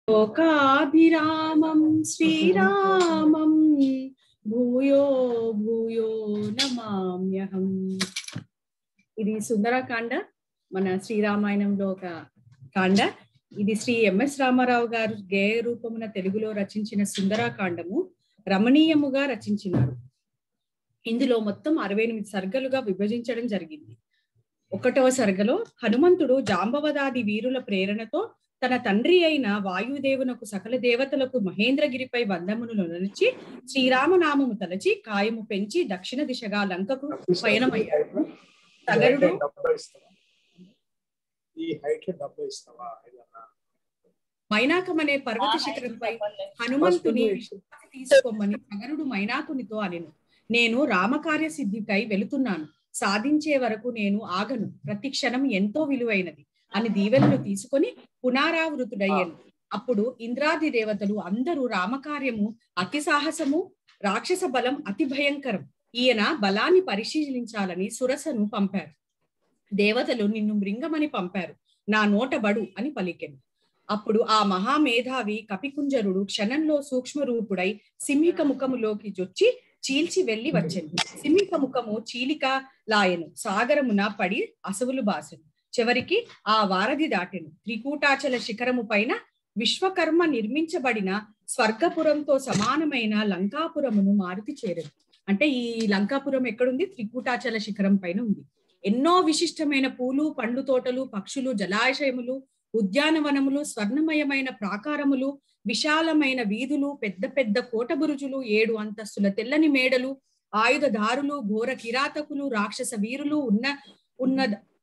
లోకాభిరామం శ్రీరామం భూయో భూయో నమామ్యహం ఇది సుందరకాండ మన శ్రీరామాయణంలో ఒక కాండ ఇది శ్రీ ఎంఎస్ రామారావు గారు గేయ రూపమున తెలుగులో రచించిన సుందరకాండము రమణీయముగా రచించినారు ఇందులో మొత్తం అరవై ఎనిమిది సర్గలుగా విభజించడం జరిగింది ఒకటవ సర్గలో హనుమంతుడు జాంబవదాది వీరుల ప్రేరణతో తన తండ్రి అయిన వాయుదేవునకు సకల దేవతలకు మహేంద్రగిరిపై వందమును నొలిచి శ్రీరామనామము తలచి కాయము పెంచి దక్షిణ దిశగా లంకకు పయనమయ్యాడు సగరుడు డబ్బా ఇస్తావా ఈ హైట్ లో డబ్బా ఇస్తావా ఏదన్నా మైనాకం అనే పర్వత శిఖరంపై హనుమంతుని విశ్వాసి తీసుకోమని సగరుడు మైనాకునితో అనెను నేను రామకార్య సిద్ధికై వెళుతున్నాను సాధించే వరకు నేను ఆగను ప్రతి క్షణం ఎంతో విలువైనది అని దీవెనలు తీసుకొని పునరావృతుడయ్యాను అప్పుడు ఇంద్రాది దేవతలు అందరూ రామకార్యము అతి సాహసము రాక్షస బలం అతి భయంకరం ఈయన బలాన్ని పరిశీలించాలని సురసను పంపారు దేవతలు నిన్ను మృంగమని పంపారు నా నోట బడు అని పలికెను అప్పుడు ఆ మహామేధావి కపికుంజరుడు క్షణంలో సూక్ష్మ రూపుడై సింహిక ముఖములోకి జొచ్చి చీల్చి వెళ్లి వచ్చెను సింహిక ముఖము చీలిక లాయను సాగరమున పడి అసవులు బాసెను చివరికి ఆ వారధి దాటెను త్రికూటాచల శిఖరము పైన విశ్వకర్మ నిర్మించబడిన స్వర్గపురంతో సమానమైన లంకాపురమును మారుతి చేరదు అంటే ఈ లంకాపురం ఎక్కడుంది త్రికూటాచల శిఖరం పైన ఉంది ఎన్నో విశిష్టమైన పూలు పండ్లు తోటలు పక్షులు జలాశయములు ఉద్యానవనములు స్వర్ణమయమైన ప్రాకారములు విశాలమైన వీధులు పెద్ద పెద్ద కోటబురుజులు ఏడు అంతస్తుల తెల్లని మేడలు ఆయుధదారులు ఘోర కిరాతకులు రాక్షస వీరులు ఉన్న ఉన్న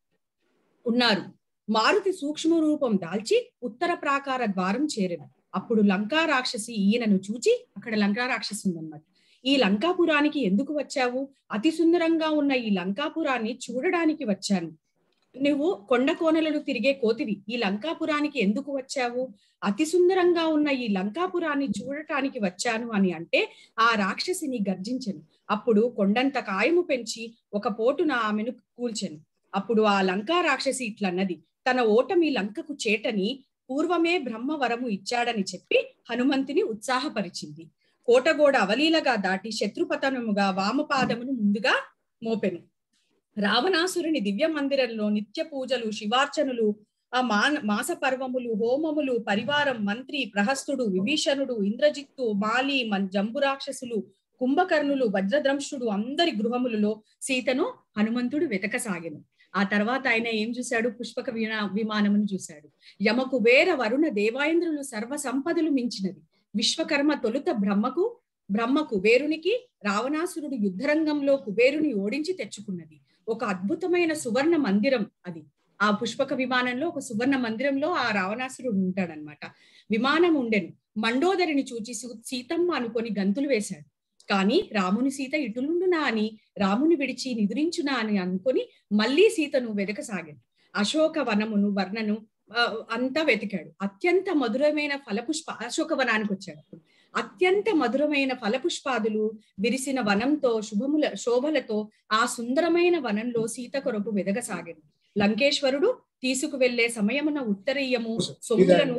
ఉన్నారు మారుతి సూక్ష్మ రూపం దాల్చి ఉత్తర ప్రాకార ద్వారం చేరెను అప్పుడు లంకా రాక్షసి ఈయనను చూచి అక్కడ లంకా రాక్షసి ఉందన్నమాట ఈ లంకాపురానికి ఎందుకు వచ్చావు అతి సుందరంగా ఉన్న ఈ లంకాపురాన్ని చూడడానికి వచ్చాను నువ్వు కొండ కోనలను తిరిగే కోతివి ఈ లంకాపురానికి ఎందుకు వచ్చావు అతి సుందరంగా ఉన్న ఈ లంకాపురాన్ని చూడటానికి వచ్చాను అని అంటే ఆ రాక్షసిని గర్జించను అప్పుడు కొండంత కాయము పెంచి ఒక పోటున ఆమెను కూల్చెను అప్పుడు ఆ లంకా రాక్షసి ఇట్లన్నది తన ఓటమి లంకకు చేటని పూర్వమే బ్రహ్మవరము ఇచ్చాడని చెప్పి హనుమంతుని ఉత్సాహపరిచింది కోటగోడ అవలీలగా దాటి శత్రుపతనముగా వామపాదమును ముందుగా మోపెను రావణాసురుని దివ్య మందిరంలో నిత్య పూజలు శివార్చనలు ఆ మాన మాస పర్వములు హోమములు పరివారం మంత్రి ప్రహస్తుడు విభీషణుడు ఇంద్రజిత్తు మాలి మన్ జంబురాక్షసులు కుంభకర్ణులు వజ్రద్రంశుడు అందరి గృహములలో సీతను హనుమంతుడు వెతకసాగెను ఆ తర్వాత ఆయన ఏం చూశాడు పుష్పక వినా విమానమును చూశాడు యమ కుబేర వరుణ దేవాయంద్రులు సర్వ సంపదలు మించినది విశ్వకర్మ తొలుత బ్రహ్మకు బ్రహ్మ కుబేరునికి రావణాసురుడు యుద్ధరంగంలో కుబేరుని ఓడించి తెచ్చుకున్నది ఒక అద్భుతమైన సువర్ణ మందిరం అది ఆ పుష్పక విమానంలో ఒక సువర్ణ మందిరంలో ఆ రావణాసురుడు ఉంటాడనమాట విమానం ఉండెను మండోదరిని చూచి సీతమ్మ అనుకొని గంతులు వేశాడు కానీ రాముని సీత ఇటులుండునా అని రాముని విడిచి నిదురించునా అని అనుకొని మళ్ళీ సీతను వెతకసాగాడు అశోక వనమును వర్ణను అంతా వెతికాడు అత్యంత మధురమైన ఫలపుష్ప అశోక వనానికి వచ్చాడు అత్యంత మధురమైన ఫలపుష్పాదులు విరిసిన వనంతో శుభముల శోభలతో ఆ సుందరమైన వనంలో సీత కొరకు వెదగసాగాడు లంకేశ్వరుడు తీసుకు వెళ్లే సమయమున ఉత్తరీయము సొమ్ములను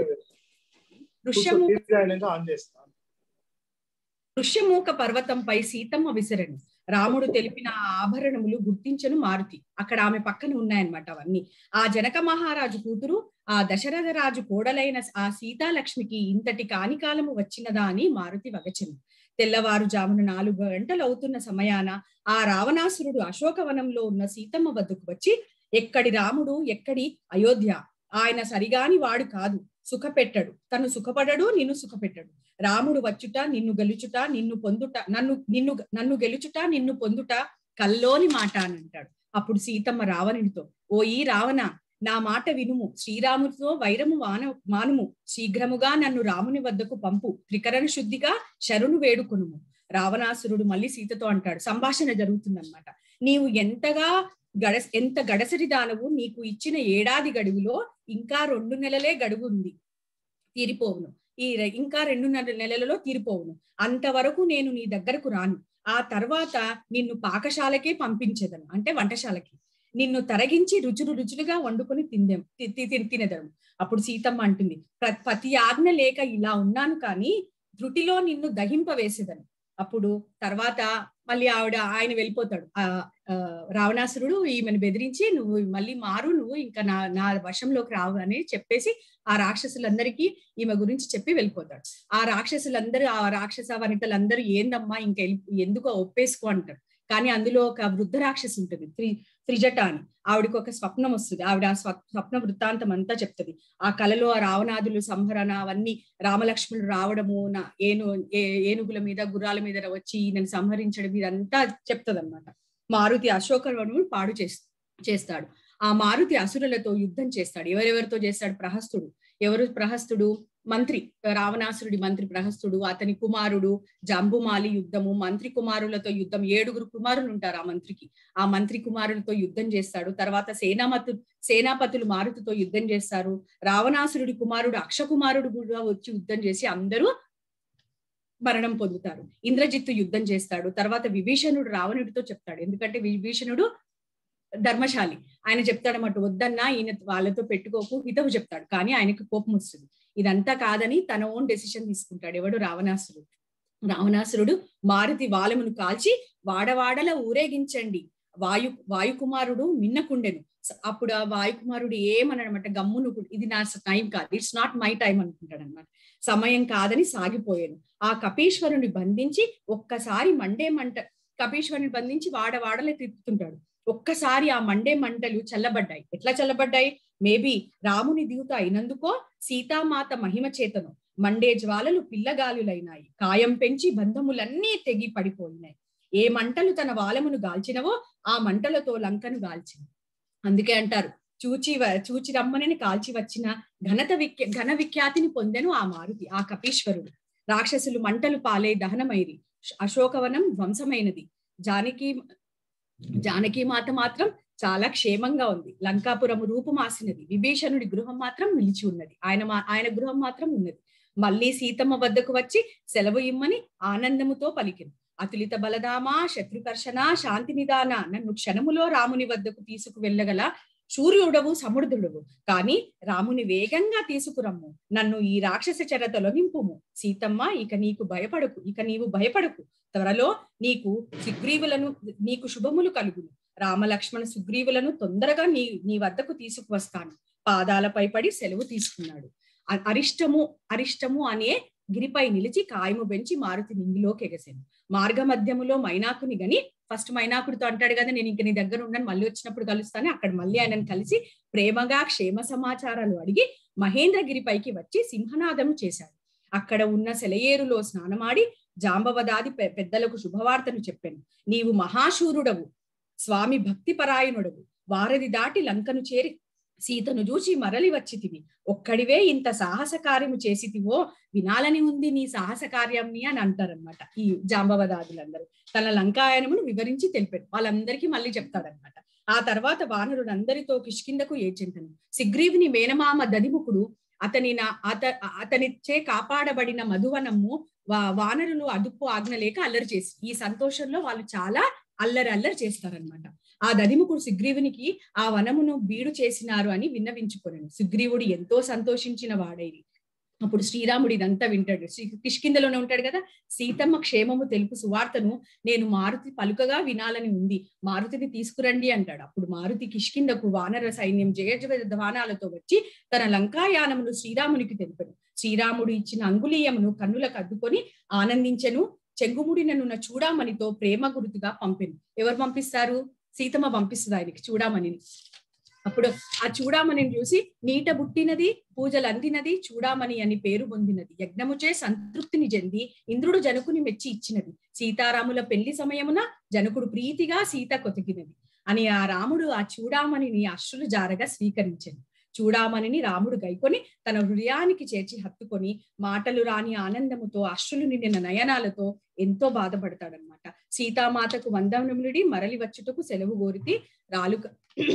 ఋష్యము ఆన్ చేస్తాను ఋష్యమూక పర్వతంపై సీతమ్మ విసరను రాముడు తెలిపిన ఆ ఆభరణములు గుర్తించను మారుతి అక్కడ ఆమె పక్కన ఉన్నాయన్నమాట అవన్నీ ఆ జనక మహారాజు కూతురు ఆ దశరథ రాజు కోడలైన ఆ సీతాలక్ష్మికి ఇంతటి కానికాలము వచ్చినదా అని మారుతి వగచెను తెల్లవారుజామున నాలుగు గంటలు అవుతున్న సమయాన ఆ రావణాసురుడు అశోకవనంలో ఉన్న సీతమ్మ వద్దకు వచ్చి ఎక్కడి రాముడు ఎక్కడి అయోధ్య ఆయన సరిగాని వాడు కాదు సుఖపెట్టడు తను సుఖపడడు నిన్ను సుఖపెట్టడు రాముడు వచ్చుట నిన్ను గెలుచుట నిన్ను పొందుట నన్ను నిన్ను నన్ను గెలుచుట నిన్ను పొందుట కల్లోని మాట అని అంటాడు అప్పుడు సీతమ్మ రావణునితో ఓ ఈ రావణ నా మాట వినుము శ్రీరాముడితో వైరము వాన మానుము శీఘ్రముగా నన్ను రాముని వద్దకు పంపు త్రికరణ శుద్ధిగా శరును వేడుకొనుము రావణాసురుడు మళ్ళీ సీతతో అంటాడు సంభాషణ జరుగుతుందన్నమాట నీవు ఎంతగా గడ ఎంత గడసరి దానవు నీకు ఇచ్చిన ఏడాది గడువులో ఇంకా రెండు నెలలే గడువు ఉంది తీరిపోవును ఈ ఇంకా రెండు నెలలలో తీరిపోవును అంతవరకు నేను నీ దగ్గరకు రాను ఆ తర్వాత నిన్ను పాకశాలకే పంపించేదను అంటే వంటశాలకి నిన్ను తరగించి రుచులు రుచులుగా వండుకొని తిందెం తి- తి- తి- తినెదరు అప్పుడు సీతమ్మ అంటుంది "ప్ర- ప్రతి ఆజ్ఞ లేక ఇలా ఉన్నాను కానీ త్రుటిలో నిన్ను దహింపవేసేదను అప్పుడు తర్వాత మళ్ళీ ఆవిడ ఆయన వెళ్ళిపోతాడు ఆ ఆ, రావణాసురుడు ఈమెను బెదిరించి నువ్వు మళ్ళీ మారు నువ్వు ఇంకా నా నా వశంలోకి రావు అని చెప్పేసి ఆ రాక్షసులందరికీ ఈమె గురించి చెప్పి వెళ్ళిపోతాడు ఆ రాక్షసులందరూ ఆ రాక్షస వనితలందరూ ఏందమ్మా ఇంకా వెళ్ళి- ఎందుకో ఒప్పేసుకో అంటారు కానీ అందులో ఒక వృద్ధ రాక్షసి ఉంటుంది త్రి త్రిజట అని ఆవిడకి ఒక స్వప్నం వస్తుంది ఆవిడ ఆ స్వ- స్వప్న వృత్తాంతం అంతా చెప్తది ఆ కళలో ఆ రావణాదులు సంహరణ అవన్నీ రామలక్ష్మణులు రావడము నా ఏను ఏ- ఏనుగుల మీద గుర్రాల మీద వచ్చి ఈయనని సంహరించడం ఇదంతా చెప్తదన్నమాట మారుతి అశోకవనమును పాడు చేస్ చేస్తాడు ఆ మారుతి అసురులతో యుద్ధం చేస్తాడు ఎవరెవరితో చేస్తాడు ప్రహస్తుడు ఎవరు ప్రహస్తుడు మంత్రి రావణాసురుడి మంత్రి ప్రహస్తుడు అతని కుమారుడు జంబుమాలి యుద్ధము మంత్రి కుమారులతో యుద్ధం ఏడుగురు కుమారులు ఉంటారు ఆ మంత్రికి ఆ మంత్రి కుమారులతో యుద్ధం చేస్తాడు తర్వాత సేనామతు సేనాపతులు మారుతితో యుద్ధం చేస్తారు రావణాసురుడి కుమారుడు అక్షకుమారుడు కూడా వచ్చి యుద్ధం చేసి అందరూ మరణం పొందుతారు ఇంద్రజిత్తు యుద్ధం చేస్తాడు తర్వాత విభీషణుడు రావణుడితో చెప్తాడు ఎందుకంటే విభీషణుడు ధర్మశాలి ఆయన చెప్తాడన్నమాట వద్దన్నా ఈయన వాళ్ళతో పెట్టుకోకు హితవు చెప్తాడు కానీ ఆయనకి కోపం వస్తుంది ఇదంతా కాదని తన ఓన్ డెసిషన్ తీసుకుంటాడు ఎవడు రావణాసురుడు రావణాసురుడు మారుతి వాలమును కాల్చి వాడవాడల ఊరేగించండి వాయు వాయుకుమారుడు మిన్నకుండెను స- అప్పుడు ఆ వాయుకుమారుడు ఏమనమాట గమ్మును కు- ఇది నా టైం కాదు ఇట్స్ నాట్ మై టైం అనుకుంటాడు అనమాట సమయం కాదని సాగిపోయాను ఆ కపీశ్వరుని బంధించి ఒక్కసారి మండే మంట కపీశ్వరుని బంధించి వాడవాడలే తిప్పుతుంటాడు ఒక్కసారి ఆ మండే మంటలు చల్లబడ్డాయి ఎట్లా చల్లబడ్డాయి మేబీ రాముని దిగుత అయినందుకో సీతామాత మహిమ చేతను మండే జ్వాలలు పిల్లగాలులైనాయి కాయం పెంచి బంధములన్నీ తెగి పడిపోయినాయి ఏ మంటలు తన వాలమును గాల్చినవో ఆ మంటలతో లంకను గాల్చింది అందుకే అంటారు చూచి వ- చూచి రమ్మనని కాల్చి వచ్చిన ఘనత విఖ్య ఘన విఖ్యాతిని పొందెను ఆ మారుతి ఆ కపీశ్వరుడు రాక్షసులు మంటలు పాలే దహనమైరి అశోకవనం ధ్వంసమైనది జానకి జానకి మాత మాత్రం చాలా క్షేమంగా ఉంది లంకాపురము రూపుమాసినది విభీషణుడి గృహం మాత్రం నిలిచి ఉన్నది ఆయన మా- ఆయన గృహం మాత్రం ఉన్నది మళ్ళీ సీతమ్మ వద్దకు వచ్చి సెలవు ఇమ్మని ఆనందముతో పలికిను అతులిత బలదామా శత్రుకర్షణ శాంతి నిదాన నన్ను క్షణములో రాముని వద్దకు తీసుకు వెళ్ళగల సూర్యుడవు సముద్రుడవు కాని రాముని వేగంగా తీసుకురమ్ము నన్ను ఈ రాక్షస చెరతలో నింపుము సీతమ్మ ఇక నీకు భయపడకు ఇక నీవు భయపడకు త్వరలో నీకు సుగ్రీవులను నీకు శుభములు కలుగును రామలక్ష్మణ సుగ్రీవులను తొందరగా నీ నీ వద్దకు తీసుకువస్తాను పాదాలపై పడి సెలవు తీసుకున్నాడు అ- అరిష్టము అరిష్టము అనే గిరిపై నిలిచి కాయము పెంచి మారుతి నింగిలోకి ఎగసాను మార్గ మధ్యములో మైనాకుని గని ఫస్ట్ మైనాకుడితో అంటాడు కదా నేను ఇంక నీ దగ్గర ఉన్నాను మళ్ళీ వచ్చినప్పుడు కలుస్తాను అక్కడ మళ్ళీ ఆయనను కలిసి ప్రేమగా క్షేమ సమాచారాలు అడిగి మహేంద్రగిరిపైకి వచ్చి సింహనాదం చేశాడు అక్కడ ఉన్న సెలయేరులో స్నానమాడి జాంబవదాది పె- పెద్దలకు శుభవార్తను చెప్పాను నీవు మహాశూరుడవు స్వామి భక్తి పరాయణుడవు వారధి దాటి లంకను చేరి సీతను చూచి మరలి వచ్చితివి ఒక్కడివే ఇంత సాహస కార్యము చేసితివో వినాలని ఉంది నీ సాహస కార్యంని అని అంటారనమాట ఈ జాంబవదాదులందరూ తన లంకాయనమును వివరించి తెలిపాడు వాళ్ళందరికీ మళ్ళీ చెప్తాడనమాట ఆ తర్వాత వానరులందరితో కిష్కిందకు ఏచెంతను సిగ్రీవుని మేనమామ దదిముఖుడు అతని నా అత అతనిచే కాపాడబడిన మధువనము వా వానరులు అదుపు ఆజ్ఞ లేక అల్లరి చేసి ఈ సంతోషంలో వాళ్ళు చాలా అల్లరి అల్లరి చేస్తారనమాట ఆ దదిముఖుడు సుగ్రీవునికి ఆ వనమును బీడు చేసినారు అని విన్నవించుకొనను సుగ్రీవుడు ఎంతో సంతోషించిన వాడైది అప్పుడు శ్రీరాముడు ఇదంతా వింటాడు శ్రీ కిష్కిందలోనే ఉంటాడు కదా సీతమ్మ క్షేమము తెలుపు సువార్తను నేను మారుతి పలుకగా వినాలని ఉంది మారుతిని తీసుకురండి అంటాడు అప్పుడు మారుతి కిష్కిందకు వానర సైన్యం జయ జయ ధ్వానాలతో వచ్చి తన లంకాయానమును శ్రీరామునికి తెలిపాడు శ్రీరాముడు ఇచ్చిన అంగుళీయమును కన్నులకు అద్దుకొని ఆనందించెను చెంగుముడిననున్న చూడామణితో ప్రేమ గురుతుగా పంపెను ఎవరు పంపిస్తారు సీతమ్మ పంపిస్తుంది ఆయనకి చూడామణిని అప్పుడు ఆ చూడామణిని చూసి నీట బుట్టినది పూజలు అందినది చూడామణి అని పేరు పొందినది యజ్ఞముచే సంతృప్తిని చెంది ఇంద్రుడు జనకుని మెచ్చి ఇచ్చినది సీతారాముల పెళ్లి సమయమున జనకుడు ప్రీతిగా సీత కొతికినది అని ఆ రాముడు ఆ చూడామణిని అశ్రులు జారగా స్వీకరించను చూడామణిని రాముడు గైకొని తన హృదయానికి చేర్చి హత్తుకొని మాటలు రాని ఆనందముతో అశ్రులు నిండిన నయనాలతో ఎంతో బాధపడతాడనమాట సీతామాతకు వందనములుడి మరలి వచ్చుటకు సెలవు కోరితే రాలుక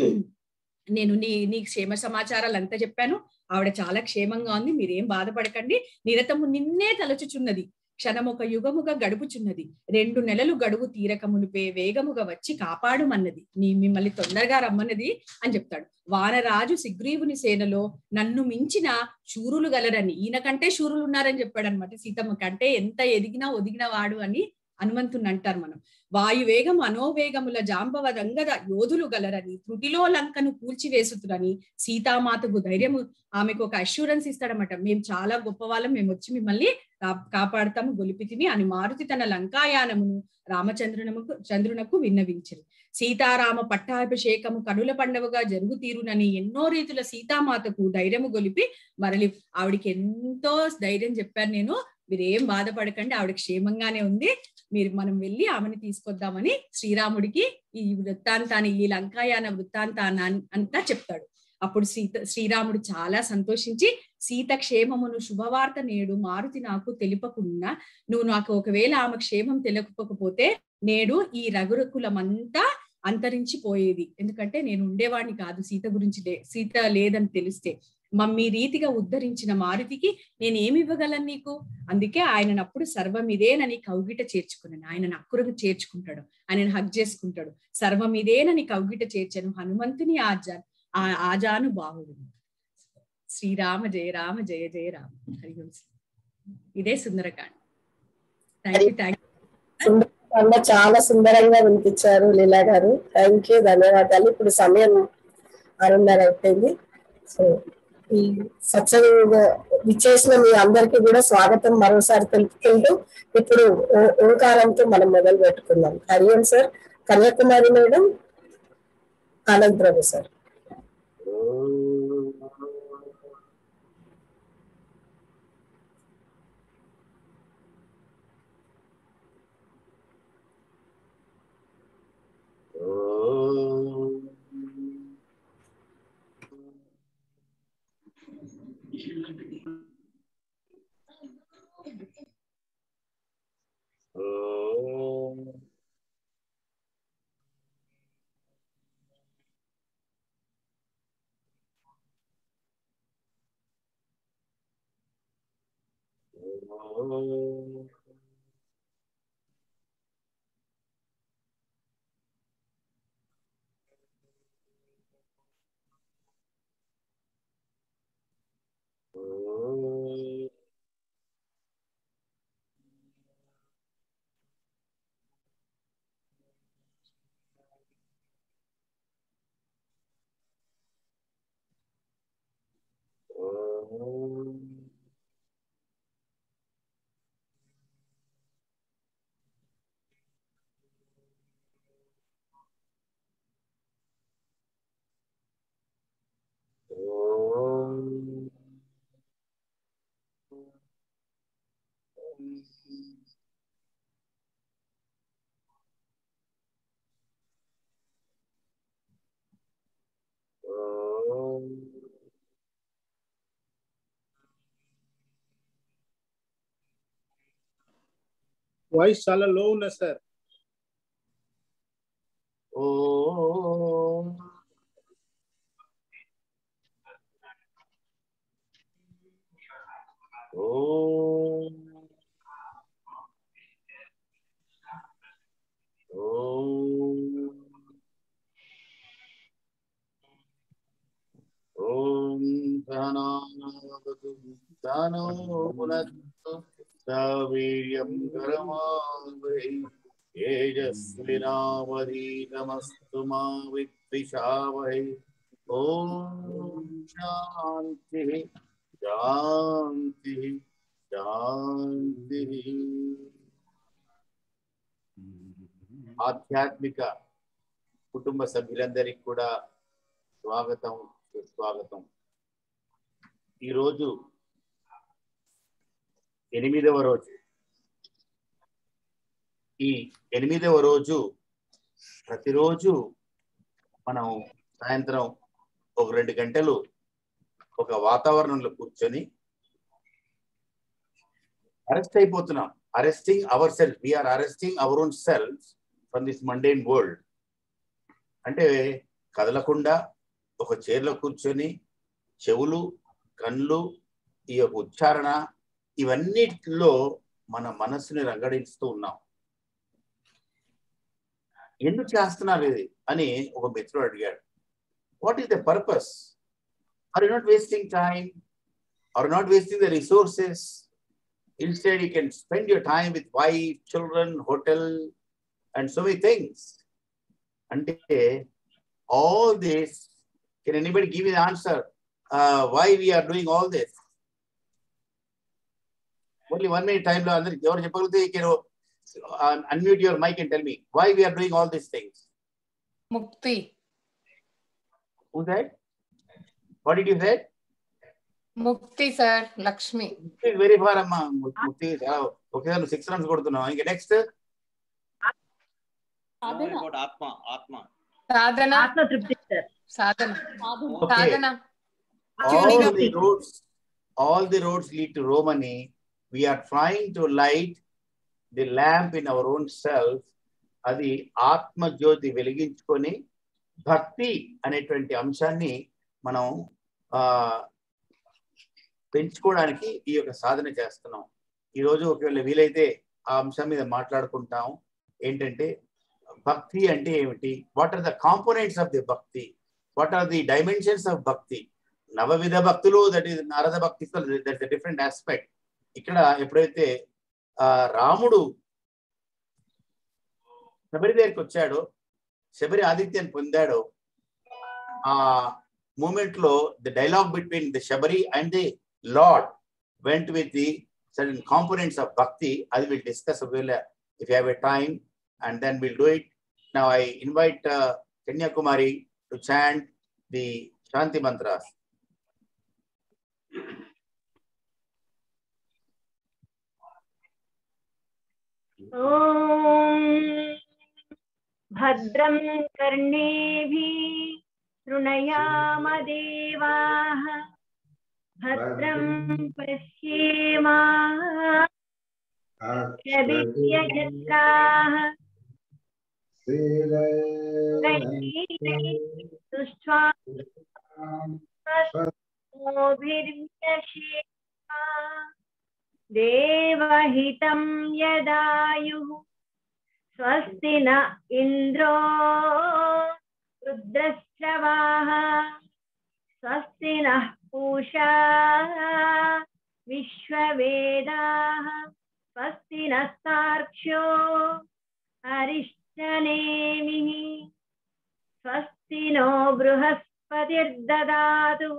నేను నీ నీ క్షేమ సమాచారాలు అంతా చెప్పాను ఆవిడ చాలా క్షేమంగా ఉంది మీరేం బాధపడకండి నిరతము నిన్నే తలచుచున్నది క్షణమొక యుగముగా గడుపుచున్నది రెండు నెలలు గడువు తీరక మునిపే వేగముగా వచ్చి కాపాడుమన్నది నీ మిమ్మల్ని తొందరగా రమ్మన్నది అని చెప్తాడు వానరాజు సిగ్రీవుని సేనలో నన్ను మించిన శూరులు గలరని ఈయన కంటే శూరులు ఉన్నారని చెప్పాడు అనమాట సీతమ్మ కంటే ఎంత ఎదిగినా ఒదిగిన వాడు అని హనుమంతుని అంటారు మనం వాయువేగం అనోవేగముల జాంబవ రంగద యోధులు గలరని త్రుటిలో లంకను కూల్చివేసుతురని సీతామాతకు ధైర్యము ఆమెకు ఒక అష్యూరెన్స్ ఇస్తాడనమాట మేము చాలా గొప్ప వాళ్ళం మేము వచ్చి మిమ్మల్ని కా- కాపాడతాము గొలిపితిని అని మారుతి తన లంకాయానమును రామచంద్రునకు చంద్రునకు విన్నవించింది సీతారామ పట్టాభిషేకము కనుల పండవగా జరుగు తీరునని ఎన్నో రీతుల సీతామాతకు ధైర్యము గొలిపి మరలి ఆవిడికి ఎంతో ధైర్యం చెప్పాను నేను మీరేం బాధపడకండి ఆవిడ క్షేమంగానే ఉంది మీరు మనం వెళ్ళి ఆమెను తీసుకొద్దామని శ్రీరాముడికి ఈ వృత్తాంతాన్ని ఈ లంకాయాన వృత్తాంతాన్ని అంతా చెప్తాడు అప్పుడు సీత శ్రీరాముడు చాలా సంతోషించి సీత క్షేమమును శుభవార్త నేడు మారుతి నాకు తెలుపకుండా నువ్వు నాకు ఒకవేళ ఆమె క్షేమం తెలియకపోతే నేడు ఈ రఘురకులమంతా అంతరించిపోయేది ఎందుకంటే నేను ఉండేవాడిని కాదు సీత గురించి లే సీత లేదని తెలిస్తే మమ్మీ రీతిగా ఉద్ధరించిన మారుతికి నేను ఏమి ఇవ్వగలను నీకు అందుకే ఆయనను అప్పుడు సర్వం ఇదేనని కౌగిట చేర్చుకున్నాను ఆయన అక్కురకు చేర్చుకుంటాడు ఆయనను హగ్ చేసుకుంటాడు సర్వం ఇదేనని కౌగిట చేర్చను హనుమంతుని ఆజా ఆ ఆజాను బాహుడు శ్రీరామ జయ రామ జయ జయ రామ హరి ఓం శ్రీ. ఇదే సుందరకాండ థ్యాంక్ యూ థ్యాంక్ అన్న చాలా సుందరంగా వినిపించారు లీలా గారు థ్యాంక్ యూ ధన్యవాదాలు ఇప్పుడు సమయం ఆరున్నర అయిపోయింది సో ఈ సత్సంగ విచ్చేసిన మీ అందరికీ కూడా స్వాగతం మరోసారి తెలుపుకుంటూ ఇప్పుడు ఓ- ఓంకారంతో మనం మొదలు పెట్టుకుందాం Hari Om sir Kanyakumari madam Anand Prabhu sir voice చాలా లో ఉన్నా సార్ ఓం ఓం ఓం ఓం సహనావతు సహనో పునత్తు సవీర్యం కరమావహై తేజస్వినావధీతమస్తు మా విద్విషావహై ఓం శాంతి శాంతి శాంతి ఆధ్యాత్మిక కుటుంబ సభ్యులందరికీ కూడా స్వాగతం సుస్వాగతం ఈరోజు ఎనిమిదవ రోజు ఈ ఎనిమిదవ రోజు ప్రతిరోజు మనం సాయంత్రం ఒక రెండు గంటలు ఒక వాతావరణంలో కూర్చొని అరెస్ట్ అయిపోతున్నాం arresting our self we're arresting our own self from this mundane world అంటే కదలకుండా ఒక చైర్లో కూర్చొని చెవులు కళ్ళు ఈ యొక్క ఉచ్చారణ ఇవన్నిటిలో మన మనస్సుని రంగడిస్తూ ఉన్నాం ఎందుకు చేస్తున్నారు ఇది అని ఒక మిత్రుడు అడిగాడు what is the purpose are you not wasting time are not wasting the resources instead you can spend your time with wife children hotel and so many things అంటే all this can anybody give in answer why we're doing all this only one minute టైంలో అందరికి ఎవరు చెప్పగలిగితే can unmute your mike and tell me why we're doing all these things Mukti who that what did you said Mukti sir Lakshmi very far అమ్మా ముక్తి చాలా ఒకేసారి six runs కొడుతున్నావు ఇంకా next about Atma, Atma. Sadhana Atma Trupti sir Sadhana Okay. Sadhana all the roads all the roads lead to rome అని we are trying to light the lamp in our own self అది ఆత్మ జ్యోతి వెలిగించుకొని భక్తి అనేటువంటి అంశాన్ని మనం ఆ పెంచుకోవడానికి ఈ యొక్క సాధన చేస్తున్నాం ఈ రోజు ఒకవేళ వీలైతే ఆ అంశం మీద మాట్లాడుకుంటాం ఏంటంటే భక్తి అంటే ఏమిటి what are the components of the bhakti what are the dimensions of bhakti నవవిధ భక్తులు దట్ ఈస్ నారద భక్తి దట్ డిఫరెంట్ ఆస్పెక్ట్ ఇక్కడ ఎప్పుడైతే ఆ రాముడు శబరి దగ్గరికి వచ్చాడో శబరి ఆదిత్యాన్ని పొందాడో ఆ మూమెంట్ లో the dialogue between the Shabari and the lord went with the certain components of bhakti అది will discuss will if have a time and then will do it now I invite Kanyakumari to chant the shanti mantras ॐ भद्रं कर्णेभिः शृणयाम देवाः भद्रं पश्येमाक्षभिर्यजत्राः दुष्ट्वा स्वस्नोभिर्व्यशेमा देवहितं यदायुः स्वस्ति न इन्द्रो रुद्रश्रवाः स्वस्ति नः पूषा विश्ववेदाः स्वस्ति नस्तार्क्ष्यो अरिष्टनेमिः स्वस्ति नो बृहस्पतिर्ददातु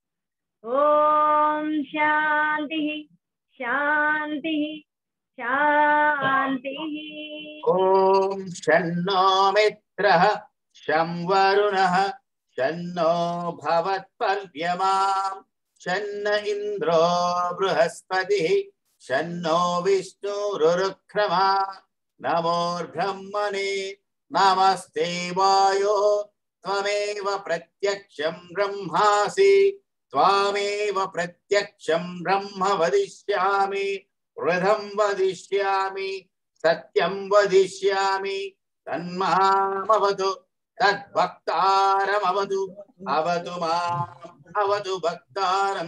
ॐ शान्तिः शान्तिः शान्तिः ఓం షన్నో మిత్ర శం వరుణ షన్నో భవత్పర్యమాం షన్న ఇంద్రో బృహస్పతి షన్నో విష్ణురురుక్రమా నమోర్బ్రహ్మణే నమస్తే వాయో త్వమేవ ప్రత్యక్షం బ్రహ్మాసి త్వామేవ ప్రత్యక్షం బ్రహ్మ వదిష్యామి వృధం వదిష్యామి సత్యం వదిష్యామి తన్మామవతు తద్భక్తారమవతు అవతు మాం అవతు భక్తారం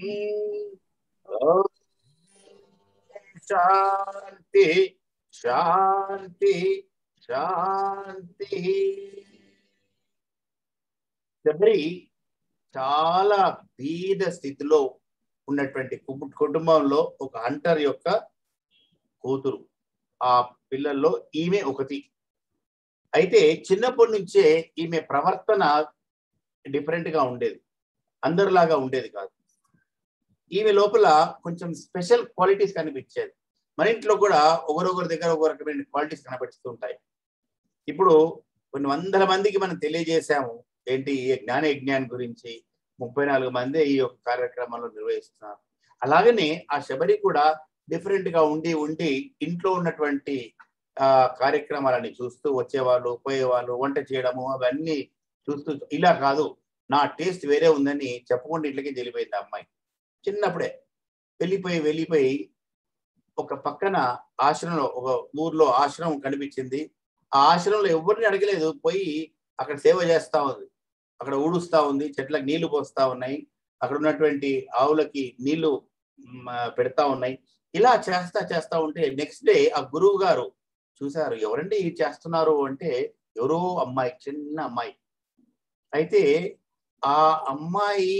ఓం శాంతి శాంతి శాంతి శబరి చాలా బీద స్థితిలో ఉన్నటువంటి కు- కుటుంబంలో ఒక హంటర్ యొక్క కూతురు ఆ పిల్లల్లో ఈమె ఒకటి అయితే చిన్నప్పటి నుంచే ఈమె ప్రవర్తన డిఫరెంట్ గా ఉండేది అందరిలాగా ఉండేది కాదు ఈమె లోపల కొంచెం స్పెషల్ క్వాలిటీస్ కనిపించేది మన ఇంట్లో కూడా ఒకరొకరి దగ్గర ఒక రకమైన క్వాలిటీస్ కనబడుతూ ఉంటాయి ఇప్పుడు కొన్ని వందల మందికి మనం తెలియజేశాము ఏంటి ఈ జ్ఞాన యజ్ఞాన్ని గురించి ముప్పై నాలుగు మంది ఈ యొక్క కార్యక్రమాల్లో నిర్వహిస్తున్నారు అలాగనే ఆ శబరి కూడా డిఫరెంట్ గా ఉండి ఉండి ఇంట్లో ఉన్నటువంటి ఆ కార్యక్రమాలని చూస్తూ వచ్చేవాళ్ళు పోయేవాళ్ళు వంట చేయడము అవన్నీ చూస్తూ ఇలా కాదు నా టేస్ట్ వేరే ఉందని చెప్పకుండా ఇంట్లోకి వెళ్ళిపోయింది ఆ అమ్మాయి చిన్నప్పుడే వెళ్ళిపోయి వెళ్ళిపోయి ఒక పక్కన ఆశ్రమంలో ఒక ఊర్లో ఆశ్రమం కనిపించింది ఆ ఆశ్రమంలో ఎవరిని అడగలేదు పోయి అక్కడ సేవ చేస్తా ఉంది అక్కడ ఊడుస్తా ఉంది చెట్లకు నీళ్లు పోస్తా ఉన్నాయి అక్కడ ఉన్నటువంటి ఆవులకి నీళ్లు మ్, పెడతా ఉన్నాయి ఇలా చేస్తా చేస్తా ఉంటే నెక్స్ట్ డే ఆ గురువు గారు చూశారు ఎవరండి ఇది చేస్తున్నారు అంటే ఎవరో అమ్మాయి చిన్న అమ్మాయి అయితే ఆ అమ్మాయి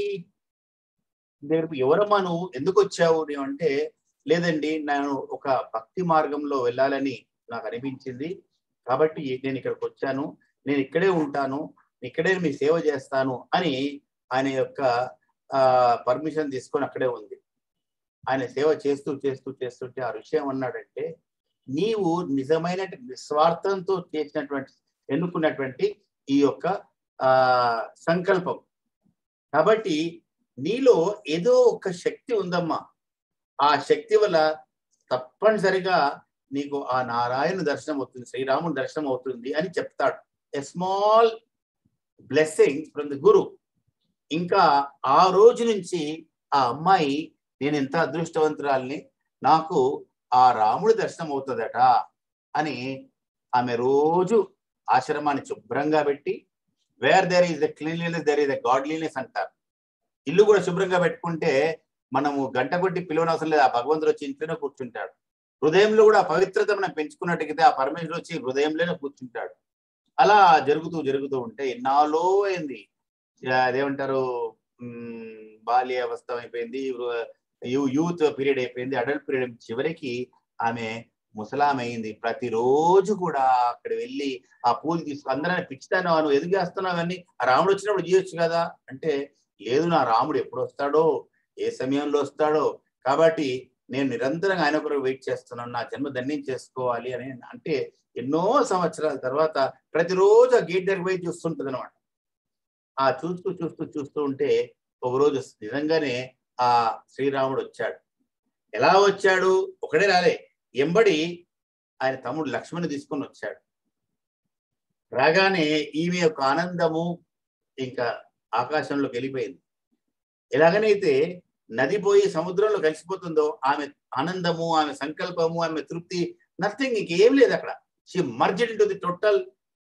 దగ్గరకు ఎవరమ్మా నువ్వు ఎందుకు వచ్చావు నీవు అంటే లేదండి నేను ఒక భక్తి మార్గంలో వెళ్ళాలని నాకు అనిపించింది కాబట్టి నేను ఇక్కడికి వచ్చాను నేను ఇక్కడే ఉంటాను ఇక్కడే మీ సేవ చేస్తాను అని ఆయన యొక్క ఆ పర్మిషన్ తీసుకొని అక్కడే ఉంది ఆయన సేవ చేస్తూ చేస్తూ చేస్తుంటే ఆ విషయం అన్నాడంటే నీవు నిజమైన నిస్వార్థంతో చేసినటువంటి ఎన్నుకున్నటువంటి ఈ యొక్క ఆ సంకల్పం కాబట్టి నీలో ఏదో ఒక శక్తి ఉందమ్మా ఆ శక్తి వల్ల తప్పనిసరిగా నీకు ఆ నారాయణ దర్శనం అవుతుంది శ్రీరాముని దర్శనం అవుతుంది అని చెప్తాడు a small blessing from the guru ఇంకా ఆ రోజు నుంచి ఆ అమ్మాయి నేను ఎంత అదృష్టవంతురాల్ని నాకు ఆ రాముడి దర్శనం అవుతుందట అని ఆమె రోజు ఆశ్రమాన్ని శుభ్రంగా పెట్టి where there is the cleanliness there is the godliness అంటారు ఇల్లు కూడా శుభ్రంగా పెట్టుకుంటే మనము గంట కొట్టి పిలవనవసరం లేదు ఆ భగవంతుడు వచ్చి ఇంట్లోనే కూర్చుంటాడు హృదయంలో కూడా ఆ పవిత్రత మనం పెంచుకున్నట్టుగైతే ఆ పరమేశ్వరుడు వచ్చి హృదయంలోనే కూర్చుంటాడు అలా జరుగుతూ జరుగుతూ ఉంటే ఎన్నాలో అయింది ఆ, అదేమంటారు ఉమ్, బాల్య అవస్థ అయిపోయింది యూ- యూత్ పీరియడ్ అయిపోయింది అడల్ట్ పీరియడ్ చివరికి ఆమె ముసలామె అయింది ప్రతిరోజు కూడా అక్కడ వెళ్ళి ఆ పూలు తీసుకు అందరూ పిచ్చితాను నువ్వు ఎందుకు చేస్తున్నావు అవన్నీ ఆ రాముడు వచ్చినప్పుడు చేయొచ్చు కదా అంటే లేదు నా రాముడు ఎప్పుడు వస్తాడో ఏ సమయంలో వస్తాడో కాబట్టి నేను నిరంతరంగా ఆయన కొరకు వెయిట్ చేస్తున్నాను నా జన్మ ధన్యం చేసుకోవాలి అని అంటే ఎన్నో సంవత్సరాల తర్వాత ప్రతిరోజు ఆ గేట్ దగ్గర పోయి చూస్తుంటది అనమాట ఆ చూస్తూ చూస్తూ చూస్తూ ఉంటే ఒక రోజు నిజంగానే ఆ శ్రీరాముడు వచ్చాడు ఎలా వచ్చాడు ఒకడే రాలే ఎంబడి ఆయన తమ్ముడు లక్ష్మణ్ తీసుకొని వచ్చాడు రాగానే ఈమె యొక్క ఆనందము ఇంకా ఆకాశంలోకి వెళ్ళిపోయింది ఎలాగనైతే నది పోయి సముద్రంలో కలిసిపోతుందో ఆమె ఆనందము ఆమె సంకల్పము ఆమె తృప్తి నథింగ్ ఇంకేం లేదు అక్కడ she merged to the total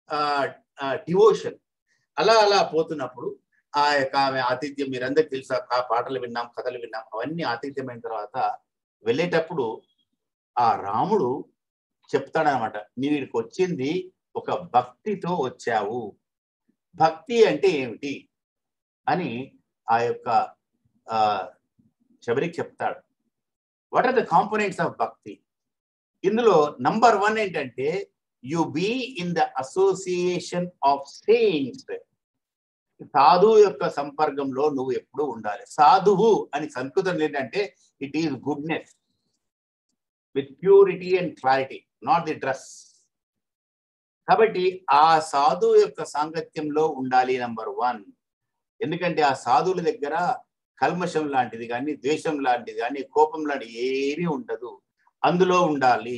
devotion అలా అలా పోతున్నప్పుడు ఆ యొక్క ఆమె ఆతిథ్యం మీరందరికి తెలుసు ఆ పాటలు విన్నాం కథలు విన్నాం అవన్నీ ఆతిథ్యమైన తర్వాత వెళ్ళేటప్పుడు ఆ రాముడు చెప్తాడనమాట నీవు ఇక్కడికి వచ్చింది ఒక భక్తితో వచ్చావు భక్తి అంటే ఏమిటి అని ఆ యొక్క ఆ శబరికి చెప్తాడు what are the components of bhakti ఇందులో నంబర్ వన్ ఏంటంటే you be in the association of saints సాధువు యొక్క సంపర్కంలో నువ్వు ఎప్పుడు ఉండాలి సాధువు అని సంస్కృతం ఏంటంటే it is goodness with purity and clarity not the dress కాబట్టి ఆ సాధువు యొక్క సాంగత్యంలో ఉండాలి నంబర్ వన్ ఎందుకంటే ఆ సాధువుల దగ్గర కల్మషం లాంటిది కానీ ద్వేషం లాంటిది కానీ కోపం లాంటిది ఏమీ ఉండదు అందులో ఉండాలి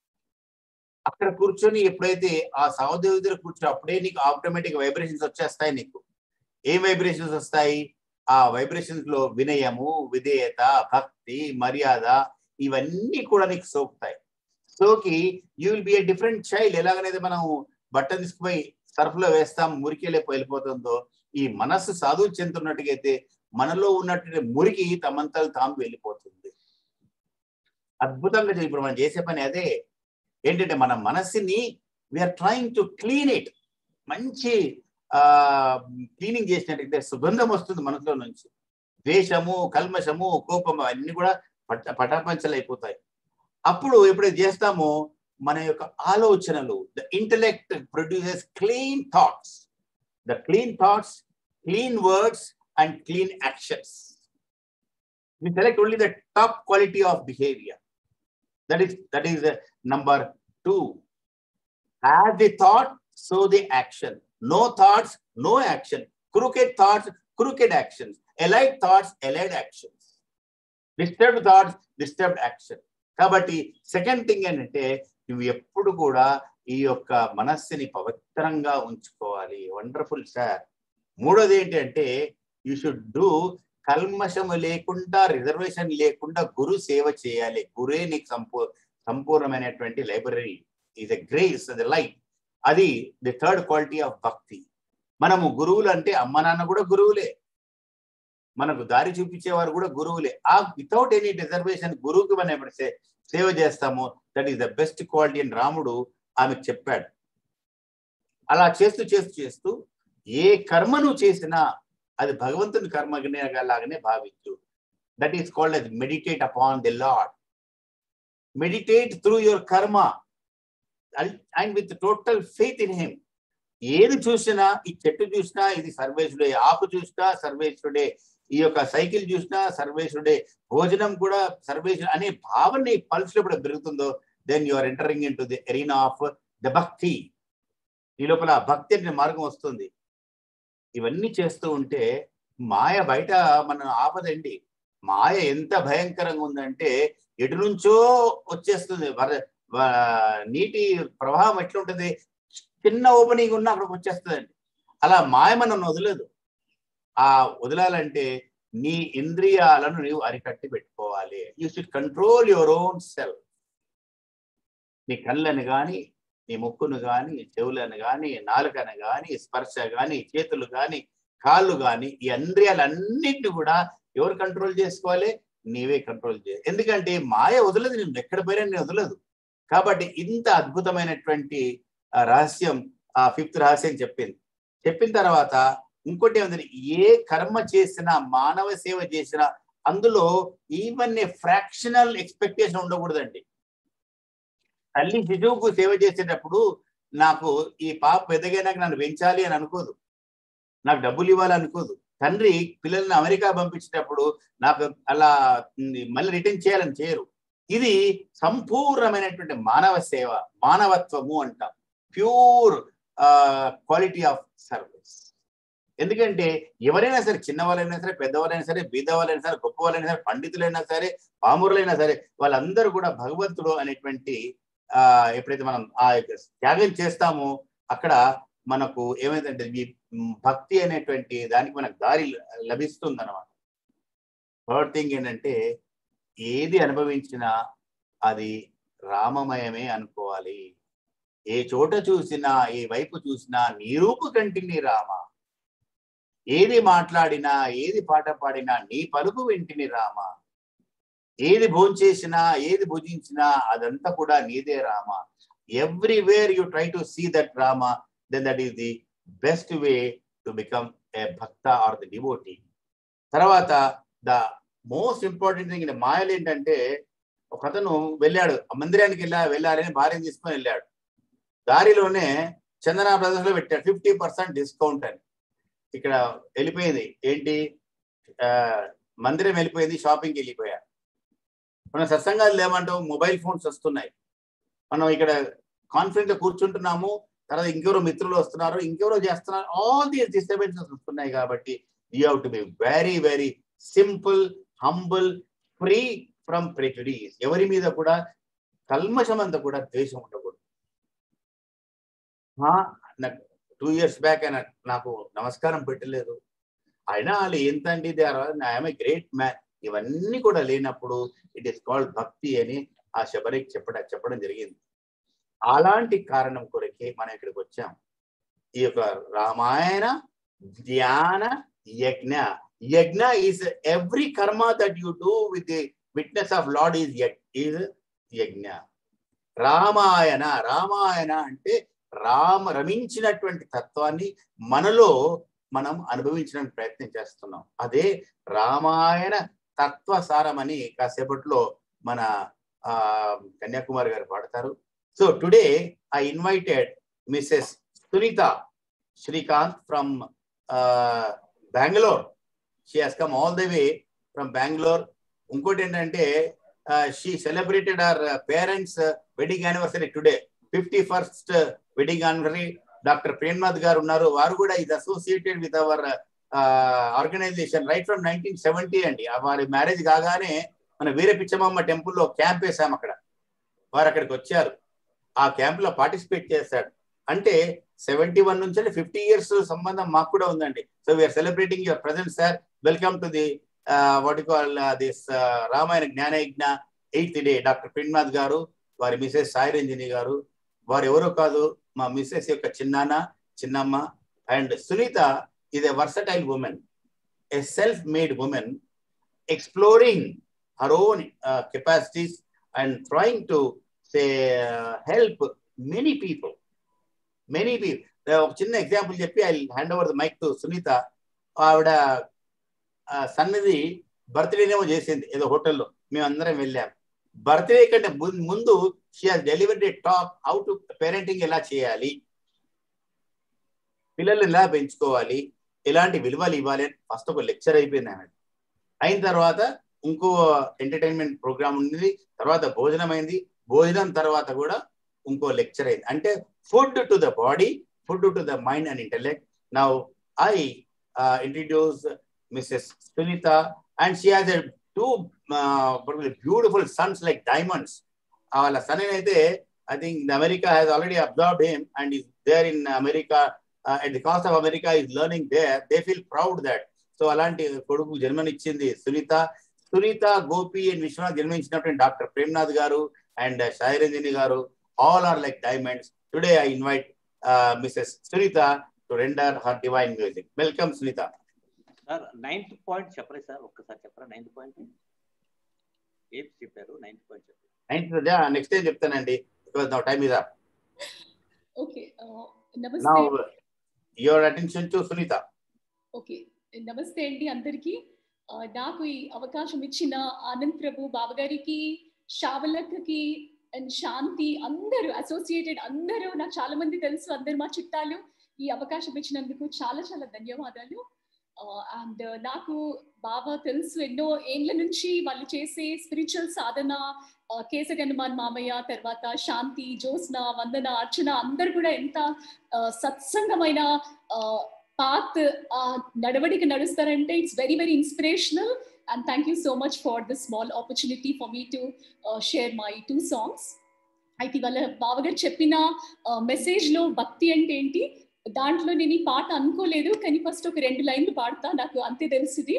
అక్కడ కూర్చొని ఎప్పుడైతే ఆ సాధువు దగ్గర కూర్చో అప్పుడే నీకు ఆటోమేటిక్ వైబ్రేషన్స్ వచ్చేస్తాయి నీకు ఏం వైబ్రేషన్స్ వస్తాయి ఆ వైబ్రేషన్స్ లో వినయము విధేయత భక్తి మర్యాద ఇవన్నీ కూడా నీకు సోకుతాయి సోకి you will be a different child ఎలాగనైతే మనం బట్ట తీసుకుపోయి సర్ఫ్ లో వేస్తాం మురికి వెళ్ళిపోతుందో ఈ మనస్సు సాధువు చెందుతున్నట్టుగా అయితే మనలో ఉన్నటువంటి మురికి తమంతలు తాము వెళ్ళిపోతుంది అద్భుతంగా చే- ఇప్పుడు మనం చేసే పని అదే ఏంటంటే మన మనస్సుని we're trying to clean it మంచి ఆ క్లీనింగ్ చేసినట్టయితే సుగంధం వస్తుంది మనసులో నుంచి ద్వేషము కల్మషము కోపము అన్ని కూడా పట పటాపంచలు అయిపోతాయి అప్పుడు ఎప్పుడైతే చేస్తామో మన యొక్క ఆలోచనలు the intellect produces clean thoughts the clean thoughts clean words and clean actions we select only the top quality of behavior that is that is uh, number two have the thought so the action no thoughts no action crooked thoughts crooked actions allied thoughts allied actions disturbed thoughts disturbed action కాబట్టి second thing ఏంటంటే నువ్వు ఎప్పుడు కూడా ఈ యొక్క మనస్సుని పవిత్రంగా ఉంచుకోవాలి వండర్ఫుల్ సార్ మూడోది ఏంటంటే యూ షుడ్ డూ కల్మషము లేకుండా రిజర్వేషన్ లేకుండా గురు సేవ చేయాలి గురే నీకు సంపూ సంపూర్ణమైనటువంటి library is a grace the light అది the third quality of bhakti మనము గురువులు అంటే అమ్మ నాన్న కూడా గురువులే మనకు దారి చూపించేవారు కూడా గురువులే ఆ వితౌట్ ఎనీ రిజర్వేషన్ గురువుకి మనం ఎప్పుడు సే- సేవ చేస్తామో that is the best quality అని రాముడు ఆమెకు చెప్పాడు అలా చేస్తూ చేస్తూ చేస్తూ ఏ కర్మ నువ్వు చేసినా అది భగవంతుని కర్మ లాగానే భావించు that is called as meditate upon the lord meditate through your karma and with total faith in him ఏది చూసినా ఈ చెట్టు చూసినా ఇది సర్వేశ్వరుడే ఆకు చూసినా సర్వేశ్వరుడే ఈ యొక్క సైకిల్ చూసినా సర్వేశ్వరుడే భోజనం కూడా సర్వేశ్వరుడు అనే భావన నీ పల్స్ లో ఎప్పుడు పెరుగుతుందో then you are entering in to the arena of the bhakti ఈ లోపల భక్తి అనే మార్గం వస్తుంది ఇవన్నీ చేస్తూ ఉంటే మాయ బయట మన ఆపదండి మాయ ఎంత భయంకరంగా ఉందంటే ఎటు నుంచో వచ్చేస్తుంది వర- వ- నీటి ప్రవాహం ఎట్లుంటది చిన్న ఓపెనింగ్ ఉన్నా అక్కడికి వచ్చేస్తుందండి అలా మాయ మనం వదలదు ఆ వదలాలంటే నీ ఇంద్రియాలను నీవు అరికట్టి పెట్టుకోవాలి you should control your own self నీ కళ్ళను గాని నీ ముక్కును గాని చెవులను గాని నాలుకను గాని స్పర్శ గాని చేతులు గాని కాళ్ళు గాని ఈ ఇంద్రియాలన్నిటిని కూడా ఎవరు కంట్రోల్ చేసుకోవాలి నీవే కంట్రోల్ చేయాలి ఎందుకంటే మాయ వదలదు నేను ఎక్కడ పోయినా నేను వదలదు కాబట్టి ఇంత అద్భుతమైనటువంటి ఆ రహస్యం ఆ ఫిఫ్త్ రహస్యం చెప్పింది చెప్పిన తర్వాత ఇంకోటి ఏమంటే ఏ కర్మ చేసినా మానవ సేవ చేసినా అందులో ఈవెన్ ఏ ఫ్రాక్షనల్ ఎక్స్పెక్టేషన్ ఉండకూడదండి తల్లి శిశువుకు సేవ చేసేటప్పుడు నాకు ఈ పాప పెద్దగైనాక నన్ను పెంచాలి అని అనుకోదు నాకు డబ్బులు ఇవ్వాలి అనుకోదు తండ్రి పిల్లల్ని అమెరికా పంపించేటప్పుడు నాకు అలా ఉమ్, మళ్ళీ రిటర్న్ చేయాలని చేయరు ఇది సంపూర్ణమైనటువంటి మానవ సేవ మానవత్వము అంటాం ప్యూర్ క్వాలిటీ ఆఫ్ సర్వీస్ ఎందుకంటే ఎవరైనా సరే చిన్నవాళ్ళైనా సరే పెద్దవాళ్ళైనా సరే బీదవాళ్ళైనా సరే గొప్ప వాళ్ళైనా సరే పండితులైనా సరే పామురులైనా సరే వాళ్ళందరూ కూడా భగవంతుడు అనేటువంటి ఆ ఎప్పుడైతే మనం ఆ యొక్క త్యాగం చేస్తామో అక్కడ మనకు ఏమైందంటే ఈ భక్తి అనేటువంటి దానికి మనకు దారి లభిస్తుంది అనమాట థర్డ్ థింగ్ ఏంటంటే ఏది అనుభవించినా అది రామమయమే అనుకోవాలి ఏ చోట చూసినా ఏ వైపు చూసినా నీ రూపు కంటిని రామ ఏది మాట్లాడినా ఏది పాట పాడినా నీ పలుకు వింటిని రామ ఏది భోంచేసినా ఏది భుజించినా అదంతా కూడా నీదే Rama everywhere you try to see that Rama then that is the best way to become a bhakta or the devotee తర్వాత the most important thing in మాయలు ఏంటంటే ఒక అతను వెళ్ళాడు ఆ మందిరానికి వెళ్ళా వెళ్ళాలని భార్యను తీసుకొని వెళ్ళాడు దారిలోనే చందన బ్రదర్స్ లో పెట్టాడు ఫిఫ్టీ పర్సెంట్ డిస్కౌంట్ అని ఇక్కడ వెళ్ళిపోయింది ఏంటి ఆ, మందిరం వెళ్ళిపోయింది షాపింగ్కి వెళ్ళిపోయా మనం సత్సంగాలు లేమంటాం మొబైల్ ఫోన్స్ వస్తున్నాయి మనం ఇక్కడ కాన్ఫిడెంట్ గా కూర్చుంటున్నాము తర్వాత ఇంకెవరో మిత్రులు వస్తున్నారు ఇంకెవరో చేస్తున్నారు ఆల్ దీస్ డిస్టర్బెన్సెస్ వస్తున్నాయి కాబట్టి you have to be very very simple humble free from prejudice ఎవరి మీద కూడా కల్మషం అంతా కూడా ద్వేషం ఉండకూడదు ఆ, నాకు టూ ఇయర్స్ బ్యాక్ ఆయన నాకు నమస్కారం పెట్టలేదు అయినా వాళ్ళు ఏంటండి they are I'm a great man ఇవన్నీ కూడా లేనప్పుడు ఇట్ ఈస్ కాల్డ్ భక్తి అని ఆ శబరికి చెప్పడం చెప్పడం జరిగింది అలాంటి కారణం కొరకే మనం ఇక్కడికి వచ్చాం ఈ యొక్క రామాయణ ధ్యాన యజ్ఞ yagna is every karma that you do with the witness of lord is is yagna Ramayana Ramayana అంటే రామ రమించినటువంటి తత్వాన్ని మనలో మనం అనుభవించడానికి ప్రయత్నం చేస్తున్నాం అదే రామాయణ తత్వసారం అని కాసేపట్లో మన ఆ కన్యాకుమారి గారు పాడతారు so today I invited Mrs Sunitha Srikanth from Bengaluru she has come all the way from Bengaluru ఇంకోటి ఏంటంటే she celebrated our parents wedding anniversary today fifty first wedding anniversary doctor Premnath గారు ఉన్నారు వారు కూడా ఇది associated with our organization right from nineteen seventy అండి ఆ వారి మ్యారేజ్ కాగానే మన వీర పిచ్చమమ్మ టెంపుల్లో క్యాంప్ వేసాం అక్కడ వారు అక్కడికి వచ్చారు ఆ క్యాంప్ లో పార్టిసిపేట్ చేశాడు అంటే సెవెంటీ వన్ నుంచి ఫిఫ్టీ ఇయర్స్ సంబంధం మాకు కూడా ఉందండి so we're celebrating your present sir welcome to the what call this Ramayana Jnanayagna eighth day doctor Premnath గారు వారి మిసెస్ సాయి రంజని గారు వారు ఎవరో కాదు మా మిస్సెస్ యొక్క చిన్నాన్న చిన్నమ్మ and Sunitha is a versatile woman, a self-made woman exploring her own uh, capacities and trying to say uh, help many people. Many people. ఒక చిన్న ఎగ్జాంపుల్ చెప్పి I hand over the mike to Sunitha ఆవిడ ఆ, సన్నిధి బర్త్డేనేమో చేసింది ఏదో హోటల్లో మేము అందరం వెళ్ళాం బర్త్డే కంటే ముం- ముందు she has delivered a talk how to parenting ఎలా చేయాలి పిల్లల్ని ఎలా పెంచుకోవాలి ఎలాంటి విలువలు ఇవ్వాలి అని ఫస్ట్ ఒక లెక్చర్ అయిపోయింది ఆమె అయిన తర్వాత ఇంకో ఎంటర్టైన్మెంట్ ప్రోగ్రామ్ ఉంది తర్వాత భోజనం అయింది భోజనం తర్వాత కూడా ఇంకో లెక్చర్ అయింది అంటే food to the body food to the mind and intellect now I introduce Mrs Sunitha and she has two beautiful sons like diamonds వాళ్ళ సన్ అయితే I think America has already observed him and is there in America at the cost of America is learning there they feel proud that so అలాంటి కొడుకు జన్మనిచ్చింది Sunitha Sunitha Gopi and Viswanath జన్మించినటువంటి doctor Premnath గారు and Shairanjani గారు all are like diamonds today I invite Mrs Sunitha to render her divine music welcome Sunitha sir ninth point చెప్పలేదు sir ఒక్కసారి చెప్పరా ninth point ఏది చెప్పారు నైన్త్ పాయింట్ చెప్పారు నైన్త్ నెక్స్ట్ టైం చెప్తానండి because now time is up okay now namaste your attention to Sunitha okay namaste అండి అందరికి ఆ, నాకు ఈ అవకాశం ఇచ్చిన ఆనంద్ ప్రభు బావగారికి షావలక్కకి అండ్ శాంతి అందరూ అసోసియేటెడ్ అందరూ నాకు చాలా మంది తెలుసు అందరు మా చుట్టాలు ఈ అవకాశం ఇచ్చినందుకు చాలా చాలా ధన్యవాదాలు అండ్ నాకు బాగా తెలుసు ఎన్నో ఏండ్ల నుంచి వాళ్ళు చేసే స్పిరిచువల్ సాధన ఆ, కేశ హనుమాన్ మామయ్య తర్వాత శాంతి జ్యోత్స్న వందన అర్చన అందరు కూడా ఎంత ఆ, సత్సంగమైన పాత్ నడవడికి నడుస్తారంటే it's very very inspirational and thank you so much for the small opportunity for me to share my two songs అయితే వాళ్ళ బావగారు చెప్పిన మెసేజ్ లో భక్తి అంటే ఏంటి దాంట్లో నేను ఈ పాట అనుకోలేదు కానీ ఫస్ట్ ఒక రెండు లైన్లు పాడతా నాకు అంతే తెలిసింది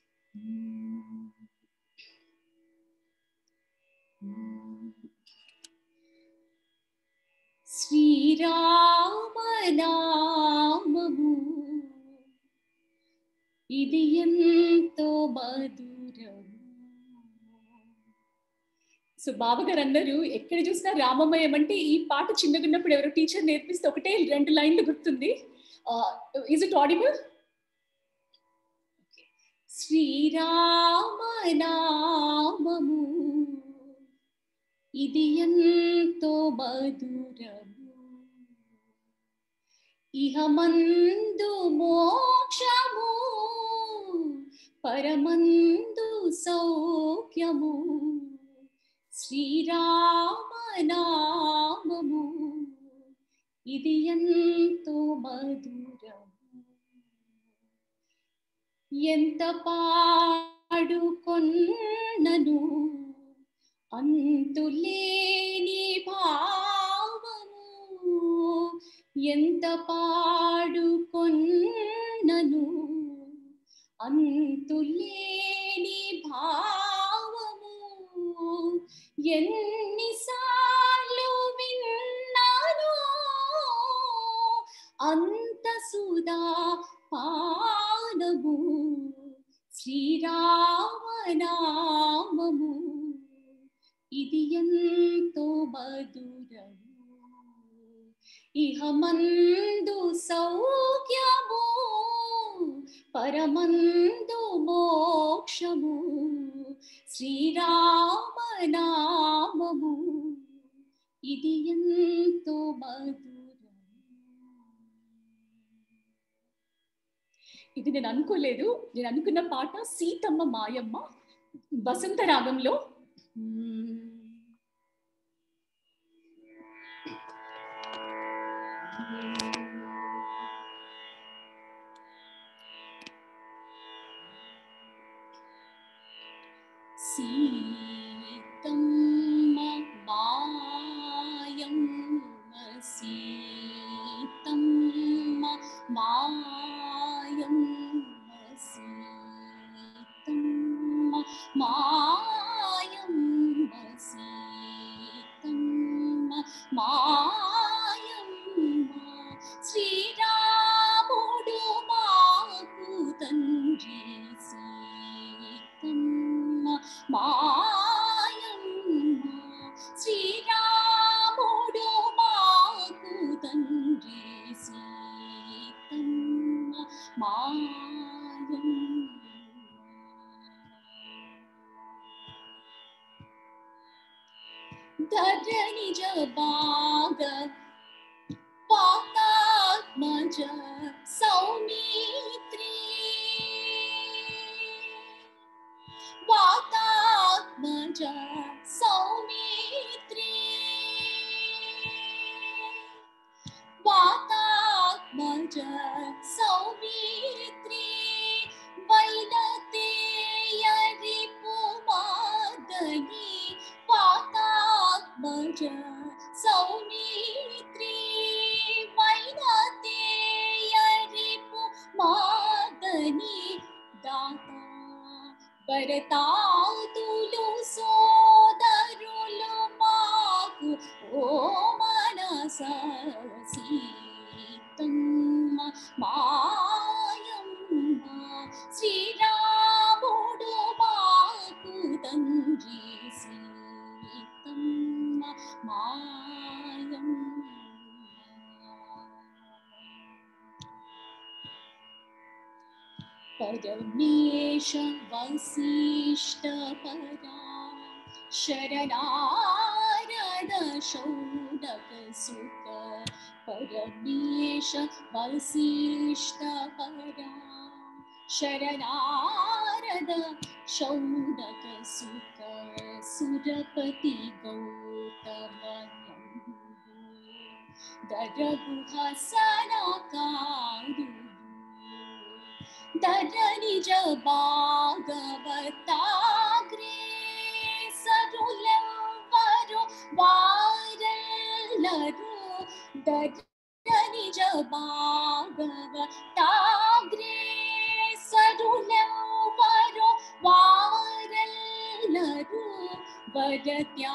శ్రీరామనామము ఇది ఎంతో మధురము సో బాబగారు అందరూ ఎక్కడ చూసినా రామమయం అంటే ఈ పాట చిన్నగా ఉన్నప్పుడు ఎవరో టీచర్ నేర్పిస్తే ఒకటే రెండు లైన్లు గుర్తుంది ఇస్ ఇట్ ఆడిబుల్ శ్రీరామనామము ఇది ఎంతో మధురము ఇహమందు మోక్షము పరమందు సౌఖ్యము శ్రీరామనామము ఇది ఎంతో మధురము ఎంత పాడుకొన్నను అంతులేని భావము ఎంత పాడుకొన్నను అంతులేని భావము ఎన్నిసార్లు విన్నాను అంత సుధా పానము శ్రీరామనామము ఇది ఎంతో మధురము ఇహమందు సౌఖ్యము పరమందు మోక్షము శ్రీరామనామము ఇది ఎంతో మధురము ఇది నేను అనుకోలేదు నేను అనుకున్న పాట సీతమ్మ మాయమ్మ వసంత రాగంలో సీతమ్మ మాయమ్మ సీతమ్మ మాయమ్మ సీతమ్మ మాయమ్మ సీతమ్మ మాయమ్మ శ్రీరాముడు మాకు తండ్రి శ్రీరాముడు మాకు తండ్రి సీతమ్మ మాయమ్మ ధరణి జబాగ పాతాత్మజ సౌమిత్రి వాతాత్మజ సౌమిత్రి వాతాత్మజ సౌమిత్రి వైనతేయరి పుమాదని వాతాత్మజ సౌమిత్రి వైనతేయరి పుమాదని దాత భరతాతులు సోదరులు మాకు ఓ మనస సీతమ్మ మాయమ్మ శ్రీరాముడు మాకు తండ్రి సీతమ్మ మాయమ్మ परमेश वसिष्ठ परा शरणारद शौनक सुत परमेश वसिष्ठ परा शरणारद शौनक सुत सुरपति गौतम दरगुहसनकारुः ధరణిజ భాగవతాగ్రే సరులెవ్వరు వారెల్లరు ధరణిజ భాగవతాగ్రే సరులెవ్వరు వారెల్లరు వర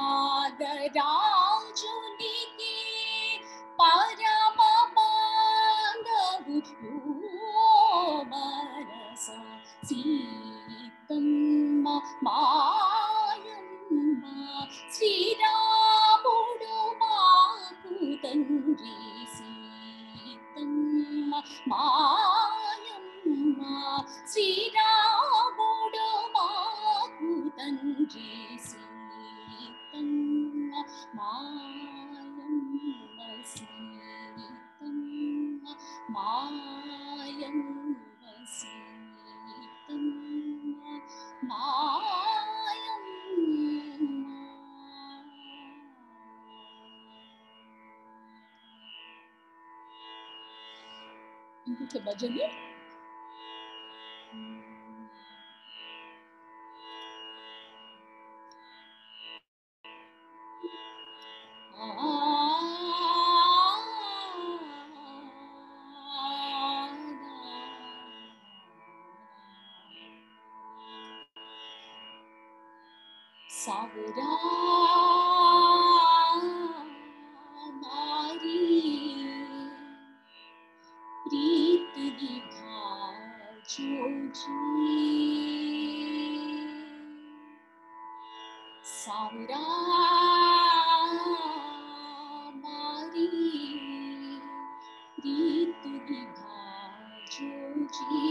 త్యాగరాజునికి పరమ బాంధవు మనస సీతమ్మ మాయమ్మ శ్రీరాముడు మాకు తండ్రి సీతమ్మ మాయమ్మ శ్రీరాముడు మాకు తండ్రి సీతమ్మ మాయమ్మ సీతమ్మ మాయమ్మ సీతమ్మ మాయమ్మ ఇంకొక భజన సాగరా మారీ प्रीत निभा जो जी सावरा मारी प्रीत निभा जो जी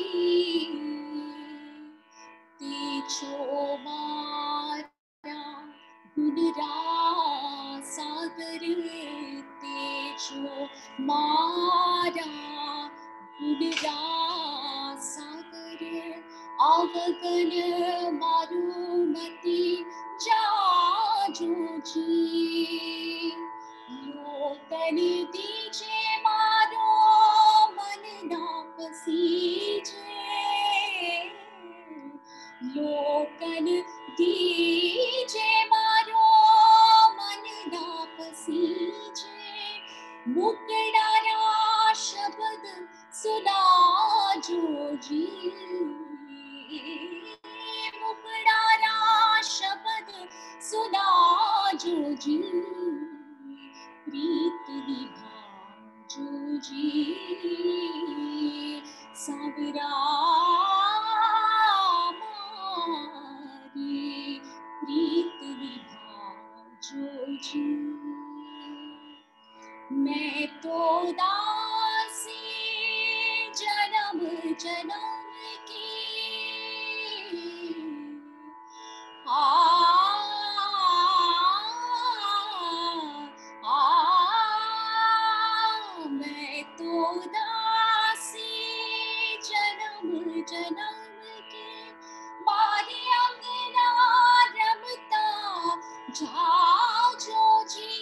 तेजो मारा गुणरा सागर तेजो मारा गुणरा सागर अवगन मारुमति जाजो जी लोकन दीजे मारो मन ना पसीजे लोकन दीजे मारो मन ना पसीजे मुकड़ारा शब्द सुना जो जी मुकड़ारा शब्द सुना जो जी प्रीत निभा जो जी सावरा मारी प्रीत निभा जो जो जी मैं तो दासी जन्म जन्म की आ आ मैं तो दासी जन्म जन्म के मारे अंगना रमता जा जो जी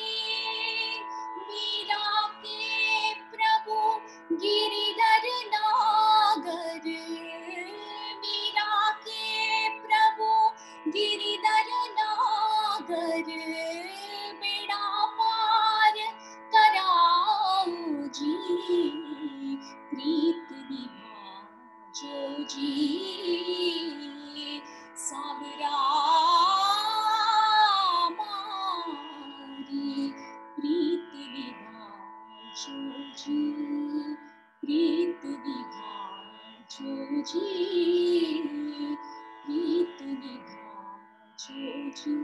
मीरा के प्रभु गिरिधर नागर मीरा के प्रभु गिरिधर नागर बेड़ा पार कराओ जी प्रीत निभा जो जी सावरा मारी प्रीत निभा जो जी प्रीत निभा जो जी प्रीत निभा जो जी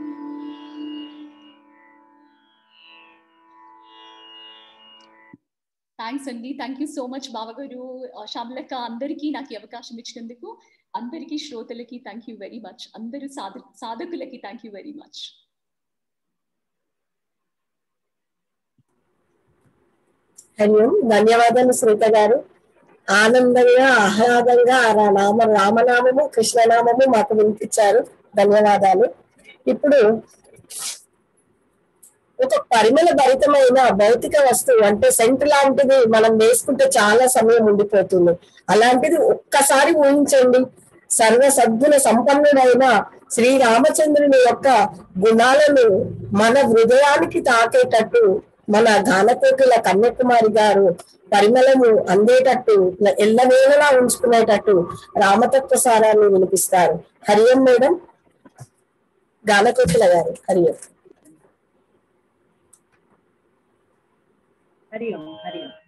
థ్యాంక్స్ అండి థ్యాంక్ యూ సో మచ్ బావగారు శ్యామలక్క అందరికీ నాకు ఈ అవకాశం ఇచ్చినందుకు అందరికీ శ్రోతలకి థ్యాంక్ యూ వెరీ మచ్ అందరు సాధ సాధకులకి thank you very much Hari Om ధన్యవాదాలు శ్రీత గారు ఆనందంగా ఆహ్లాదంగా ఆ రా- నామ రామనామము కృష్ణనామము మాకు వినిపించారు ధన్యవాదాలు ఇప్పుడు ఒక పరిమళ భరితమైన భౌతిక వస్తువు అంటే సెంట్ లాంటిది మనం వేసుకుంటే చాలా సమయం ఉండిపోతుంది అలాంటిది ఒక్కసారి ఊహించండి సర్వ సద్గుణ సంపన్నుడైన శ్రీరామచంద్రుని యొక్క గుణాలను మన హృదయానికి తాకేటట్టు మన గానకోకిల కన్యాకుమారి గారు పరిమళము అందేటట్టు ఎల్లవేళలా ఉంచుకునేటట్టు రామతత్వ సారాన్ని వినిపిస్తారు హరియం మేడం గానకోకిల గారు హరియం హరి ఓం హరి ఓం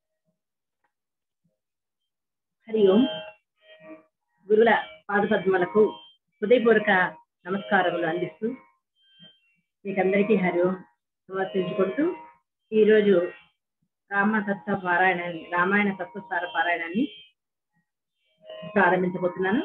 హరి ఓం గురువుల పాదపద్మలకు హృదయపూర్వక నమస్కారములు అందిస్తూ మీకందరికీ హరి ఓం సమర్పించుకుంటూ ఈరోజు రామతత్వ పారాయణాన్ని రామాయణ తత్వసార పారాయణాన్ని ప్రారంభించబోతున్నాను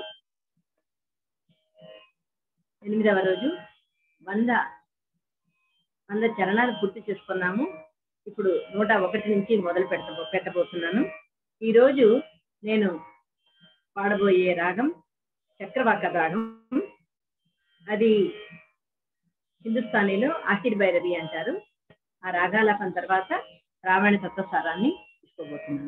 ఎనిమిదవ రోజు వంద వంద చరణాలు పూర్తి చేసుకున్నాము ఇప్పుడు నూట ఒకటి నుంచి మొదలు పెట్ట పెట్టబోతున్నాను ఈరోజు నేను పాడబోయే రాగం చక్రవాక రాగం అది హిందుస్థానీలో ఆఖిర్ భైరవి అంటారు ఆ రాగాలాపం తర్వాత రామాయణ తత్వసారాన్ని తీసుకోబోతున్నాను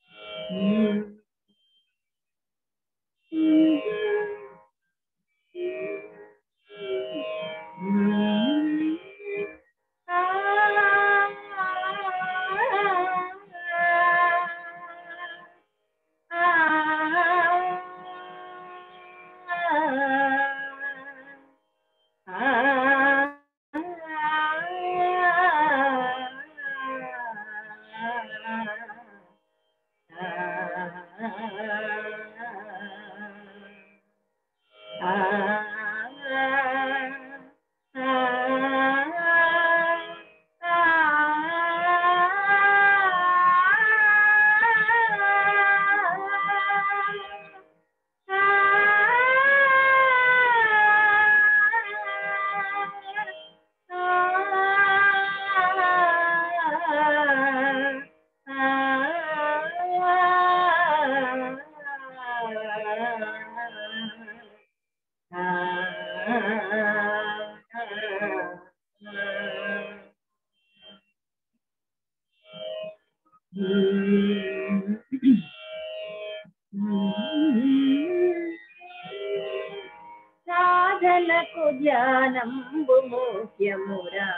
సాధనకు ధ్యానంబు ముఖ్యమురా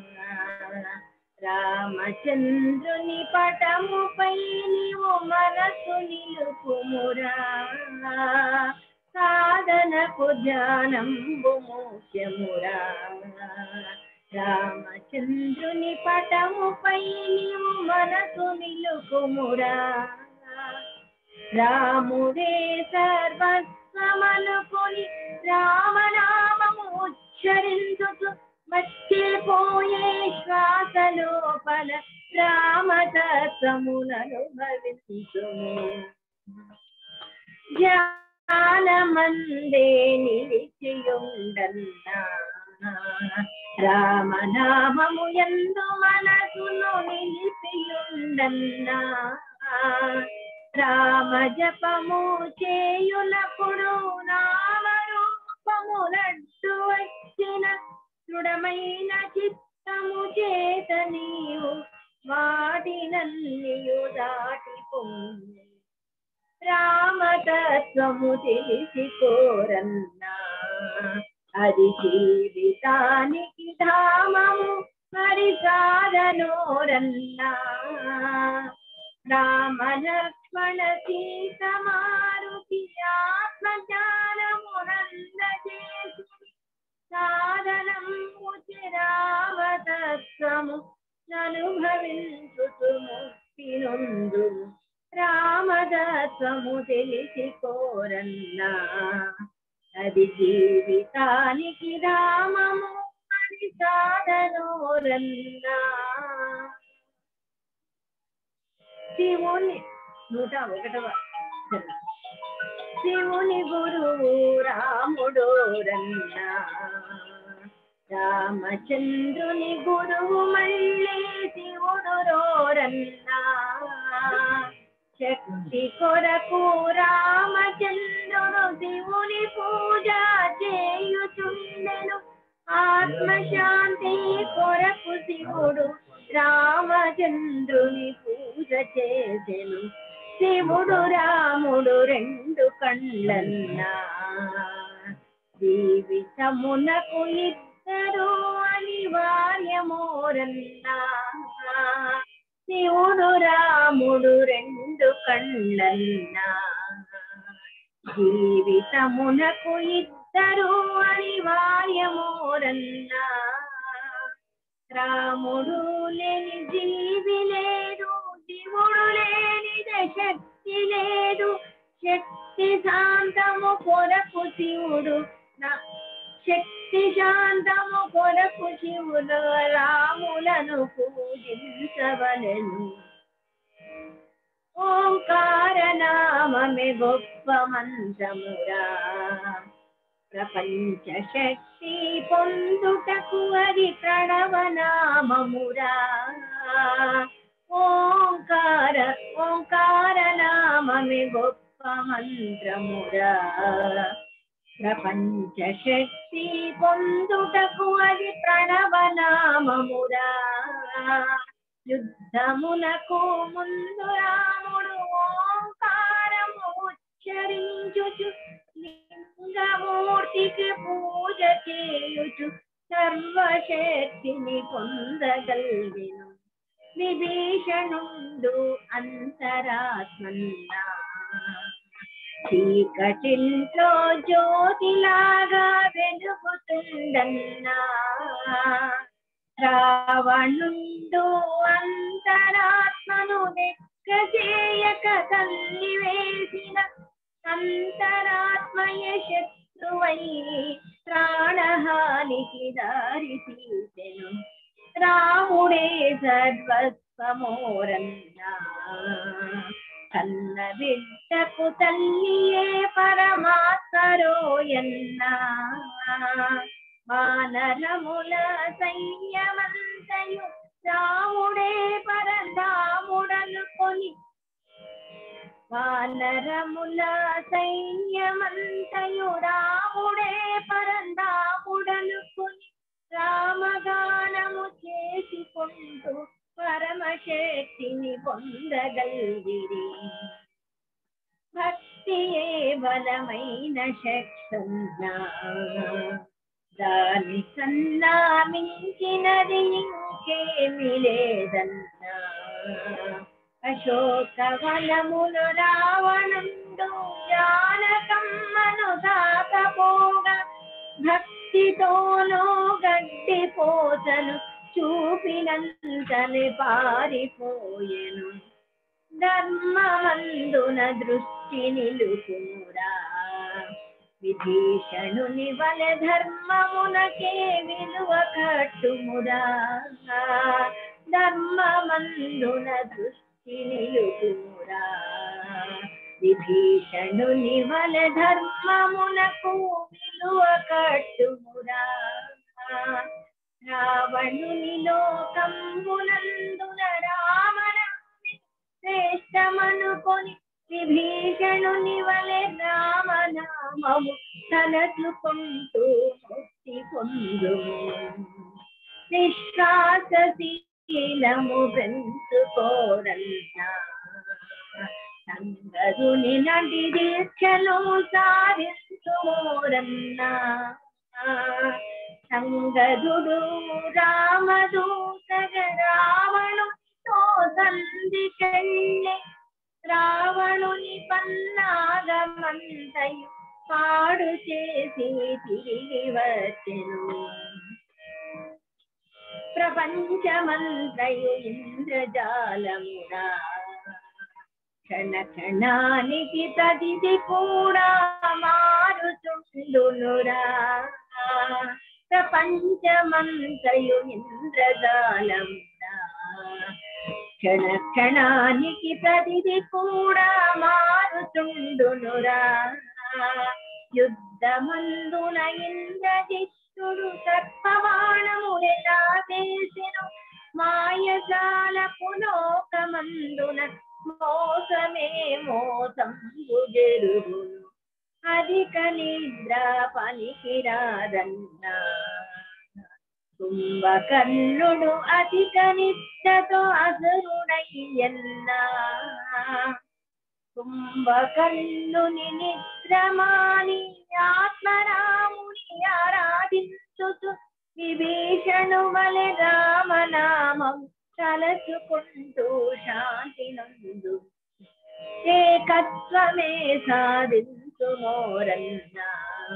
రామచంద్రుని పటముపై నీవు మనసు నిలుపుమురా సాధనకు ధ్యానంబు ముఖ్యమురా రామచంద్రుని పటముపై నీవు మనసు నిలుపుమురా రాముడే సర్వస్వమనుకొని రామనామము ఉచ్చరించుతూ మర్చిపోయే శ్వాస లోపల రామతత్వములను భవించుము జ్ఞానమందే నిలిచియుండన్నా రామనామము ఎందు మనసును నిలిపియుండన్నా రామ జపము చేయునప్పుడు నామరూపములడ్డు వచ్చిన దృఢమైన చిత్తము చేత నీవు వాటినన్నియు దాటిపోయి రామతత్వము తెలిసి కోరన్నా అది జీవితానికి ధామము మరి సాధనోరన్నా రామ లక్ష్మణ సీత మారుతి ఆత్మజ్ఞానమునంద చేసి సాధనం రామతత్వము అనుభవించుతు ముక్తి నొందు రామతత్వము తెలిసి కోరన్నా అది జీవితానికి రామము అని సాధనోరన్నా శివుని నూట ఒకటవ చరణం. శివుని గురువు రాముడు రన్నా రామచంద్రుని గురువు మళ్ళీ శివుడు రోరన్నా శక్తి కొరకు రామచంద్రుడు శివుని పూజ చేయుచుండెను ఆత్మశాంతి కొరకు శివుడు రామచంద్రుని పూజ చేసెను శివుడు రాముడు రెండు కళ్ళన్నా జీవితమునకు ఇద్దరు అనివార్యమోరన్నా శివుడు రాముడు రెండు కళ్ళన్నా జీవితమునకు ఇద్దరు అనివార్యమోరన్నా రాముడు లేని జీవి లేదు శివుడు లేనిద శక్తి లేదు శక్తి శాంతము కొరకు శివుడు నా- శక్తి శాంతము కొరకు శివుడు రాములను పూజించవలెను ఓంకార నామమే గొప్ప మంత్రమురా ప్రపంచ శక్తి పొందుటకు అది ప్రణవనామమురా ఓంకార ఓంకార నామమే గొప్ప మంత్రమురా ప్రపంచ శక్తి పొందుటకు అది ప్రణవనామమురా యుద్ధమునకు ముందు రాముడు ఓంకారము ఉచ్చరించుచు లింగమూర్తికి పూజ చేయుచు సర్వశక్తిని పొందగలిగిను విభీషణుండు అంతరాత్మన్నా చీకటింట్లో జ్యోతిలాగా వెలుగుతుండన్నా రావణుండు అంతరాత్మను లెక్క చేయక తల్లి వేసిన అంతరాత్మయ శత్రువై ప్రాణహానికి దారి తీసెను రాముడే సర్వస్వమోరన్నా కన్న బిడ్డకు తల్లియే పరమాత్మరోయన్నా వానరముల సైన్యమంతయు రాముడే పరధాముడనుకొని వానరముల సైన్యమంతయు రాముడే పరంధాముడనుకొని రామగానము చేసుకుంటూ పరమశక్తిని పొందగలిగిరి భక్తియే బలమైన శక్తన్నా దాని కన్నా మించినది ఇంకేమి లేదన్నా అశోకవనములు రావణుండు జానకమ్మను దాకపోగా భక్తితోనో గడ్డి పోతను చూపినంతని పారిపోయెను ధర్మమందున దృష్టి నిలుపురా విభీషణుని వలె ధర్మమునకే విలువ కట్టుమురా ధర్మమందున దృష్టి నిలుపుమురా విభీషణుని వలె ధర్మమునకు విలువ కట్టుమురా రావణుని లోకంబునందున రామనామి శ్రేష్టమనుకొని విభీషణుని వలె రామనామము తలచుకుంటూ ముక్తి పొందుము నిష్కాసశీలము పెంచుకోరన్నా సంగరుని నడి దీక్షను సాధించుమోరన్నా సంగదుడు రామదూతగ రావణుతో సంధికెళ్ళి రావణుని పన్నాగమంతయు పాడు చేసి తిరిగి వచ్చెను ప్రపంచమంతయు ఇంద్రజాలమురా క్షణ క్షణానికి ప్రతిది కూడా మారుతుండునురా ప్రపంచమంతయు ఇంద్రజాలమురా క్షణ క్షణానికి ప్రతిది కూడా మారుతుండునురా యుద్ధమందున ఇంద్రజిత్తుడు సర్పబాణములెలా వేసెను మాయజాల పులోకమందున మోసమే మోసం జరుగును అధిక నిద్ర పనికిరాదన్నా కుంభకర్ణుడు అధిక నిద్రతో అసురుడయ్యన్నా కుంభకర్ణుని నిద్రమాని ఆత్మరాముని ఆరాధించుతు విభీషణు వలె రామనామం తలచుకుంటూ శాంతి నందు ఏకత్వమే సాధించుమోరన్నా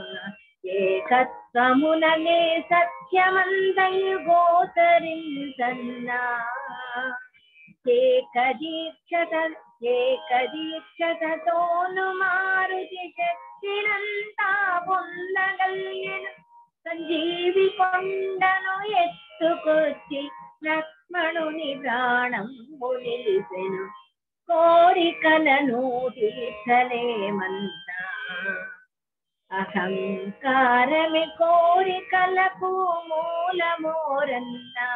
ఏకత్వముననే సత్యమందయు గోచరించన్నా ఏకదీక్షత ఏకదీక్షతతోను మారుతి శక్తినంతా పొందగలిగెను సంజీవి కొండను ఎత్తుకొచ్చి లక్ష్మణుని ప్రాణం నిలిసెను కోరికలను తీర్చలేమన్నా అహంకారమే కోరికలకు మూలమోరన్నా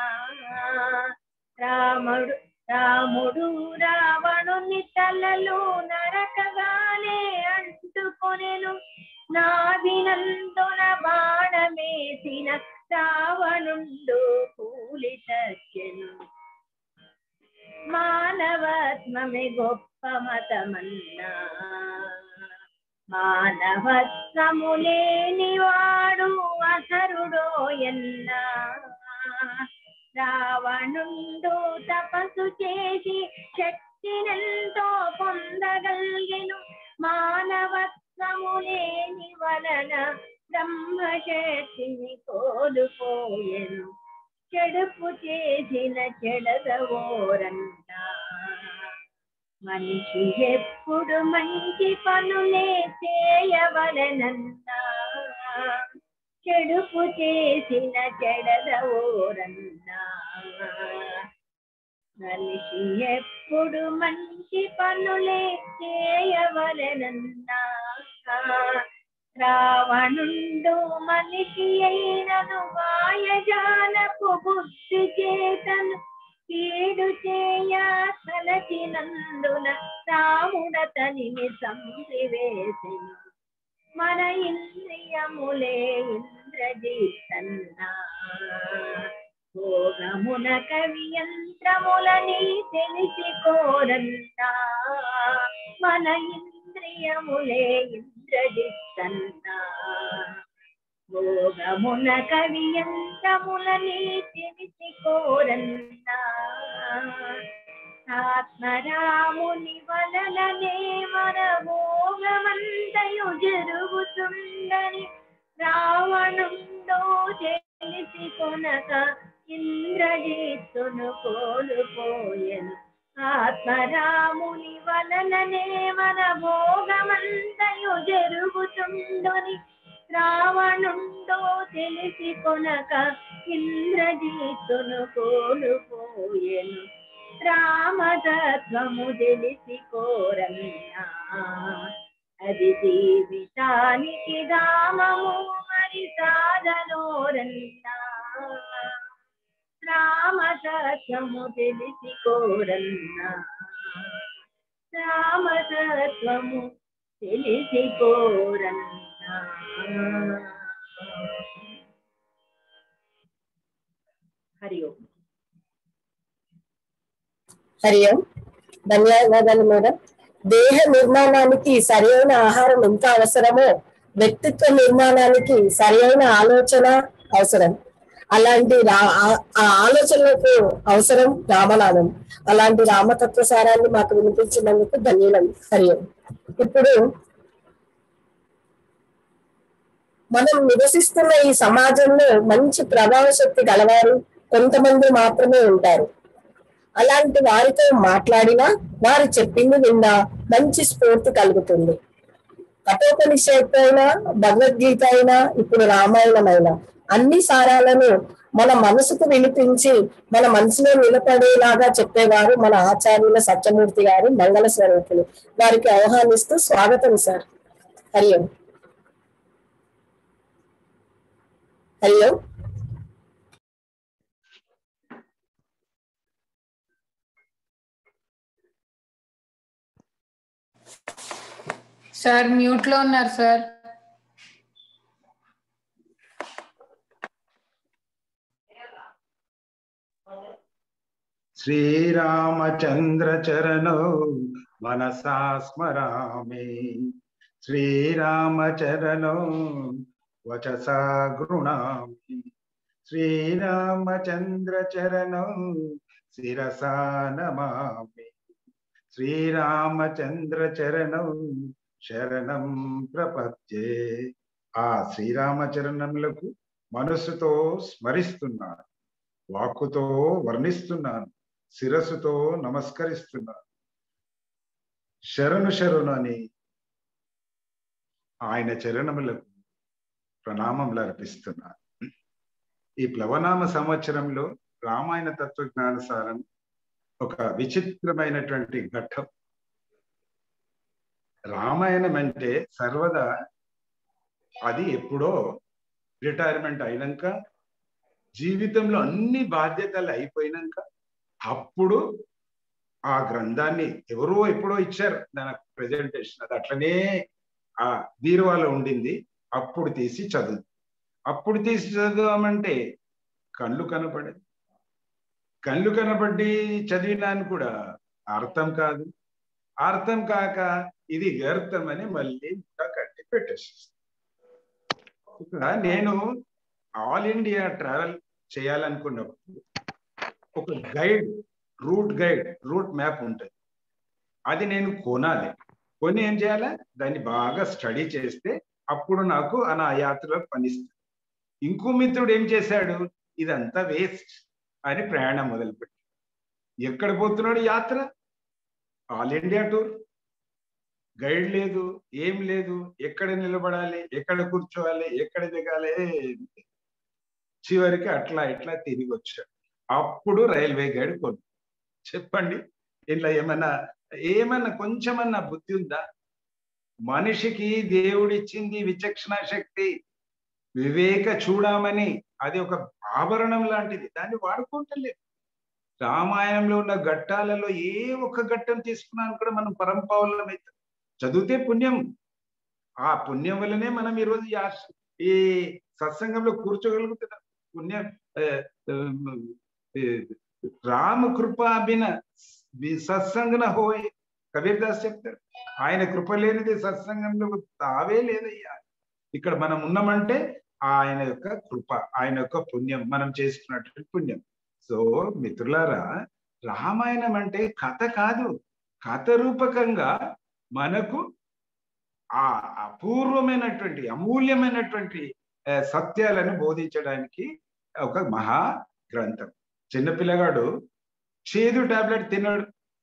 రాముడు రాముడు రావణుని తలలో నరకగానే అంటుకొనెను నాభినందున బాణమేసిన రావణుండు కూలి చచ్చెను మానవత్వమే గొప్ప మతమన్నా మానవత్వము లేనివాడు అసరుడో ఎన్నా రావణుండు తపస్సు చేసి శక్తినెంతో పొందగలిగెను మానవత్వము లేని వలన బ్రహ్మశక్తిని కోల్పోయెను చెడుపు చేసిన చెడదవోరంతా మనిషి ఎప్పుడు మంచి పనులే చేయవలనన్నా చెడుపు చేసిన చెడదవోరన్నా మనిషి ఎప్పుడు మంచి పనులే చేయవలనన్నా రావణుండు మనిషి అయినను మాయజాలపు బుద్ధి చేతను కీడు చేయ తలచినందున రాముడతనిని సంసివేసెను మన ఇంద్రియములే ఇంద్రజిత్తన్నా భోగమున కవి యంత్రములని తెలిసి కోరన్నా మన ఇంద్రియములే ఇంద్రజిత్తన్నా భోగమున కవి యంత్రములని తెలిసి కోరన్నా ఆత్మరాముని వలలనే మన భోగమంతయు జరుగుతుందని రావణుండో తెలిసి కొనక ఇంద్రజిత్తును కోల్పోయెను ఆత్మరాముని వలననే మన భోగమంతయు జరుగుతుండని రావణుండో తెలిసి కొనక ఇంద్రజీతును కోల్పోయెను రామతత్వము తెలిసి కోరన్నా అది జీవితానికి దామము మరి సాధనోరన్నా రామతత్వము తెలిసి కోరన్నా రామతత్వము తెలిసి కోరన్నా హరి ఓం హరి ఓం ధన్యవాదాలు మేడం దేహ నిర్మాణానికి సరైన ఆహారం ఎంత అవసరమో వ్యక్తిత్వ నిర్మాణానికి సరైన ఆలోచన అవసరం అలాంటి రా ఆ- ఆ ఆలోచనలకు అవసరం రామనామం అలాంటి రామతత్వ సారాన్ని మాకు వినిపించినందుకు ధన్యులం హరి ఓం ఇప్పుడు మనం నివసిస్తున్న ఈ సమాజంలో మంచి ప్రభావ శక్తి గలవారు కొంతమంది మాత్రమే ఉంటారు అలాంటి వారితో మాట్లాడినా వారు చెప్పింది విన్నా మంచి స్ఫూర్తి కలుగుతుంది కఠోపనిషత్తు అయినా భగవద్గీత అయినా ఇప్పుడు రామాయణం అయినా అన్ని సారాలను మన మనసుకు వినిపించి మన మనసులో నిలబడేలాగా చెప్పేవారు మన ఆచార్యుల సత్యమూర్తి గారు మంగళ స్వరూపులు వారికి ఆహ్వానిస్తూ స్వాగతం sir Hari Om Hari Om sir mute లో ఉన్నారు సార్ శ్రీరామచంద్ర చరణో మనసా స్మరామి శ్రీరామచరణో వచసా గృణామి శ్రీరామచంద్ర చరణో శిరసా నమామి శ్రీరామచంద్ర చరణం శరణం ప్రపత్యే ఆ శ్రీరామచరణములకు మనస్సుతో స్మరిస్తున్నాను వాక్కుతో వర్ణిస్తున్నాను శిరస్సుతో నమస్కరిస్తున్నాను శరణు శరణు అని ఆయన చరణములకు ప్రణామములు అర్పిస్తున్నాను ఈ ప్లవనామ సంవత్సరంలో రామాయణ తత్వజ్ఞానసారం ఒక విచిత్రమైనటువంటి ఘట్టం రామాయణం అంటే సర్వదా అది ఎప్పుడో రిటైర్మెంట్ అయినాక జీవితంలో అన్ని బాధ్యతలు అయిపోయినాక అప్పుడు ఆ గ్రంథాన్ని ఎవరో ఎప్పుడో ఇచ్చారు దాని ప్రెజెంటేషన్ అది అట్లనే ఆ బీరువాలో ఉండింది అప్పుడు తీసి చదువు అప్పుడు తీసి చదువుదామంటే కళ్ళు కనపడేది కళ్ళు కనబడి చదివినాను కూడా అర్థం కాదు అర్థం కాక ఇది వ్యర్థం అని మళ్ళీ ఇంకా కట్టి పెట్టేసి నేను ఆల్ ఇండియా ట్రావెల్ చేయాలనుకున్నప్పుడు ఒక guide route guide route map ఉంటుంది అది నేను కొనాలి కొని ఏం చేయాలి దాన్ని బాగా స్టడీ చేస్తే అప్పుడు నాకు ఆ నా యాత్రలో పనిస్తుంది ఇంకో మిత్రుడు ఏం చేశాడు ఇదంతా వేస్ట్ అని ప్రయాణం మొదలుపెట్టి ఎక్కడ పోతున్నాడు యాత్ర ఆల్ ఇండియా టూర్ గైడ్ లేదు ఏం లేదు ఎక్కడ నిలబడాలి ఎక్కడ కూర్చోవాలి ఎక్కడ దిగాలి చివరికి అట్లా ఇట్లా తిరిగి వచ్చాడు అప్పుడు రైల్వే గైడ్ కొను చెప్పండి ఇట్లా ఏమన్నా ఏమన్నా కొంచెమన్నా బుద్ధి ఉందా మనిషికి దేవుడిచ్చింది విచక్షణ శక్తి వివేక చూడమని అది ఒక ఆభరణం లాంటిది దాన్ని వాడుకుంటలేదు రామాయణంలో ఉన్న ఘట్టాలలో ఏ ఒక్క ఘట్టం తీసుకున్నాను కూడా మనం పరంపౌలం అవుతాం చదివితే పుణ్యం ఆ పుణ్యం వల్లనే మనం ఈరోజు ఈ ఆశ- ఈ సత్సంగంలో కూర్చోగలుగుతున్నాం పుణ్యం ఆ, ఆ, ఏ, రామ కృపాభిన సత్సంగన హోయ్ కబీర్ దాస్ చెప్తారు ఆయన కృప లేనిది సత్సంగంలో తావే లేదయ్యా ఇక్కడ మనం ఉన్నామంటే ఆయన యొక్క కృప ఆయన యొక్క పుణ్యం మనం చేసుకున్నటువంటి పుణ్యం సో మిత్రులారా రామాయణం అంటే కథ కాదు కథ రూపకంగా మనకు ఆ అపూర్వమైనటువంటి అమూల్యమైనటువంటి ఆ, సత్యాలను బోధించడానికి ఒక మహా గ్రంథం చిన్నపిల్లగాడు చేదు టాబ్లెట్ తినడు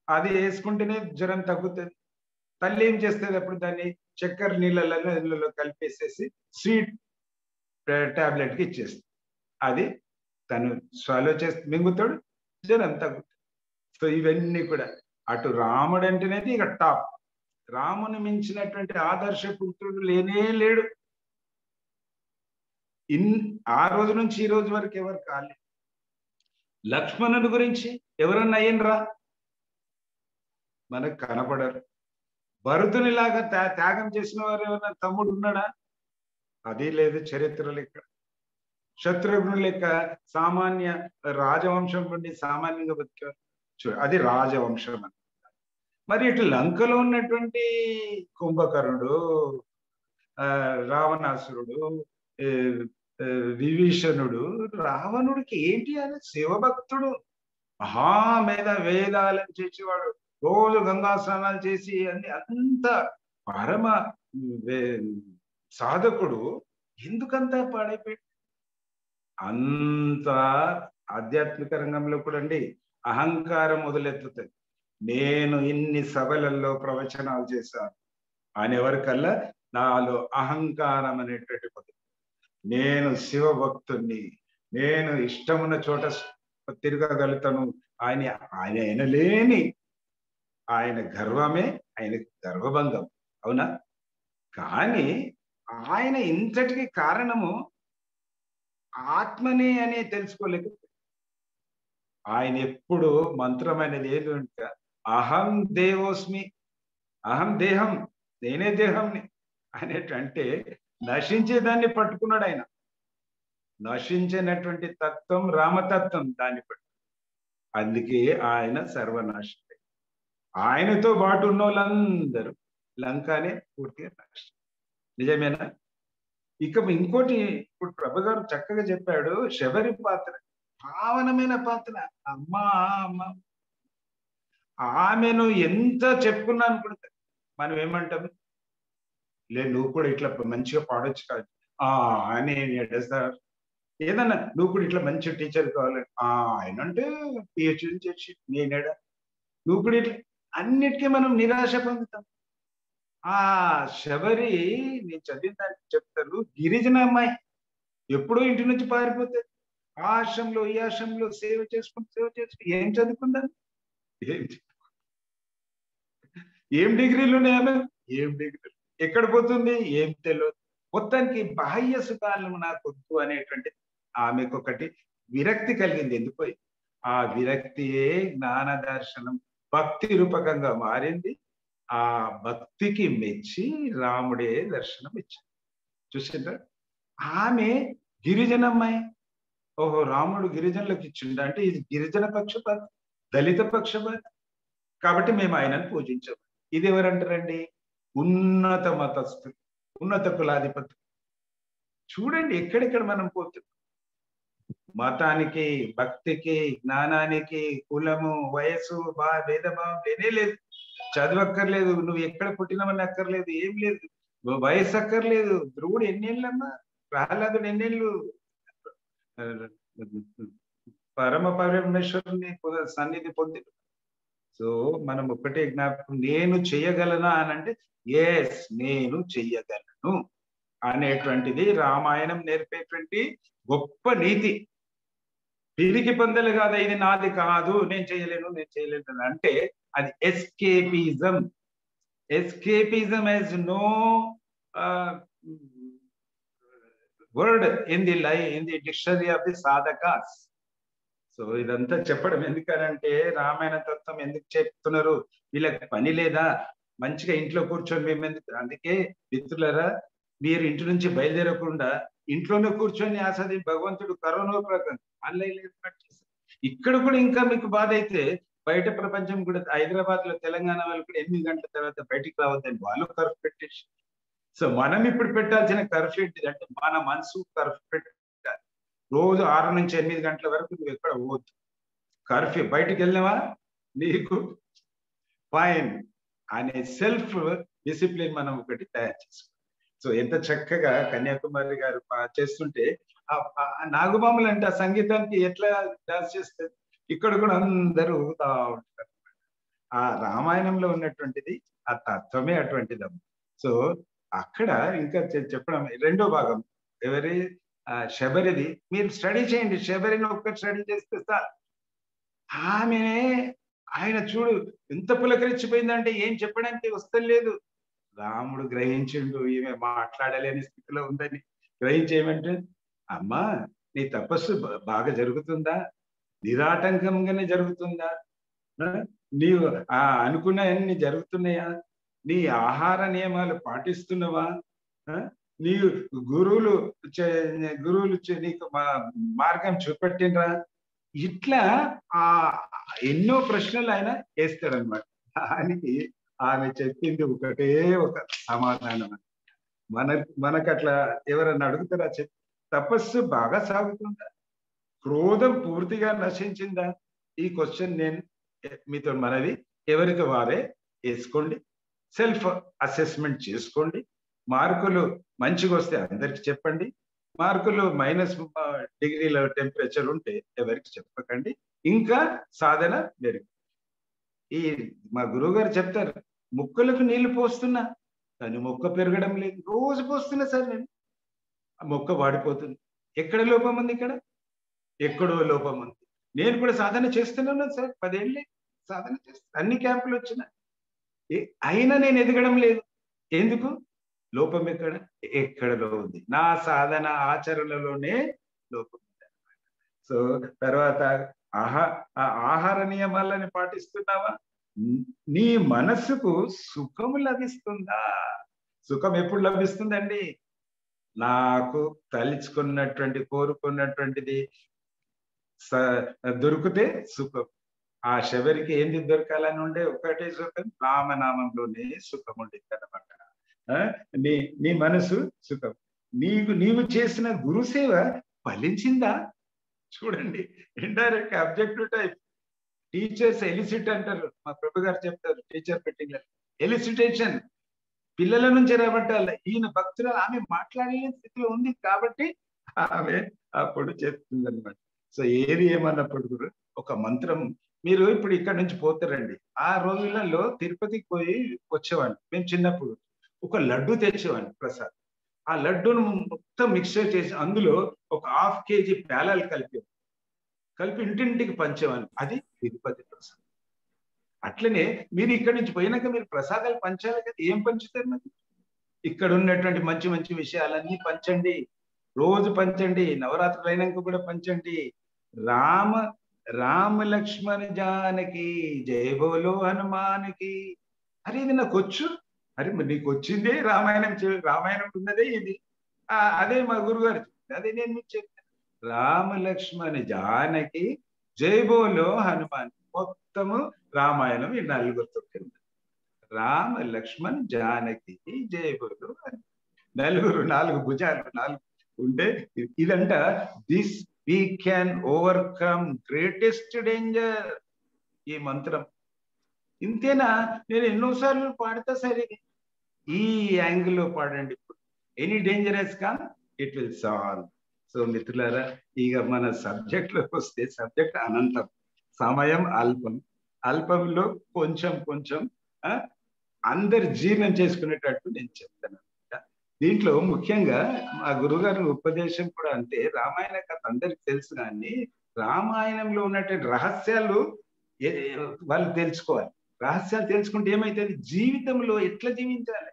అది వేసుకుంటేనే జ్వరం తగ్గుతుంది తల్లి ఏం చేస్తుంది అప్పుడు దాన్ని చక్కెర నీళ్ళలో నీళ్ళలో కలిపేసేసి స్వీట్ టాబ్లెట్ కి ఇచ్చేస్తుంది అది తను స్వాలో చేస్తే మింగుతాడు జ్వరం తగ్గుతుంది సో ఇవన్నీ కూడా అటు రాముడు అంటేనేది ఇక టాప్ రాముని మించినటువంటి ఆదర్శ పుత్రుడు లేనే లేడు ఇన్ ఆ రోజు నుంచి ఈ రోజు వరకు ఎవరు కాలేదు లక్ష్మణుడి గురించి ఎవరన్నా అయ్యిండ్రా మనకు కనపడరు భరతునిలాగా త్యా త్యాగం చేసిన వారు ఎవరైనా తమ్ముడు ఉన్నాడా అది లేదు చరిత్రలు ఇక్కడ శత్రుఘ్నుడు లెక్క సామాన్య రాజవంశం నుండి సామాన్యంగా బతికారు చూ- అది రాజవంశం అని మరి ఇటు లంకలో ఉన్నటువంటి కుంభకర్ణుడు ఆ రావణాసురుడు ఏ, ఏ, విభీషణుడు రావణుడికి ఏంటి అని శివభక్తుడు మహామేధ వేదాలను చేసేవాడు రోజు గంగా స్నానాలు చేసి అన్ని అంత పరమ వే- సాధకుడు ఎందుకంత పాడైపోయాడు అంత ఆధ్యాత్మిక రంగంలో కూడా అండి అహంకారం మొదలెత్తుతుంది నేను ఇన్ని సభలలో ప్రవచనాలు చేశాను అని ఎవరికల్లా నాలో అహంకారం అనేటువంటి పదం నేను శివభక్తుణ్ణి నేను ఇష్టమున్న చోట తిరగగలుగుతాను ఆయన ఆయన ఆయన లేని ఆయన గర్వమే ఆయన గర్వభంగం అవునా కానీ ఆయన ఇంతటికి కారణము ఆత్మనే అనే తెలుసుకోలేక ఆయన ఎప్పుడు మంత్రం అనేది ఏది ఉంట అహం దేవోస్మి అహం దేహం నేనే దేహంని అనేటంటే నశించేదాన్ని పట్టుకున్నాడు ఆయన నశించినటువంటి తత్వం రామతత్వం దాన్ని పట్టు అందుకే ఆయన సర్వనాశనం ఆయనతో పాటు ఉన్న వాళ్ళందరూ లంకానే పూర్తిగా నాశనం నిజమేనా ఇక ఇంకోటి ఇప్పుడు ప్రభు గారు చక్కగా చెప్పాడు శబరి పాత్ర పావనమైన పాత్ర అమ్మా అమ్మ ఆమెను ఎంత చెప్పుకున్నా అనుకుంటా మనం ఏమంటాం లే నువ్వు కూడా ఇట్లా మంచిగా పాడొచ్చు కాదు ఆ అని సార్ ఏదన్నా నువ్వు కూడా ఇట్లా మంచి టీచర్ కావాలని ఆ ఆయన అంటే పిహెచ్డి చేసి నేనేడా నువ్వు కూడా ఇట్లా అన్నిటికీ మనం నిరాశ పొందుతాం ఆ శబరి నేను చదివిన దానికి చెప్తాను గిరిజన అమ్మాయి ఎప్పుడో ఇంటి నుంచి పారిపోతుంది ఆ ఆశ్రమంలో ఈ ఆశ్రమంలో సేవ చేసుకుని సేవ చేసుకుని ఏం చదువుకుందాం ఏం ఏం డిగ్రీలు ఉన్నాయి ఆమె ఏం డిగ్రీలు ఎక్కడ పోతుంది ఏం తెలియదు మొత్తానికి బాహ్య సుఖాలను నాకు వద్దు అనేటువంటి ఆమెకు ఒకటి విరక్తి కలిగింది ఎందుకు ఆ విరక్తియే జ్ఞాన దర్శనం భక్తి రూపకంగా మారింది ఆ భక్తికి మెచ్చి రాముడే దర్శనం ఇచ్చాడు చూసిండ్రా ఆమె గిరిజనమ్మాయి ఓహో రాముడు గిరిజనులకు ఇచ్చిండ అంటే ఇది గిరిజన పక్షపాత దళిత పక్షపాత కాబట్టి మేము ఆయనను పూజించాము ఇది ఎవరంటారండి ఉన్నత మతస్థులు ఉన్నత కులాధిపతులు చూడండి ఎక్కడెక్కడ మనం పోతున్నాం మతానికి భక్తికి జ్ఞానానికి కులము వయస్సు బా భేదభావం లేనే లేదు చదవక్కర్లేదు నువ్వు ఎక్కడ పుట్టినవని అక్కర్లేదు ఏం లేదు వయసు అక్కర్లేదు ధ్రువుడు ఎన్నేళ్ళమ్మా ప్రహ్లాదుడు ఎన్నేళ్ళు పరమ పరమేశ్వరుని సన్నిధి పొంది సో మనం ఒకటే జ్ఞాపకం నేను చెయ్యగలనా అని అంటే ఎస్ నేను చెయ్యగలను అనేటువంటిది రామాయణం నేర్పేటువంటి గొప్ప నీతి పిరికి పొందలు కాదు ఇది నాది కాదు నేను చేయలేను నేను చేయలేను అంటే అది escapism escapism is no word in the lie in the dictionary of the sadhakas so ఇదంతా చెప్పడం ఎందుకనంటే రామాయణ తత్వం ఎందుకు చెప్తున్నారు వీళ్ళకి పని లేదా మంచిగా ఇంట్లో కూర్చొని మేము ఎందుకు అందుకే మిత్రులరా మీరు ఇంటి నుంచి బయలుదేరకుండా ఇంట్లోనే కూర్చొని ఆసది భగవంతుడు కరోనా ప్రకారం ఆన్లైన్ ఏర్పాటు చేశారు ఇక్కడ కూడా ఇంకా మీకు బాధ అయితే బయట ప్రపంచం కూడా హైదరాబాద్ లో తెలంగాణ వాళ్ళు కూడా ఎనిమిది గంటల తర్వాత బయటికి రావద్దని వాళ్ళు కర్ఫ్ పెట్టేసి సో మనం ఇప్పుడు పెట్టాల్సిన కర్ఫ్ ఏంటిది అంటే మన మనసు కర్ఫ్ పెట్టాలి రోజు ఆరు నుంచి ఎనిమిది గంటల వరకు నువ్వు ఎక్కడ పోవద్దు కర్ఫ్యూ బయటికి వెళ్ళినవా నీకు ఫైన్ అనే సెల్ఫ్ డిసిప్లిన్ మనం ఒకటి తయారు చేసుకోవాలి సో ఎంత చక్కగా కన్యాకుమారి గారు చేస్తుంటే నాగుబాములు అంటే ఆ సంగీతానికి ఎట్లా డాన్స్ చేస్తారు ఇక్కడ కూడా అందరూ ఊగుతా ఉంటారు ఆ రామాయణంలో ఉన్నటువంటిది ఆ తత్వమే అటువంటిది సో అక్కడ ఇంకా చె- చెప్పడం రెండో భాగం ఎవరి ఆ శబరిది మీరు స్టడీ చేయండి శబరిని ఒక్క స్టడీ చేస్తే సార్ ఆమెనే ఆయన చూడు ఎంత పులకరించిపోయిందంటే ఏం చెప్పడానికి వస్తలేదు రాముడు గ్రహించిండు ఈమె మాట్లాడలేని స్థితిలో ఉందని గ్రహించేయమంటే అమ్మా నీ తపస్సు బ- బాగా జరుగుతుందా నిరాటంకంగానే జరుగుతుందా ఆ? నీవు ఆ అనుకున్నవన్నీ జరుగుతున్నాయా నీ ఆహార నియమాలు పాటిస్తున్నావా ఆ? నీ గురువులు చే- గురువులు చే- నీకు మా- మార్గం చూపెట్టినరా ఇట్లా ఆ ఎన్నో ప్రశ్నలు ఆయన వేస్తాడనమాట దానికి ఆమె చెప్పింది ఒకటే ఒక సమాధానం మన మనకు అట్లా ఎవరన్నా అడుగుతారా చెప్ తపస్సు బాగా సాగుతుందా క్రోధం పూర్తిగా నశించిందా ఈ క్వశ్చన్ నేను మీతో మనవి ఎవరికి వారే వేసుకోండి సెల్ఫ్ అసెస్మెంట్ చేసుకోండి మార్కులు మంచిగా వస్తే అందరికి చెప్పండి మార్కులు మైనస్ డిగ్రీల టెంపరేచర్ ఉంటే ఎవరికి చెప్పకండి ఇంకా సాధన మెరుగు ఈ మా గురువు గారు చెప్తారు మొక్కలకు నీళ్లు పోస్తున్నా కానీ మొక్క పెరగడం లేదు రోజు పోస్తున్నా సార్ నేను ఆ మొక్క వాడిపోతుంది ఎక్కడ లోపం ఉంది ఇక్కడ ఎక్కడో లోపం ఉంది నేను కూడా సాధన చేస్తున్నాను సార్ పదేళ్ళే సాధన చేస్తాను అన్ని క్యాంపులు వచ్చిన ఏ- అయినా నేను ఎదగడం లేదు ఎందుకు లోపం ఎక్కడ ఎక్కడలో ఉంది నా సాధన ఆచరణలోనే లోపం ఉంది సో తర్వాత ఆహా ఆ ఆహార నియమాలని పాటిస్తున్నావా న్- నీ మనసుకు సుఖము లభిస్తుందా సుఖం ఎప్పుడు లభిస్తుందండి నాకు తలుచుకున్నటువంటి కోరుకున్నటువంటిది స- దొరికితే సుఖం ఆ శబరికి ఏంది దొరకాలని ఉండే ఒకటే సుఖం రామనామంలోనే సుఖం ఉండింది అనమాట నీ నీ మనసు సుఖం నీకు నీవు చేసిన గురుసేవ ఫలించిందా చూడండి indirect objective type teachers elicit అంటారు మా ప్రభు గారు చెప్తారు టీచర్ పెట్టింగ్ ఎలిసిటేషన్ పిల్లల నుంచి రాబట్టాలి ఈయన భక్తులు ఆమె మాట్లాడలేని స్థితిలో ఉంది కాబట్టి ఆమె అప్పుడు చెప్తుంది అనమాట సో ఏది ఏమన్నప్పుడు కూడా ఒక మంత్రం మీరు ఇప్పుడు ఇక్కడ నుంచి పోతారండి ఆ రోజులలో తిరుపతికి పోయి వచ్చేవాడిని మేము చిన్నప్పుడు ఒక లడ్డు తెచ్చేవాడిని ప్రసాద్ ఆ లడ్డూను మొత్తం మిక్చర్ చేసి అందులో ఒక హాఫ్ కేజీ పేలాలు కలిపి కలిపి ఇంటింటికి పంచేవాడిని అది తిరుపతి ప్రసాదం అట్లనే మీరు ఇక్కడి నుంచి పోయినాక మీరు ప్రసాదాలు పంచాలి కదా ఏం పంచుతారు మరి ఇక్కడ ఉన్నటువంటి మంచి మంచి విషయాలన్నీ పంచండి రోజు పంచండి నవరాత్రులు అయినాక కూడా పంచండి రామ రామ లక్ష్మణ జానకి జయ బోలో హనుమానికి అరే ఇది నాకు వచ్చు అరే మరి నీకు వచ్చిందే రామాయణం చే- రామాయణం ఉన్నదే ఇది ఆ, అదే మా గురుగారు చెప్పింది. అదే నేను మీకు చెప్పాను రామ లక్ష్మణ జానకి జై బోలో హనుమాన్ మొత్తము రామాయణం ఈ నలుగురితో ఉంది రామ లక్ష్మణ్ జానకి జై బోలో హనుమాన్. నలుగురు నాలుగు భుజాలు నాలుగు ఉంటే ఇ- ఇదంట this we can overcome greatest danger ఈ మంత్రం ఇంతేనా నేను ఎన్నోసార్లు పాడతా సరే ఈ యాంగిల్లో పాడండి ఇప్పుడు ఎనీ డేంజరస్ కా ఇట్ విల్ సాల్వ్ సో మిత్రులారా ఇక మన సబ్జెక్ట్ లోకి వస్తే సబ్జెక్ట్ అనంతం సమయం అల్పం అల్పంలో కొంచెం కొంచెం ఆ, అందరు జీర్ణం చేసుకునేటట్టు నేను చెప్తాను అన్నమాట. దీంట్లో ముఖ్యంగా మా గురుగారి ఉపదేశం కూడా అంటే రామాయణ కథ అందరికి తెలుసు కానీ రామాయణంలో ఉన్నటువంటి రహస్యాలు ఏ- వాళ్ళు తెలుసుకోవాలి రహస్యాలు తెలుసుకుంటే ఏమైతుంది జీవితంలో ఎట్లా జీవించాలి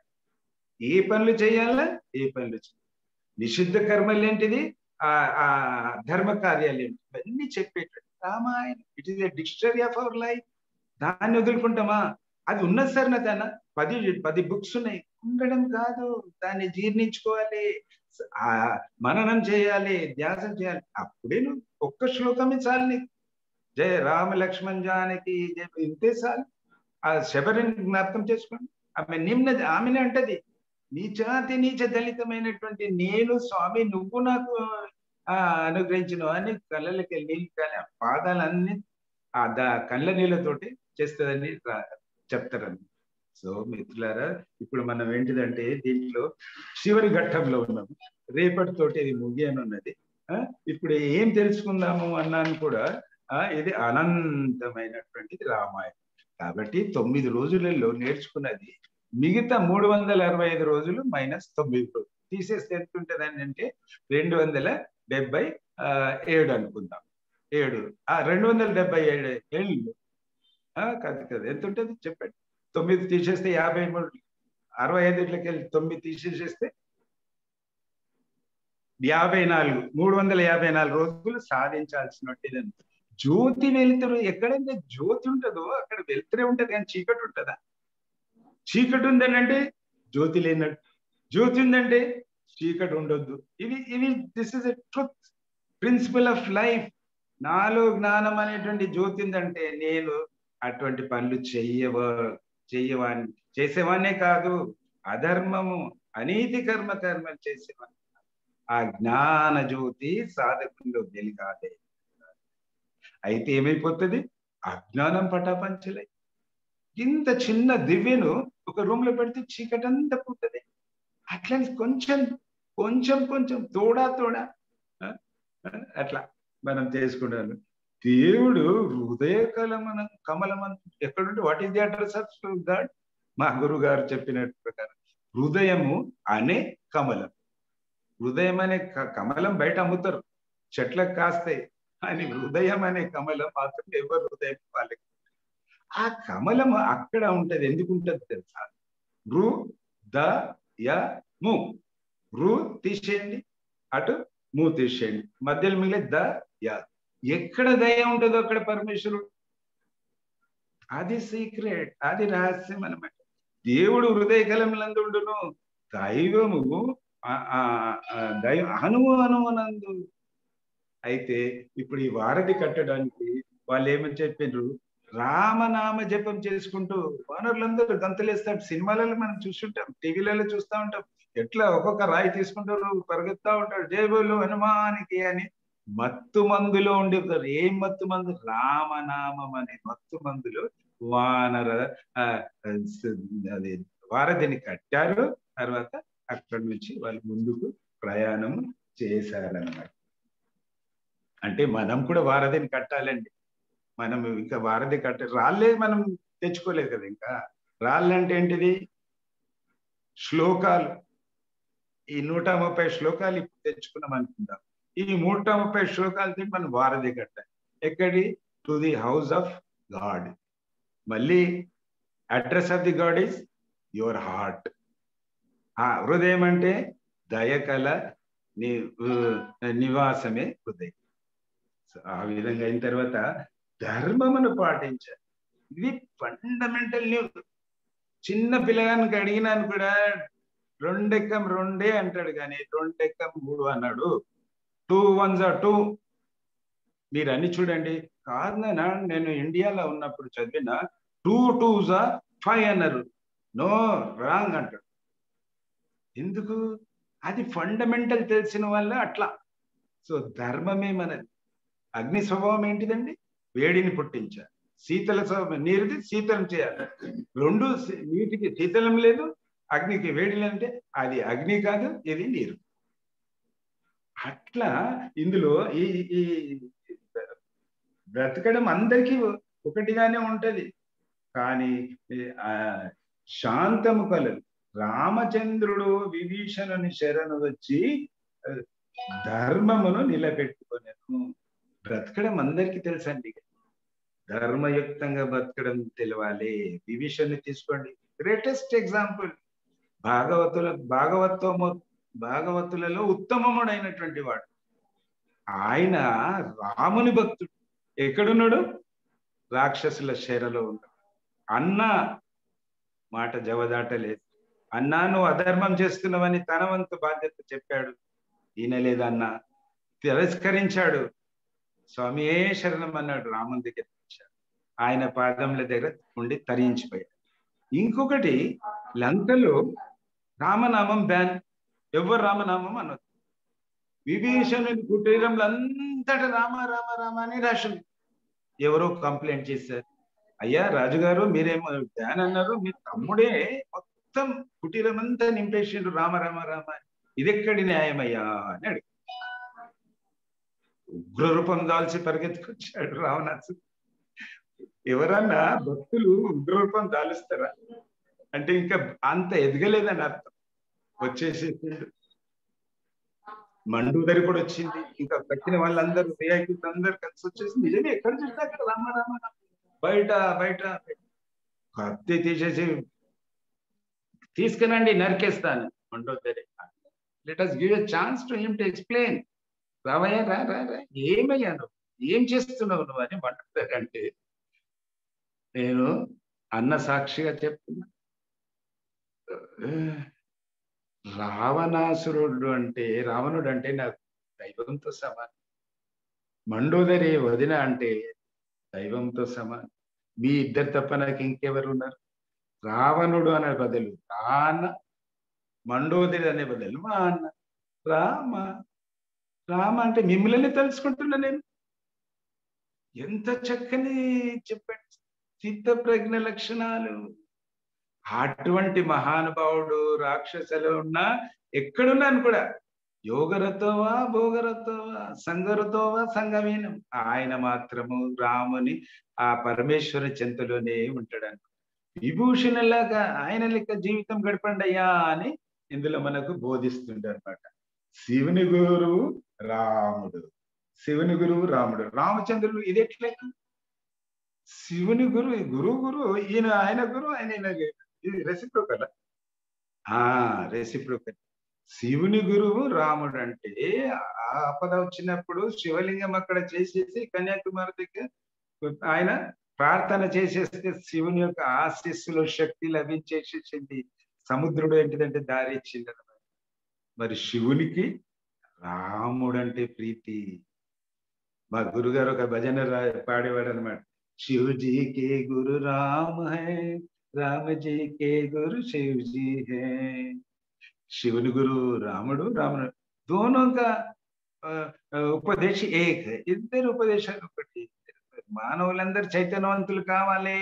ఏ పనులు చేయాలా ఏ పనులు చేయాలి నిషిద్ధ కర్మలు ఏంటిది ఆ ఆ ధర్మ కార్యాలు ఏంటి ఇవన్నీ చెప్పేటట్టు రామాయణం it is a dictionary of our life దాన్ని వదులుకుంటామా అది ఉన్నది సార్ నా దాన పది పది బుక్స్ ఉన్నాయి ఉండడం కాదు దాన్ని జీర్ణించుకోవాలి ఆ మననం చేయాలి ధ్యాసం చేయాలి అప్పుడే నువ్వు ఒక్క శ్లోకమే చాలు నీకు జయ రామ లక్ష్మణ్ జానకి జయ ఇంతే చాలు ఆ శబరిని జ్ఞాపకం చేసుకోండి ఆమె నిమ్న ఆమెనే అంటది నీచాతి నీచ దళితమైనటువంటి నేను స్వామి నువ్వు నాకు ఆ అనుగ్రహించిన అని కళ్ళకి నీళ్ళు కానీ ఆ పాదాలన్నీ ఆ దా కళ్ళ నీళ్ళతోటి చేస్తుందని రా- చెప్తారని సో మిత్రులారా ఇప్పుడు మనం ఏంటిదంటే దీంట్లో చివరి ఘట్టంలో ఉన్నాము రేపటితోటి ఇది ముగియనున్నది ఆ, ఇప్పుడు ఏం తెలుసుకుందాము అన్నాను కూడా ఆ, ఇది అనంతమైనటువంటిది రామాయణం కాబట్టి తొమ్మిది రోజులలో నేర్చుకున్నది మిగతా మూడు వందల అరవై ఐదు రోజులు మైనస్ తొమ్మిది రోజులు తీసేస్తే ఎంత ఉంటుంది అని అంటే రెండు వందల డెబ్బై ఆ, ఏడు అనుకుందాం ఏడు ఆ రెండు వందల డెబ్బై ఏడు ఏళ్ళు ఆ, కాదు కదా ఎంత ఉంటుంది చెప్పండి తొమ్మిది తీసేస్తే యాభై మూడు అరవై ఐదులకి వెళ్ళి తొమ్మిది తీసేసేస్తే యాభై నాలుగు మూడు వందల యాభై నాలుగు రోజులు సాధించాల్సినట్టు జ్యోతి వెలుతురు ఎక్కడైతే జ్యోతి ఉంటుందో అక్కడ వెలుతురే ఉంటది కానీ చీకటి ఉంటుందా చీకటి ఉందని అంటే జ్యోతి లేనట్టు జ్యోతి ఉందంటే చీకటి ఉండొద్దు ఇవి ఇవి this is a truth principle of life నాలో జ్ఞానం అనేటువంటి జ్యోతి ఉందంటే నేను అటువంటి పనులు చెయ్యవ చెయ్యవాన్ని చేసేవాన్నే కాదు అధర్మము అనీతి కర్మ కర్మలు చేసేవాన్ని ఆ జ్ఞాన జ్యోతి సాధకుల్లో వెలిగాదే అయితే ఏమైపోతుంది అజ్ఞానం పటాపంచలే ఇంత చిన్న దివ్యను ఒక రూమ్ లో పెడితే చీకటంతా పుట్టది అట్లా కొంచెం కొంచెం కొంచెం తోడా తోడా ఆ, ఆ, అట్లా మనం చేసుకుంటాను దేవుడు హృదయ కలమన కమలమన్ ఎక్కడుంటే what is the address of God మా గురువు గారు చెప్పినట్టు ప్రకారం హృదయము అనే కమలం హృదయం అనే క- కమలం బయట అమ్ముతారు చెట్లకు కాస్తాయి అని హృదయం అనే కమలం మాత్రం ఎవరు హృదయం వాళ్ళకి ఆ కమలం అక్కడ ఉంటది ఎందుకు ఉంటది తెలుసా రు ద య ము రు తీసేయండి అటు ము తీసేయండి మధ్యలో మిగిలే ద య ఎక్కడ దయ ఉంటుందో అక్కడ పరమేశ్వరుడు అది సీక్రెట్ అది రహస్యం అనమాట దేవుడు హృదయ కలములందుండును దైవము ఆ- ఆ- ఆ దైవ హనుము హనుమనందు అయితే ఇప్పుడు ఈ వారధి కట్టడానికి వాళ్ళు ఏమని చెప్పారు రామనామ జపం చేసుకుంటూ వానరులందరూ గంతులేస్తారు సినిమాలలో మనం చూస్తుంటాం టీవీలలో చూస్తూ ఉంటాం ఎట్లా ఒక్కొక్క రాయి తీసుకుంటారు పరిగెత్తా ఉంటారు జయబోలు హనుమానికి అని మత్తు మందులో ఉండేవారు ఏం మత్తు మందు రామనామం అనే మత్తు మందులో వానర ఆ, స- అది వారధిని కట్టారు తర్వాత అక్కడి నుంచి వాళ్ళు ముందుకు ప్రయాణం చేశారన్నమాట అంటే మనం కూడా వారధిని కట్టాలండి మనం ఇంకా వారధి కట్ట రాళ్ళే మనం తెచ్చుకోలేదు కదా ఇంకా రాళ్ళంటే ఏంటిది శ్లోకాలు ఈ నూట ముప్పై శ్లోకాలు ఇప్పుడు తెచ్చుకున్నాం అనుకుందాం ఈ నూట ముప్పై శ్లోకాలతో మనం వారధి కట్టాలి ఎక్కడి to the house of God మళ్ళీ address of the God is your heart ఆ హృదయం అంటే దయకల ని నివాసమే హృదయం సో ఆ విధంగా అయిన తర్వాత ధర్మమును పాటించాలి ఇది ఫండమెంటల్ న్యూస్ చిన్న పిల్లగానికి అడిగినాను కూడా రెండెక్కం రెండే అంటాడు కానీ రెండెక్కం మూడు అన్నాడు టూ వన్స్ ఆ టూ మీరు అన్ని చూడండి కాదు నాన్న, నేను ఇండియాలో ఉన్నప్పుడు చదివిన టూ టూస్ ఆ ఫైవ్ అన్నారు నో రాంగ్ అంటాడు ఎందుకు అది ఫండమెంటల్ తెలిసిన వల్ల అట్లా సో ధర్మమే మనది అగ్ని స్వభావం ఏంటిదండి వేడిని పుట్టించాలి శీతల స్వభావం నీరుది శీతలం చేయాలి రెండు శీ- నీటికి శీతలం లేదు అగ్నికి వేడి అంటే అది అగ్ని కాదు ఇది నీరు అట్లా ఇందులో ఈ ఈ బ్రతకడం అందరికీ ఒకటిగానే ఉంటది కానీ ఆ శాంతము కలదు రామచంద్రుడు విభీషణుని శరణు వచ్చి ఆ, ధర్మమును నిలబెట్టుకునేను బ్రతకడం అందరికీ తెలుసండి ధర్మయుక్తంగా బ్రతకడం తెలవాలి విభీషణ్ణి తీసుకోండి గ్రేటెస్ట్ ఎగ్జాంపుల్ భాగవతుల భాగవతము భాగవతులలో ఉత్తమముడైనటువంటి వాడు ఆయన రాముని భక్తుడు ఎక్కడున్నాడు రాక్షసుల శరలో ఉన్నాడు అన్న మాట జవదాటలేదు అన్నా నువ్వు అధర్మం చేస్తున్నావని తన వంతు బాధ్యత చెప్పాడు ఈయనలేదన్న తిరస్కరించాడు స్వామియే శరణం అన్నాడు రాముని దగ్గర వచ్చాడు ఆయన పాదముల దగ్గర ఉండి తరించిపోయాడు ఇంకొకటి లంకలో రామనామం బ్యాన్ ఎవరు రామనామం అనొద్దు విభీషణుని కుటీరంలో అంతటా రామ రామ రామ అని రాసింది ఎవరో కంప్లైంట్ చేశారు అయ్యా రాజుగారు మీరేమో బ్యాన్ అన్నారు మీ తమ్ముడే మొత్తం కుటీరం అంతా నింపేసిండు రామ రామ రామ అని. ఇదెక్కడి న్యాయమయ్యా అని అడిగి ఉగ్ర రూపం దాల్చి పరిగెత్తుకొచ్చాడు రావణాసు ఎవరన్నా భక్తులు ఉగ్రరూపం దాలుస్తారా అంటే ఇంకా అంత ఎదగలేదని అర్థం వచ్చేసేసిండు మండూదరి కూడా వచ్చింది ఇంకా కట్టిన వాళ్ళందరూ విఐపీస్ అందరు కలిసి వచ్చేసి నిజమే ఎక్కడ చూస్తే అక్కడ రామ రామ రామ. బయట బయట కత్తి తీసేసి తీసుకునండి నరికేస్తాను Mandodari let us give a chance to him to explain రావయ్యా రా రా రా ఏమయ్యా నువ్వు ఏం చేస్తున్నావు నువ్వు అని మండోదరి అంటే నేను అన్న సాక్షిగా చెప్తున్నా రావణాసురుడు అంటే రావణుడు అంటే నాకు దైవంతో సమానం మండోదరి వదిన అంటే దైవంతో సమానం మీ ఇద్దరు తప్ప నాకు ఇంకెవరు ఉన్నారు రావణుడు అనే బదులు రాన్న మండోదరి అనే బదులు మా అన్న రామ రామ అంటే మిమ్మల్ని తెలుసుకుంటున్నా నేను ఎంత చక్కని చెప్పండి చిత్త ప్రజ్ఞ లక్షణాలు అటువంటి మహానుభావుడు రాక్షసులు ఉన్నా ఎక్కడున్నాను కూడా యోగరతోవా భోగరతోవా సంగరతోవా సంగమీనం ఆయన మాత్రము రాముని ఆ పరమేశ్వర చెంతలోనే ఉంటాడు విభూషణలాగా ఆయన లెక్క జీవితం గడపండి అయ్యా అని ఇందులో మనకు బోధిస్తుండే అనమాట శివుని గురువు రాముడు శివుని గురువు రాముడు రామచంద్రుడు ఇది ఎట్లే శివుని గురువు గురువు గురువు ఈయన ఆయన గురువు ఆయన ఈయన ఇది రెసిప్రోకల్ ఆ రెసిప్రోకల్ శివుని గురువు రాముడు అంటే ఆ ఆపద వచ్చినప్పుడు శివలింగం అక్కడ చేసేసి కన్యాకుమారి దగ్గర ఆయన ప్రార్థన చేసేస్తే శివుని యొక్క ఆశీస్సులో శక్తి లభించేసేసింది సముద్రుడు ఏంటిదంటే దారి ఇచ్చింది అన్నమాట మరి శివునికి రాముడు అంటే ప్రీతి మా గురుగారు ఒక భజన రా పాడేవాడు అనమాట శివజీ కే గురు రామ హై రామ జీ కే గురు శివజీ హే శివుని గురు రాముడు రాముడు దోనో కా ఉపదేశ్ ఏక్ హై ఇద్దరు ఉపదేశాలు ఒకటి మానవులందరూ చైతన్యవంతులు కావాలి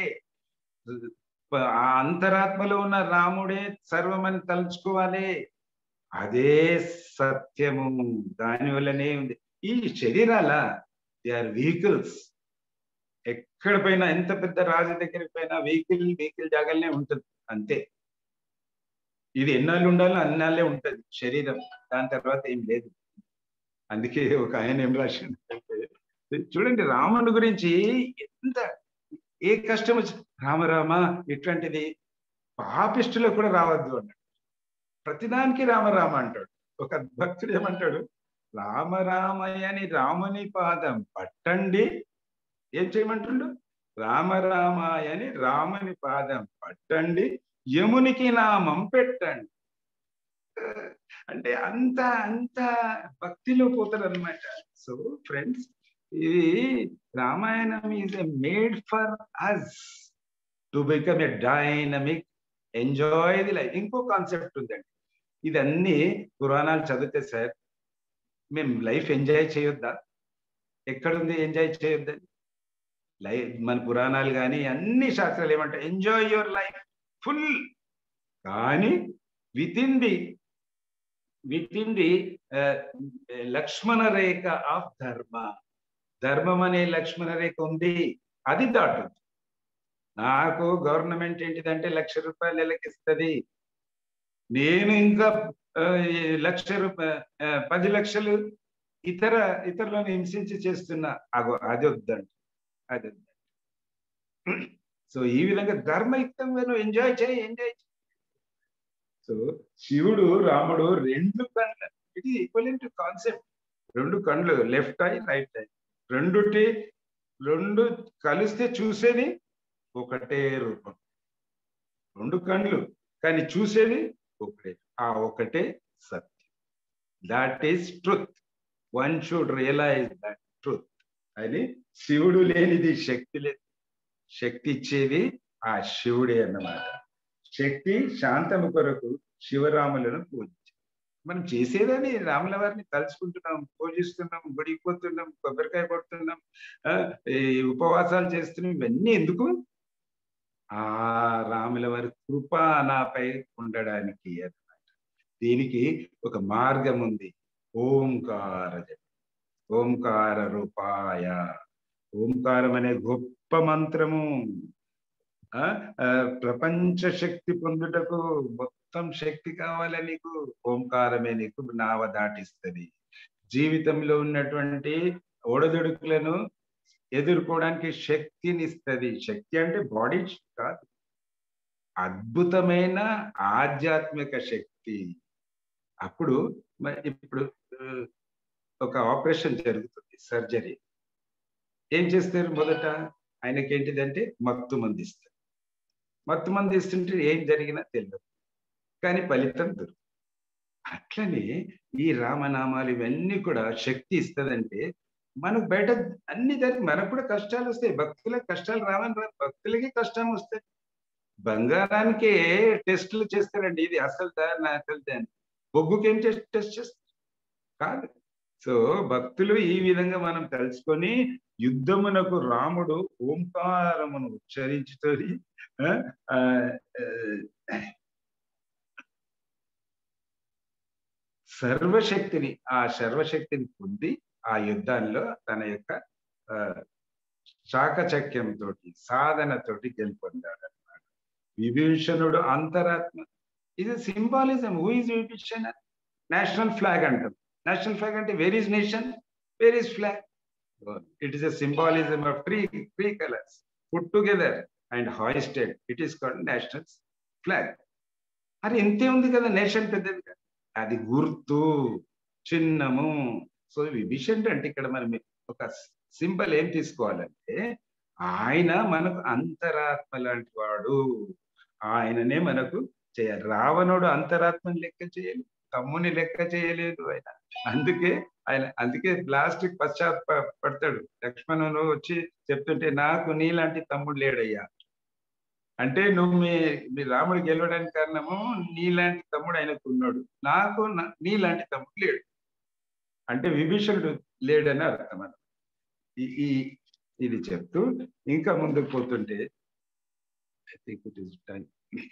ఆ అంతరాత్మలో ఉన్న రాముడే సర్వమని తలుచుకోవాలి అదే సత్యము దాని వల్లనే ఉంది ఈ శరీరాల దే ఆర్ వెహికల్స్ ఎక్కడ పైన ఎంత పెద్ద రాజు దగ్గరికి పోయినా వెహికల్ వెహికల్ జాగాలనే ఉంటుంది అంతే ఇది ఎన్నాళ్ళు ఉండాలో అన్నాళ్ళే ఉంటది శరీరం దాని తర్వాత ఏం లేదు అందుకే ఒక ఆయన ఏం రాసిండు చూడండి రాముని గురించి ఎంత ఏ కష్టం వచ్చి రామరామ ఇట్లాంటిది పాపిష్టిలో కూడా రావద్దు అన్నాడు ప్రతిదానికి రామరామ అంటాడు ఒక భక్తుడు ఏమంటాడు రామరామయ్యని రాముని పాదం పట్టండి ఏం చేయమంటుండు రామరామాయని రాముని పాదం పట్టండి యమునికి నామం పెట్టండి అంటే అంత అంత భక్తిలో పోతారు అనమాట సో ఫ్రెండ్స్ ఇది రామాయణం is a made for us to become a dynamic enjoy the life ఇంకో కాన్సెప్ట్ ఉందండి ఇదన్నీ పురాణాలు చదివితే సార్ మేము లైఫ్ ఎంజాయ్ చేయొద్దా ఎక్కడుంది ఎంజాయ్ చేయొద్దని లైఫ్ మన పురాణాలు కానీ అన్ని శాస్త్రాలు ఏమంటాయి ఎంజాయ్ యువర్ లైఫ్ ఫుల్ కానీ with in the with in the Lakshmana rekha of dharma ధర్మం అనే లక్ష్మణ రేఖ ఉంది అది దాటదు నాకు గవర్నమెంట్ ఏంటిదంటే లక్ష రూపాయలు నెలకిస్తుంది నేను ఇంకా లక్ష రూపాయ పది లక్షలు ఇతర ఇతరులను హింసించి చేస్తున్నా అగో అది వద్దండి అది వద్దండి సో ఈ విధంగా ధర్మయుక్తంగా నువ్వు ఎంజాయ్ చేయి ఎంజాయ్ చేయి సో శివుడు రాముడు రెండు కళ్ళ ఇది ఈక్వలెంట్ కాన్సెప్ట్ రెండు కళ్ళు లెఫ్ట్ ఐ రైట్ ఐ రెండుటి రెండు కలిస్తే చూసేది ఒకటే రూపం రెండు కళ్ళు కానీ చూసేది ఒకటే ఆ ఒకటే సత్యం that is truth one should realize that truth అని శివుడు లేనిది శక్తి లేదు శక్తి ఇచ్చేది ఆ శివుడే అన్నమాట శక్తి శాంతము కొరకు శివరాములను పూజించారు మనం చేసేదని రాముల వారిని తలుచుకుంటున్నాం పూజిస్తున్నాం గుడికి పోతున్నాం కొబ్బరికాయ కొడుతున్నాం ఈ ఉపవాసాలు చేస్తున్నాం ఇవన్నీ ఎందుకు ఆ రాముల వారి కృప నాపై ఉండడానికి అన్నమాట దీనికి ఒక మార్గం ఉంది ఓంకార ఓంకార రూపాయ ఓంకారం అనే గొప్ప మంత్రము ఆ ఆ, ప్రపంచ శక్తి పొందుటకు మొత్తం శక్తి కావాలి నీకు ఓంకారమే నీకు నావ దాటిస్తుంది జీవితంలో ఉన్నటువంటి ఒడదొడుకులను ఎదుర్కోవడానికి శక్తిని ఇస్తుంది శక్తి అంటే బాడీ కాదు అద్భుతమైన ఆధ్యాత్మిక శక్తి అప్పుడు మ- ఇప్పుడు ఆ, ఒక ఆపరేషన్ జరుగుతుంది సర్జరీ ఏం చేస్తారు మొదట ఆయనకి ఏంటిదంటే మత్తు మంది ఇస్తారు మత్తు మంది ఇస్తుంటే ఏం జరిగినా తెలియదు కానీ ఫలితం దొరుకుతుంది అట్లనే ఈ రామనామాలు ఇవన్నీ కూడా శక్తి ఇస్తుందంటే మనకు బయట అన్ని జరిగి మనకు కూడా కష్టాలు వస్తాయి భక్తులకు కష్టాలు రావని రాదు భక్తులకి కష్టం వస్తాయి బంగారానికే టెస్టులు చేస్తారండి ఇది అసలు నా అసలు దాని బొగ్గుకి ఏం టెస్ట్ టెస్ట్ చేస్తారు కాదు సో భక్తులు ఈ విధంగా మనం తెలుసుకొని యుద్ధమునకు రాముడు ఓంకారమును ఉచ్చరించుతోని ఆ, ఆ, ఆ, సర్వశక్తిని ఆ సర్వశక్తిని పొంది ఆ యుద్ధాల్లో తన యొక్క ఆ, చాకచక్యంతో సాధనతోటి గెలుపొందాడు అన్నమాట విభీషణుడు అంతరాత్మ ఇది symbolism who is Vibhishana national flag అంటాం నేషనల్ ఫ్లాగ్ అంటే where is nation where is flag it is a symbolism of three three colours put together and hoisted it is called national flag అది ఇంతే ఉంది కదా నేషన్ పెద్దది కదా అది గుర్తు చిన్నము సో విభీషణ్ అంటే ఇక్కడ మనం ఒక సింబల్ ఏం తీసుకోవాలంటే ఆయన మనకు అంతరాత్మ లాంటి వాడు ఆయననే మనకు చేయాలి రావణుడు అంతరాత్మని లెక్క చేయలేదు తమ్ముని లెక్క చేయలేదు ఆయన అందుకే ఆయన అందుకే లాస్ట్ పశ్చాత్ పడతాడు లక్ష్మణుడు వచ్చి చెప్తుంటే నాకు నీలాంటి తమ్ముడు లేడయ్యా అంటే నువ్వు మీ మీ రాముడు గెలవడానికి కారణము నీలాంటి తమ్ముడు ఆయనకు ఉన్నాడు నాకు నా- నీలాంటి తమ్ముడు లేడు అంటే విభీషణుడు లేడని అర్థం అన్నమాట. ఈ ఈ ఇది చెప్తూ ఇంకా ముందుకు పోతుంటే I think it is time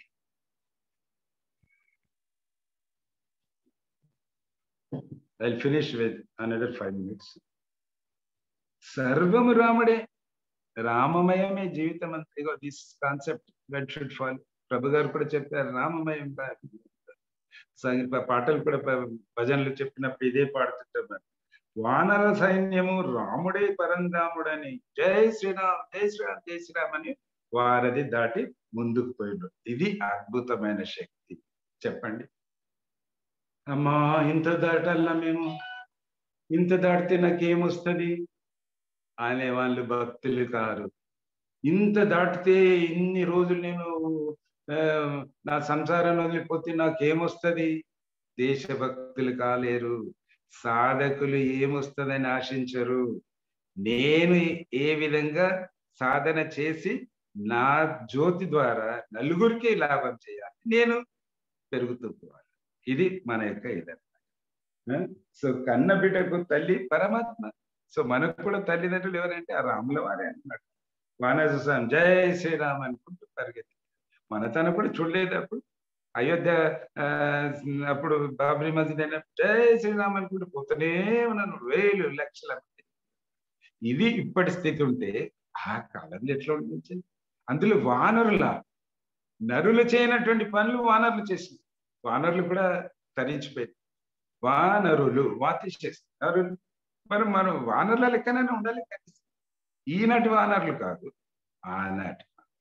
I finish with another five minutes సర్వము రాముడే రామమయమే జీవితం అంతా ఇగో this concept that should follow Prabhu garu కూడా చెప్పారు రామమయం రా- సంగీత పాటలు కూడా ప- భజనలు చెప్పినప్పుడు ఇదే పాడుతుంటారు మరి. వానర సైన్యము రాముడే పరంధాముడని జై శ్రీరామ్ జై శ్రీరామ్ జై శ్రీరామ్ అని వారది దాటి ముందుకు పోయిండు ఇది అద్భుతమైన శక్తి చెప్పండి అమ్మా ఇంత దాటల్లా మేము ఇంత దాటితే నాకేమొస్తుంది అనే వాళ్ళు భక్తులు కారు ఇంత దాటితే ఇన్ని రోజులు నేను ఆ, నా సంసారం వదిలిపోతే నాకేమొస్తుంది దేశభక్తులు కాలేరు సాధకులు ఏమొస్తుందని ఆశించరు నేను ఏ విధంగా సాధన చేసి నా జ్యోతి ద్వారా నలుగురికి లాభం చేయాలి నేను పెరుగుతూ పోవాలి ఇది మన యొక్క ఇదన్నమాట సో కన్న బిడ్డకు తల్లి పరమాత్మ సో మనకు కూడా తల్లిదండ్రులు ఎవరంటే ఆ రాముల వారే అన్నమాట వానసు జై శ్రీరామ్ అనుకుంటూ పరిగెత్తి మన తన కూడా చూడలేదు అప్పుడు అయోధ్య ఆ, అప్పుడు బాబ్రీ మసీద్ అయినప్పుడు జై శ్రీరామ్ అనుకుంటూ పోతూనే ఉన్నాను వేలు లక్షల మంది ఇది ఇప్పటి స్థితి ఉంటే ఆ కాలంలో ఎట్లా ఉంటుంది అందులో వానరుల నరులు చేయనటువంటి పనులు వానరులు చేసింది వానరులు కూడా తరించిపోయింది వానరులు వాతిశేస్తారు నరులు మరి మనం వానరుల లెక్కనైనా ఉండాలి కనీసం ఈనాటి వానరులు కాదు ఆనాటి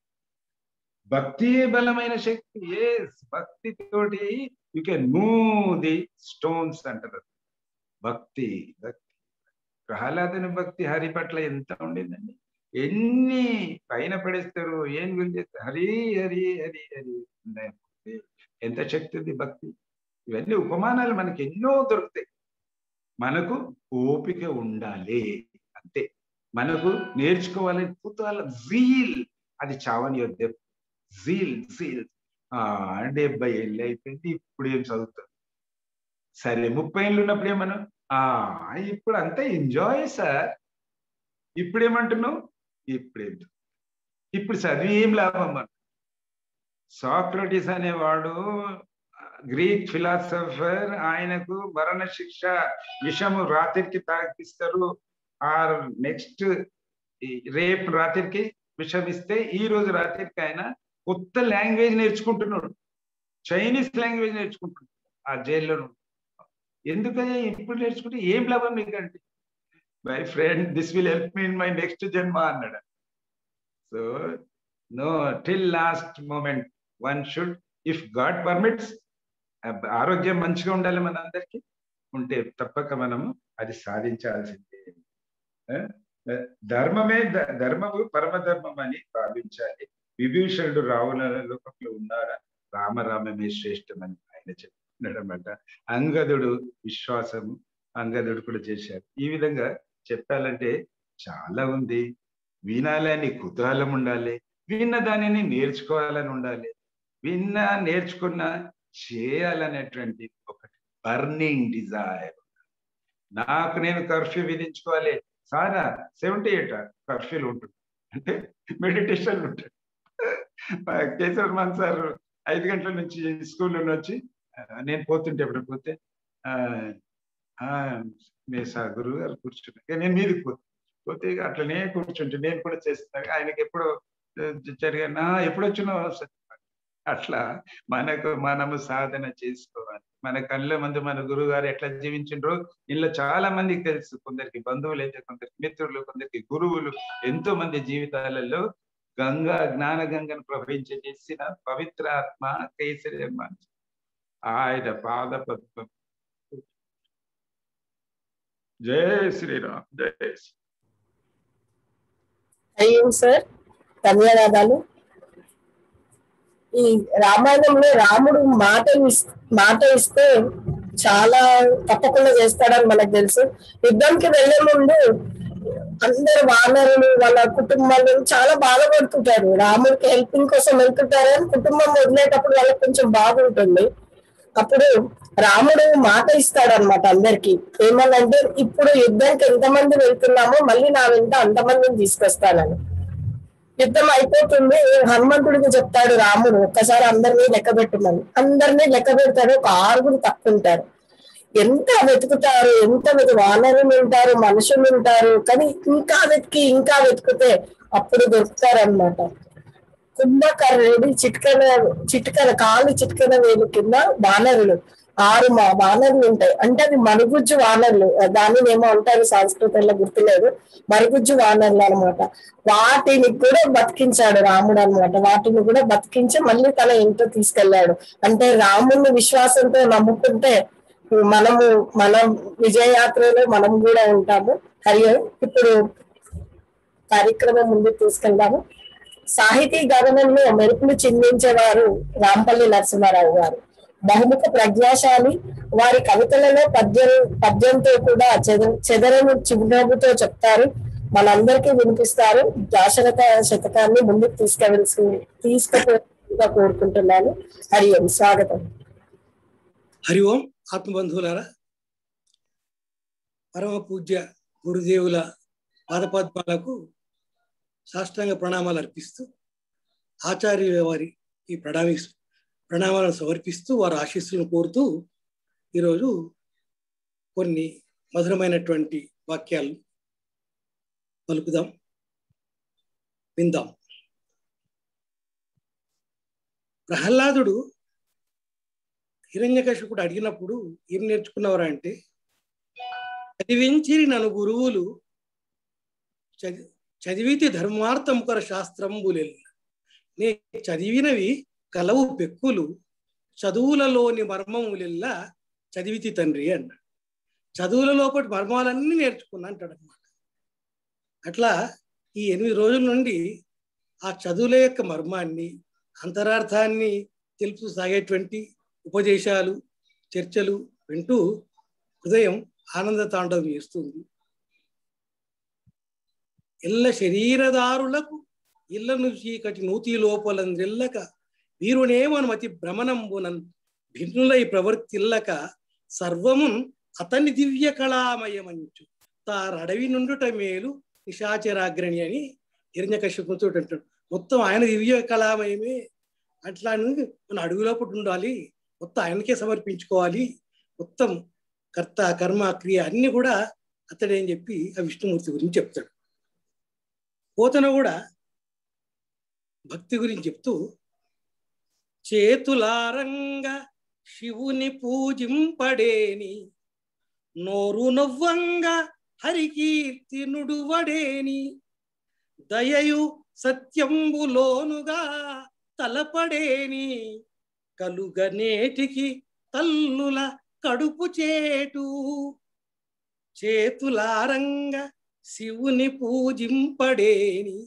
భక్తియే బలమైన శక్తి ఏ భక్తి తోటి you can move the stones అంటారు భక్తి భక్తి ప్రహ్లాదుని భక్తి హరి పట్ల ఎంత ఉండిందండి ఎన్ని పైన పడేస్తారు ఏం గురించి హరి హరి హరి హరి ఉన్నాయి. ఎంత శక్తి ఉంది భక్తి ఇవన్నీ ఉపమానాలు మనకి ఎన్నో దొరుకుతాయి మనకు ఓపిక ఉండాలి అంతే మనకు నేర్చుకోవాలని కుతూహలం జీల్ అది చావని యుద్ధం జీల్ జీల్ ఆ డెబ్బై ఏళ్ళు అయిపోయింది ఇప్పుడు ఏం చదువుతాం సరే ముప్పై ఏళ్ళు ఉన్నప్పుడు ఏమన్నా ఆ ఇప్పుడు అంతా ఎంజాయ్ సార్ ఇప్పుడు ఏమంటున్నావు ఇప్పుడేం ఇప్పుడు చదివి ఏం లాభం మన సాక్రటీస్ అనేవాడు గ్రీక్ ఫిలాసఫర్ ఆయనకు మరణ శిక్ష విషము రాత్రికి తాగిస్తారు ఆ నెక్స్ట్ ఈ రేపు రాత్రికి విషం ఇస్తే ఈ రోజు రాత్రికి ఆయన కొత్త లాంగ్వేజ్ నేర్చుకుంటున్నాడు చైనీస్ లాంగ్వేజ్ నేర్చుకుంటున్నాడు ఆ జైల్లో ఎందుకని ఇప్పుడు నేర్చుకుంటే ఏం లాభం నీకంటే my friend this will help me in my next జన్మ అన్నాడు so no till last moment one should if God permits ఆరోగ్యం మంచిగా ఉండాలి మన అందరికి ఉంటే తప్పక మనము అది సాధించాల్సిందే ధర్మమే ధర్మము పరమధర్మం అని భావించాలి విభీషణుడు రావణ లోకంలో ఉన్నారా రామరామమే శ్రేష్టమని ఆయన చెప్తున్నాడు అనమాట అంగదుడు విశ్వాసము అంగదుడు కూడా చేశారు ఈ విధంగా చెప్పాలంటే చాలా ఉంది వినాలని కుతూహలం ఉండాలి విన్న దానిని నేర్చుకోవాలని ఉండాలి విన్న నేర్చుకున్న చేయాలనేటువంటి ఒకటి బర్నింగ్ డిజైర్ నాకు నేను కర్ఫ్యూ విధించుకోవాలి సారా సెవెంటీ ఎయిట్ కర్ఫ్యూలు ఉంటుంది అంటే మెడిటేషన్ ఉంటుంది కేశవ మాన్ సార్ ఐదు గంటల నుంచి స్కూల్ నుండి వచ్చి నేను పోతుంటే ఎప్పుడు పోతే మీ సార్ గురువు గారు కూర్చుంటే నేను మీదకి పోతే పోతే అట్లనే కూర్చుంటే నేను కూడా చేస్తాను ఆయనకి ఎప్పుడు జరిగినా ఎప్పుడు వచ్చినావు అట్లా మనకు మనము సాధన చేసుకోవాలి మన కళ్ళ మంది మన గురువు గారు ఎట్లా జీవించిండ్రో ఇంట్లో చాలా మందికి తెలుసు కొందరికి బంధువులు అయితే కొందరికి మిత్రులు కొందరికి గురువులు ఎంతో మంది జీవితాలలో గంగా జ్ఞాన గంగను ప్రవహించ చేసిన పవిత్ర ఆత్మ కేసరి ఆయన పాద పద్మం జై శ్రీరామ్ జై అయ్యో సార్ ధన్యవాదాలు ఈ రామాయణంలో రాముడు మాట మాట ఇస్తే చాలా తప్పకుండా చేస్తాడని మనకు తెలుసు యుద్ధంకి వెళ్లే ముందు అందరు వానరులు వాళ్ళ కుటుంబాలు చాలా బాధపడుతుంటారు రాముడికి హెల్పింగ్ కోసం వెళ్తుంటారు అని కుటుంబం వదిలేటప్పుడు వాళ్ళకి కొంచెం బాగుంటుంది అప్పుడు రాముడు మాట ఇస్తాడు అనమాట అందరికి ఏమనంటే ఇప్పుడు యుద్ధానికి ఎంతమంది వెళ్తున్నామో మళ్ళీ నా వెంట అంతమందిని తీసుకొస్తానని యుద్ధం అయిపోతుంది హనుమంతుడికి చెప్తాడు రాముడు ఒక్కసారి అందరినీ లెక్క పెట్టమని అందరినీ లెక్క పెడతాడు ఒక ఆరుగురు తక్కువ ఉంటారు ఎంత వెతుకుతారు ఎంత వెతు వానరులు ఉంటారు మనుషులు ఉంటారు కానీ ఇంకా వెతికి ఇంకా వెతికితే అప్పుడు దొరుకుతారు అనమాట కుంభకర్ణుడి చిట్కన చిట్కన కాలు చిట్కన వేలు కింద వానరులు ఆరు మా వానరులు ఉంటాయి అంటే అవి మరుగుజ్జు వానరులు దానిని ఏమో అంటారు సంస్కృతంలో గుర్తులేదు మరుగుజ్జు వానరులు అనమాట వాటిని కూడా బతికించాడు రాముడు అనమాట వాటిని కూడా బతికించి మళ్ళీ తన ఇంట్లో తీసుకెళ్లాడు అంటే రాముడిని విశ్వాసంతో నమ్ముకుంటే మనము మన విజయయాత్రలో మనం కూడా ఉంటాము హరియో ఇప్పుడు కార్యక్రమం ముందుకు తీసుకెళ్దాము సాహితీ గగనంలో మెరుపులు చిందించేవారు రాంపల్లి నరసింహారావు గారు బహుముఖ ప్రజ్ఞాశాలి వారి కవితలలో పద్యం పద్యంతో కూడా చెద చెదరని చిరునవ్వుతో చెప్తారు మనందరికీ వినిపిస్తారు దాశరథ శతకాన్ని ముందుకు తీసుకెళ్ళి తీసుకుపోగా కోరుకుంటున్నాను హరి ఓం స్వాగతం హరి ఓం ఆత్మబంధువులారా పరమ పూజ్య గురుదేవుల పాదపద్మాలకు సాష్టాంగ ప్రణామాలు అర్పిస్తూ ఆచార్యుల వారి ఈ ప్రణామి ప్రణామాలను సమర్పిస్తూ వారి ఆశీస్సులను కోరుతూ ఈరోజు కొన్ని మధురమైనటువంటి వాక్యాలు పలుకుదాం విందాం ప్రహ్లాదుడు హిరణ్యకశిపుడు అడిగినప్పుడు ఏం నేర్చుకున్నవరా అంటే చదివించిరి నన్ను గురువులు చది చదివితే ధర్మార్థముకర శాస్త్రంబులెల్ నే చదివినవి కలవు పెక్కులు చదువులలోని మర్మములెల్లా చదివితి తండ్రి అన్నాడు చదువుల లోపటి మర్మాలన్నీ నేర్చుకున్నా అంటాడు అనమాట అట్లా ఈ ఎనిమిది రోజుల నుండి ఆ చదువుల యొక్క మర్మాన్ని అంతరార్థాన్ని తెలుపు సాగేటువంటి ఉపదేశాలు చర్చలు వింటూ హృదయం ఆనంద తాండవం చేస్తుంది ఎల్ల శరీరదారులకు ఇళ్లను చీకటి నూతి లోపలందెల్లక వీరునేమనుమతి భ్రమణంబునన్ భిన్నులై ప్రవర్తిల్లక సర్వమున్ అతని దివ్య కళామయమంచు తారడవి నుండుట మేలు నిశాచరాగ్రణి అని హిరణ్యకశ్యపుతో అంటాడు మొత్తం ఆయన దివ్య కళామయమే అట్లా మన అడుగులోపటి ఉండాలి మొత్తం ఆయనకే సమర్పించుకోవాలి మొత్తం కర్త కర్మ క్రియ అన్ని కూడా అతడే అని చెప్పి ఆ విష్ణుమూర్తి గురించి చెప్తాడు పోతన కూడా భక్తి గురించి చెప్తూ చేతులారంగా శివుని పూజింపడేని నోరు నవ్వంగా హరికీర్తి నుడువడేని దయయు సత్యంబులోనుగా తలపడేని కలుగనేటికి తల్లుల కడుపు చేటు చేతులారంగా శివుని పూజింపడేని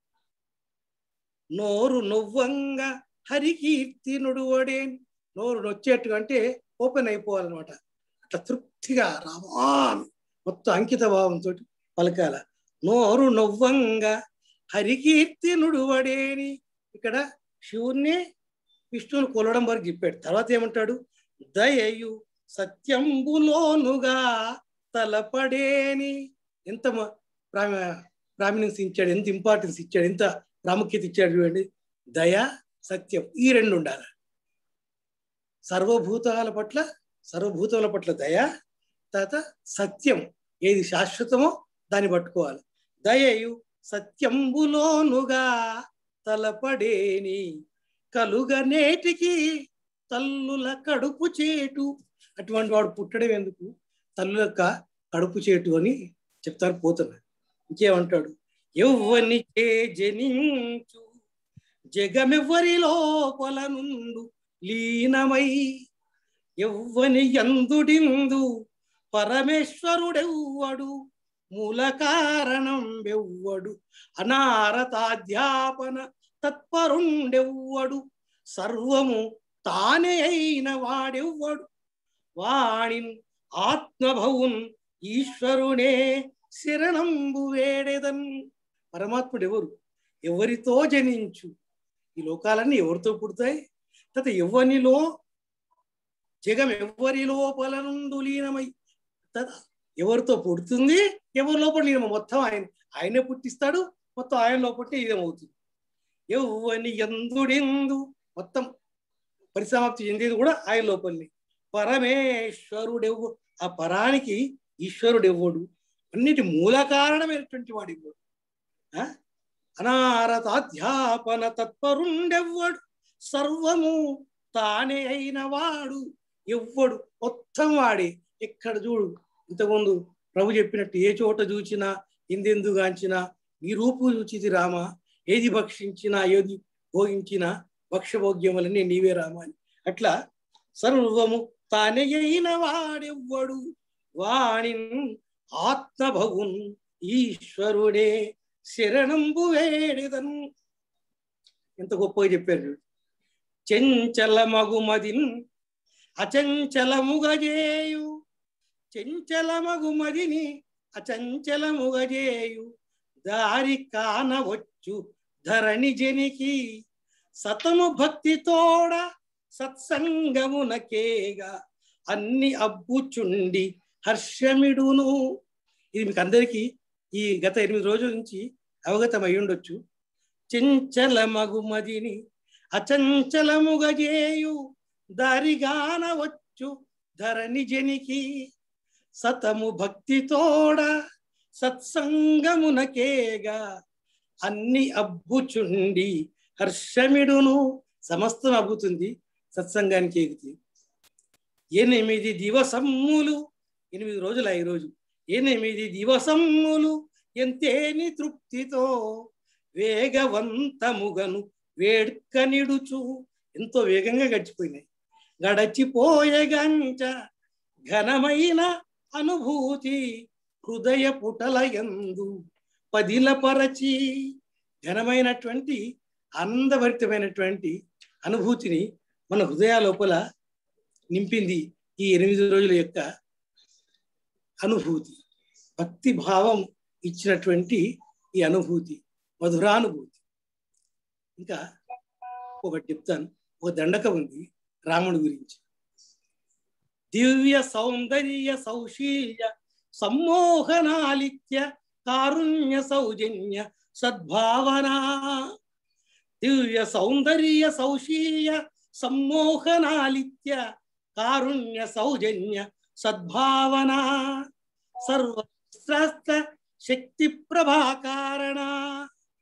నోరు నొవ్వంగా హరికీర్తి నుడువడేని నోరు నొచ్చేట్టుగా అంటే ఓపెన్ అయిపోవాలన్నమాట అట్లా తృప్తిగా రామా అని మొత్తం అంకిత భావంతో పలకాల నోరు నొవ్వంగా హరికీర్తి నుడువడేని ఇక్కడ శివుణ్ణి విష్ణువుని కొలవడం వరకు చెప్పాడు తర్వాత ఏమంటాడు దయయు సత్యంబులోనుగా తలపడేని ఎంత ప్రామినెన్స్ ఇచ్చాడు ఎంత ఇంపార్టెన్స్ ఇచ్చాడు ఎంత ప్రాముఖ్యత ఇచ్చాడు చూడండి దయ సత్యం ఈ రెండు ఉండాలి సర్వభూతాల పట్ల సర్వభూతముల పట్ల దయ తర్వాత సత్యం ఏది శాశ్వతమో దాన్ని పట్టుకోవాలి దయయు సత్యంబులోనుగా తలపడేని కలుగనేటికి తల్లుల కడుపు చేటు అటువంటి వాడు పుట్టడం ఎందుకు తల్లుల కడుపు చేటు అని చెప్తారు పోతున్నారు ఇంకేమంటాడు ఎవ్వని చే జనించు జగమెవ్వరి లోపల నుండు లీనమై ఎవ్వని ఎందుడిందు పరమేశ్వరుడెవ్వడు మూల కారణం ఎవ్వడు అనారతాధ్యాపన తత్పరుండెవ్వడు సర్వము తానే అయిన వాడెవ్వడు వాణిన్ ఆత్మభవున్ ఈశ్వరునే శరణంబు వేడెదన్ పరమాత్ముడు ఎవరు ఎవరితో జనించు ఈ లోకాలన్నీ ఎవరితో పుడతాయి తత ఎవరిలో జగం ఎవరి లోపల నుండి లీనమై తత ఎవరితో పుడుతుంది ఎవరి లోపల లీనమ మొత్తం ఆయన ఆయనే పుట్టిస్తాడు మొత్తం ఆయన లోపల ఇదేమవుతుంది ఎవ్వని ఎందుడెందు మొత్తం పరిసమాప్తి చెందేది కూడా ఆయన లోపలనే పరమేశ్వరుడెవ్వ ఆ పరానికి ఈశ్వరుడెవ్వడు అన్నిటి మూల కారణమైనటువంటి వాడు ఇవ్వడు అనారతాధ్యాపన తత్పరుండెవ్వడు సర్వము తానే అయిన వాడు ఎవ్వడు మొత్తం వాడే ఎక్కడ చూడు ఇంతకుముందు ప్రభు చెప్పినట్టు ఏ చోట చూచినా ఎందెందుగాంచినా నీ రూపు చూచిది రామ ఏది భక్షించినా ఏది భోగించినా భక్ష్యభోగ్యములని నీవే రామ అని అట్లా సర్వము తానే అయిన వాడెవ్వడు వాణి ఆత్మభగున్ ఈశ్వరుడే శరణంబు వేడిదను ఎంత గొప్పగా చెప్పారు చెంచల మగుమదిన్ అచంచలముగజేయు చెంచల మగుమదిని అచంచలముగజేయు దారి కానవచ్చు ధరణి జనికి సతము భక్తి తోడ సత్సంగమునకేగా అన్ని అబ్బుచుండి హర్షమిడును ఇది మీకు అందరికీ ఈ గత ఎనిమిది రోజుల నుంచి అవగతం అయి ఉండొచ్చు చెంచల మగుమదిని అచంచలముగజేయు దారిగానవచ్చు ధరణి జనికి సతము భక్తి తోడ సత్సంగమునకేగా అన్ని అబ్బుచుండి హర్షమిడును సమస్తం అబ్బుతుంది సత్సంగానికి ఎగుతుంది ఎనిమిది దివసమ్ములు ఎనిమిది రోజులు ఈ రోజు ఎనిమిది దివసమ్ములు ఎంతేని తృప్తితో వేగవంతముగను వేడ్కనిడుచు ఎంతో వేగంగా గడిచిపోయినాయి గడచిపోయగంచ ఘనమైన అనుభూతి హృదయ పుటల ఎందు పదిలపరచి ఘనమైనటువంటి ఆనందభరితమైనటువంటి అనుభూతిని మన హృదయ లోపల నింపింది ఈ ఎనిమిది రోజుల యొక్క అనుభూతి భక్తి భావం ఇచ్చినటువంటి ఈ అనుభూతి మధురానుభూతి ఇంకా ఒకటి చెప్తాను ఒక దండక ఉంది రాముడి గురించి దివ్య సౌందర్య సౌశీల్య సమ్మోహనాలిత్య కారుణ్య సౌజన్య సద్భావన దివ్య సౌందర్య సౌశీల్య సమ్మోహనాలిత్య కారుణ్య సౌజన్య సద్భావన సర్వస్త్ర శక్తి ప్రభాకారణ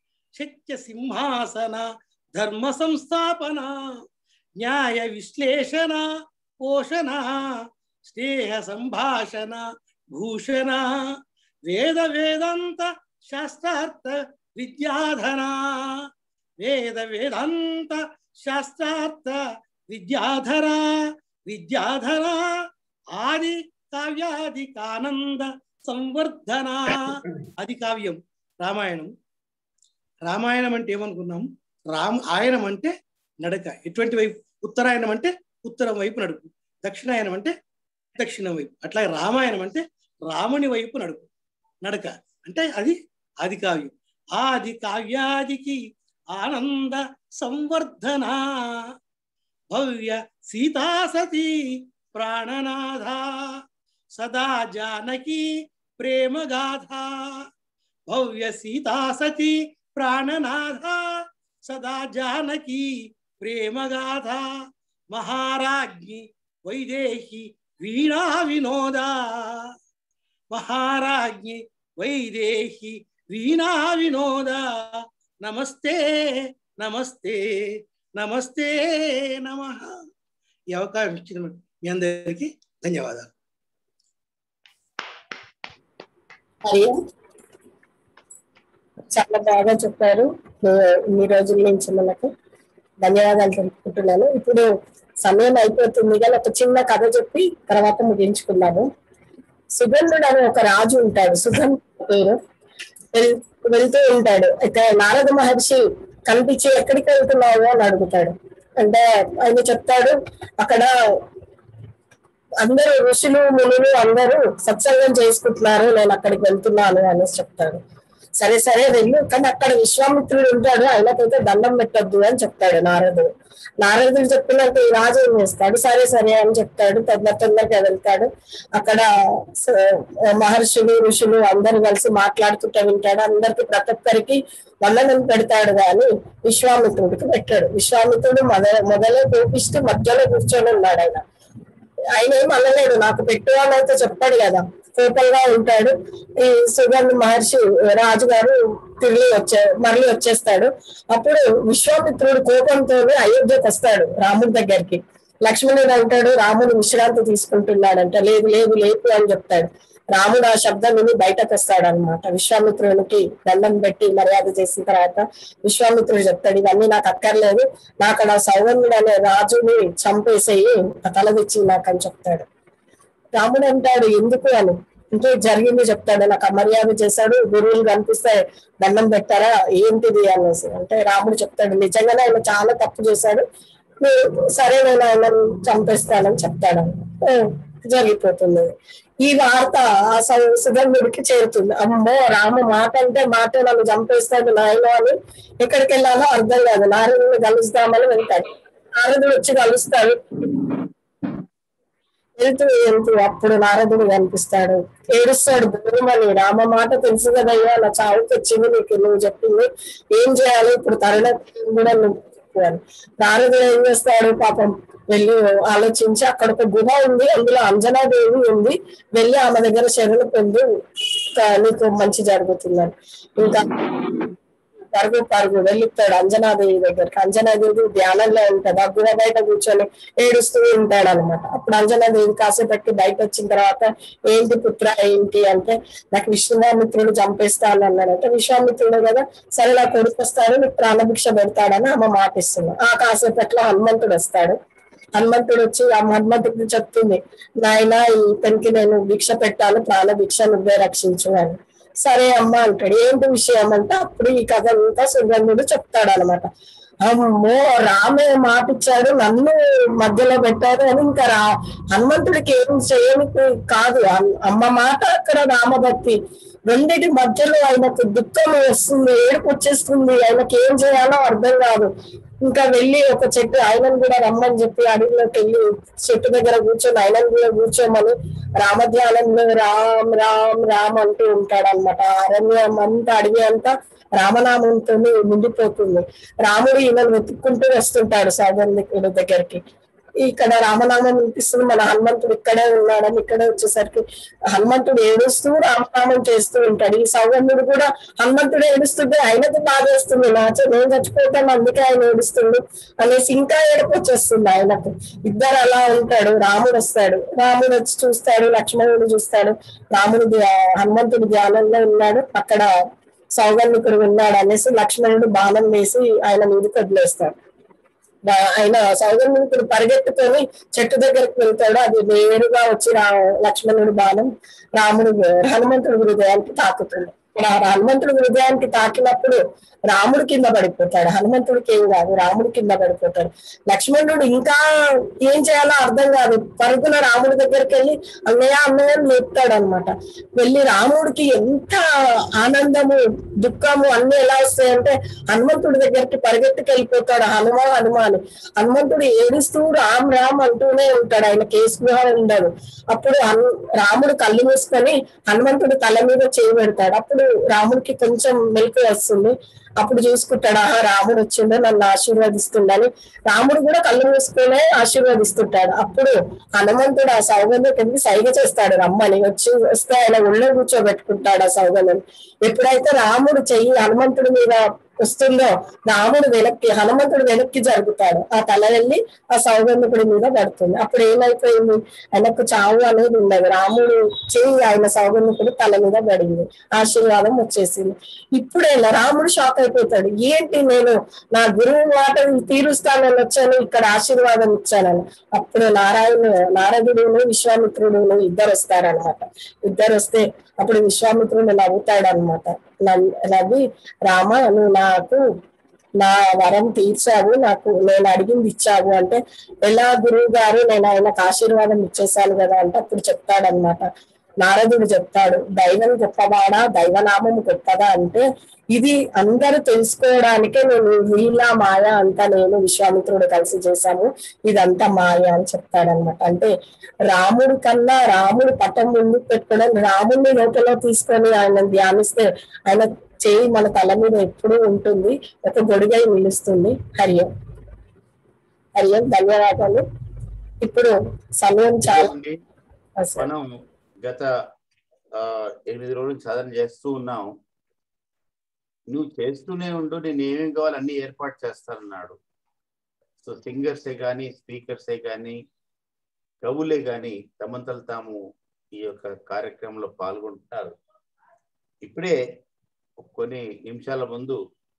శక్య సింహాసన ధర్మ సంస్థాపన న్యాయ విశ్లేషణ పోషణ స్నేహ సంభాషణ భూషణ వేద వేదాంత శాస్త్రార్థ విద్యాధన వేద వేదాంత శాస్త్రార్థ విద్యాధర విద్యాధర ఆది కావ్యాది కానంద సంవర్ధన అది కావ్యం రామాయణం రామాయణం అంటే ఏమనుకున్నాం రామ్ ఆయనం అంటే నడక ఎటువంటి వైపు ఉత్తరాయణం అంటే ఉత్తరం వైపు నడుపు దక్షిణాయనం అంటే దక్షిణం వైపు అట్లా రామాయణం అంటే రాముని వైపు నడుపు నడక అంటే అది ఆది కావ్యం ఆది కావ్యాదికి ఆనంద సంవర్ధన భవ్య సీతాసతి ప్రాణనాథ సదా జానకి ప్రేమగాథ భవ్య సీతాసతి ప్రాణనాథ సదా జానకి ప్రేమగాథ మహారాజ్ఞి వైదేహి వీణా వినోద మహారాజ్ఞి వైదేహి వీణా వినోద నమస్తే నమస్తే నమస్తే నమ ఈ అవకాశం ఇచ్చిన మీ అందరికీ ధన్యవాదాలు హరి ఓం. చాలా బాగా చెప్పారు ఈ- ఈ రోజుల నుంచి మనకు ధన్యవాదాలు తెలుపుకుంటున్నాను ఇప్పుడు సమయం అయిపోతుంది కానీ ఒక చిన్న కథ చెప్పి తర్వాత ముగించుకున్నాము సుగంధుడు అని ఒక రాజు ఉంటాడు సుగంధ పేరు వెల్- వెళ్తూ ఉంటాడు అయితే నారద మహర్షి కనిపించి ఎక్కడికి వెళ్తున్నావు అని అడుగుతాడు అంటే ఆయన చెప్తాడు అక్కడ అందరూ ఋషులు మునులు అందరూ సత్సంగం చేసుకుంటున్నారు నేను అక్కడికి వెళ్తున్నాను అనేసి చెప్తాడు సరే సరే వెళ్ళు కానీ అక్కడ విశ్వామిత్రుడు ఉంటాడు ఆయనకైతే దండం పెట్టొద్దు అని చెప్తాడు నారదుడు నారదుడు చెప్పినట్టు ఈ రాజు ఏం చేస్తాడు సరే సరే అని చెప్తాడు తొందర తొందరగా వెళ్తాడు అక్కడ స- మహర్షులు ఋషులు అందరూ కలిసి మాట్లాడుతుంటే వింటాడు అందరికి ప్రతి ఒక్కరికి వందనం పెడతాడు కానీ విశ్వామిత్రుడికి పెట్టాడు విశ్వామిత్రుడు మొదల మొదలే కోపిస్తూ మధ్యలో కూర్చొని ఉన్నాడు ఆయన ఆయన ఏం అనలేడు నాకు పెట్టు అని అయితే చెప్పాడు కదా కోపంగా ఉంటాడు ఈ సుగంధ మహర్షి రాజు గారు తిరిగి వచ్చే మళ్ళీ వచ్చేస్తాడు అప్పుడు విశ్వామిత్రుడు కోపంతో అయోధ్యకు వస్తాడు రాముడి దగ్గరికి లక్ష్మణుడు అంటాడు రాముడు విశ్రాంతి తీసుకుంటున్నాడంట లేదు లేదు లేపు అని చెప్తాడు రాముడు ఆ శబ్దం విని బయటకు వస్తాడు అనమాట విశ్వామిత్రునికి దండం పెట్టి మర్యాద చేసిన తర్వాత విశ్వామిత్రుడు చెప్తాడు ఇవన్నీ నాకు అక్కర్లేదు నాకు అక్కడ సౌగంధుడు అనే రాజుని చంపేసేయి ఆ తల తెచ్చి నాకు అని చెప్తాడు రాముడు అంటాడు ఎందుకు అని అంటే జరిగింది చెప్తాడు నాకు అమర్యాద చేశాడు గురువులు కనిపిస్తే దండం పెట్టారా ఏంటిది అనేసి అంటే రాముడు చెప్తాడు నిజంగానే ఆయన చాలా తప్పు చేశాడు నేను- సరే నేను ఆయన చంపేస్తానని చెప్తాడు ఆ, జరిగిపోతుంది ఈ వార్త ఆ సు- సుగంధుడికి చేరుతుంది అమ్మో రామ మాట అంటే మాట నన్ను చంపేస్తాడు నాయన అని ఎక్కడికి వెళ్ళాలో అర్థం కాదు నారదుని కలుస్తామని వెళ్తాడు నారదుడు వచ్చి కలుస్తాడు వెళ్తూ వెళ్తూ అప్పుడు నారదుడు కనిపిస్తాడు ఏడుస్తాడు దూరమని రామ మాట తెలుసు కదయ్యా నా చావుకి వచ్చింది నీకు నువ్వు చెప్పింది ఏం చేయాలి ఇప్పుడు తరుణ కూడా నువ్వు చెప్పు అని నారదుడు ఏం చేస్తాడు పాపం వెళ్ళి ఆలోచించి అక్కడ ఒక గుహ ఉంది అందులో అంజనాదేవి ఉంది వెళ్ళి ఆమె దగ్గర శరణు పొంది "ఇంకా నీకు మంచి జరుగుతుందని ఇంకా పరుగు పరుగు వెళ్ళిపోతాడు అంజనాదేవి దగ్గరికి అంజనాదేవి ధ్యానంలో ఉంటది ఆ గుహ బయట కూర్చొని ఏడుస్తూ ఉంటాడు అనమాట అప్పుడు అంజనాదేవి కాసేపట్టి బయట వచ్చిన తర్వాత ఏంటి పుత్ర ఏంటి అంటే నాకు విశ్వామిత్రుడు చంపేస్తాను అన్నాడు అంటే విశ్వామిత్రుడు కదా సరే నా కొడుకు వస్తాడు నీకు ప్రాణభిక్ష పెడతాడని ఆమె మాట ఇస్తుంది ఆ కాసేపట్లో హనుమంతుడు వస్తాడు హనుమంతుడు వచ్చి ఆ హనుమంతుడికి చెప్తుంది నాయన ఇతనికి నేను భిక్ష పెట్టాను ప్రాణభిక్ష నువ్వే రక్షించు అని సరే అమ్మ అంటాడు ఏంటి విషయం అంటే అప్పుడు ఈ కథ అంతా సుగంధుడు చెప్తాడు అనమాట అమ్మో రామే మాట ఇచ్చాడు నన్ను మధ్యలో పెట్టారు అని ఇంకా రా హనుమంతుడికి ఏం చేయని కాదు అమ్- అమ్మ మాట అక్కడ రామభక్తి రెండిటి మధ్యలో ఆయనకు దుఃఖం వస్తుంది ఏడుపు వచ్చేస్తుంది ఆయనకి ఏం చేయాలో అర్థం కాదు ఇంకా వెళ్ళి ఒక చెట్టు ఆయనను కూడా రమ్మని చెప్పి అడవిలోకి వెళ్ళి చెట్టు దగ్గర కూర్చొని ఆయనను కూడా కూర్చోమని రామధ్యానంలో రామ్ రామ్ రామ్ అంటూ ఉంటాడు అనమాట అరణ్యం అంతా అడవి అంతా రామనామంతో నిండిపోతుంది రాముడు ఈయనను వెతుక్కుంటూ వస్తుంటాడు సౌగంధికుడి దగ్గరికి ఇక్కడ రామనామం వినిపిస్తుంది మన హనుమంతుడు ఇక్కడే ఉన్నాడని ఇక్కడే వచ్చేసరికి హనుమంతుడు ఏడుస్తూ రామనామం చేస్తూ ఉంటాడు ఈ సౌగంధుడు కూడా హనుమంతుడు ఏడుస్తుంటే ఆయనకు బాధ వేస్తుంది నా చే- నేను చచ్చిపోతాను అందుకే ఆయన ఏడుస్తుంది అనేసి ఇంకా ఏడుపు వచ్చేస్తుంది ఆయనకు ఇద్దరు అలా ఉంటాడు రాముడు వస్తాడు రాముడు వచ్చి చూస్తాడు లక్ష్మణుడు చూస్తాడు రాముడు ధ్యా- హనుమంతుడు ధ్యానంలో ఉన్నాడు అక్కడ సౌగంధికుడు ఉన్నాడు అనేసి లక్ష్మణుడు బాణం వేసి ఆయన మీదకి వదిలేస్తాడు దా- ఆయన సౌగంధికుడు పరిగెత్తుకొని చెట్టు దగ్గరికి వెళ్తాడు అది నేరుగా వచ్చి రా లక్ష్మణుడు బాణం రాముడు హనుమంతుడి హృదయానికి తాకుతుంది ఇప్పుడు ఆ హనుమంతుడి హృదయానికి తాకినప్పుడు రాముడు కింద పడిపోతాడు హనుమంతుడికి ఏం కాదు రాముడు కింద పడిపోతాడు లక్ష్మణుడు ఇంకా ఏం చేయాలో అర్థం కాదు పరుగున రాముడి దగ్గరికి వెళ్ళి అన్నయ్య అన్నయ్య అని లేపుతాడు అనమాట వెళ్ళి రాముడికి ఎంత ఆనందము దుఃఖము అన్ని ఎలా వస్తాయంటే హనుమంతుడి దగ్గరికి పరిగెత్తుకు వెళ్ళిపోతాడు హనుమ హనుమ అని హనుమంతుడు ఏడుస్తూ రామ్ రామ్ అంటూనే ఉంటాడు ఆయన కేసు ఉండదు అప్పుడు హను- రాముడు కళ్ళు మూసుకొని హనుమంతుడు తల మీద చేయి పెడతాడు అప్పుడు రాముడికి కొంచెం మెలకు వస్తుంది అప్పుడు చూసుకుంటాడు ఆహా రాముడు వచ్చిండు నన్ను ఆశీర్వదిస్తుండని రాముడు కూడా కళ్ళు మూసుకునే ఆశీర్వదిస్తుంటాడు అప్పుడు హనుమంతుడు ఆ సౌగంధకి సైగ చేస్తాడు రమ్మని వచ్చి వస్తే ఆయన ఒళ్ళో కూర్చోబెట్టుకుంటాడు ఆ సౌగంధని ఎప్పుడైతే రాముడు చెయ్యి హనుమంతుడి మీద వస్తుందో రాముడు వెనక్కి హనుమంతుడు వెనక్కి జరుగుతాడు ఆ తల వెళ్ళి ఆ సౌగంధకుడి మీద పడుతుంది అప్పుడు ఏమైపోయింది ఆయనకు చావు అనేది ఉండదు రాముడు చెయ్యి ఆయన సౌగంధకుడు తల మీద పడింది ఆశీర్వాదం వచ్చేసింది ఇప్పుడైనా రాముడు షాక్ అయిపోతాడు ఏంటి నేను నా గురువు మాట తీరుస్తానని వచ్చాను ఇక్కడ ఆశీర్వాదం ఇచ్చానని అప్పుడు నారాయణ నారదుడును విశ్వామిత్రుడును ఇద్దరు వస్తారనమాట ఇద్దరు వస్తే అప్పుడు విశ్వామిత్రుడు నవ్వుతాడు అనమాట నవ్వి రామ నువ్వు నాకు నా వరం తీర్చావు నాకు నేను అడిగింది ఇచ్చావు అంటే ఎలా గురువు గారు నేను ఆయనకు ఆశీర్వాదం ఇచ్చేసాను కదా అంటే అప్పుడు చెప్తాడనమాట నారదుడు చెప్తాడు దైవం గొప్పవాడా దైవనామం గొప్పదా అంటే ఇది అందరూ తెలుసుకోవడానికే నేను వీళ్ళ మాయ అంతా నేను విశ్వామిత్రుడు కలిసి చేశాము ఇదంతా మాయ అని చెప్తాడనమాట అంటే రాముడి కన్నా రాముడు పట్టం ముందుకు పెట్టుకోవడం రాముడిని లోపల తీసుకొని ఆయన ధ్యానిస్తే ఆయన చేయి మన తల మీద ఎప్పుడూ ఉంటుంది ఒక గొడుగై నిలుస్తుంది హరియం హరియం ధన్యవాదాలు ఇప్పుడు సమయం చాలా ఉంది. ఆ, సార్. మనం గత ఆ, ఎనిమిది రోజులు సాధన చేస్తూ ఉన్నాం నువ్వు చేస్తూనే ఉండు నేను ఏమేమి కావాలి అన్ని ఏర్పాటు చేస్తానన్నాడు సో సింగర్సే కానీ స్పీకర్సే కానీ కవులే కానీ తమంతలు తాము ఈ యొక్క కార్యక్రమంలో పాల్గొంటున్నారు ఇప్పుడే కొన్ని నిమిషాల ముందు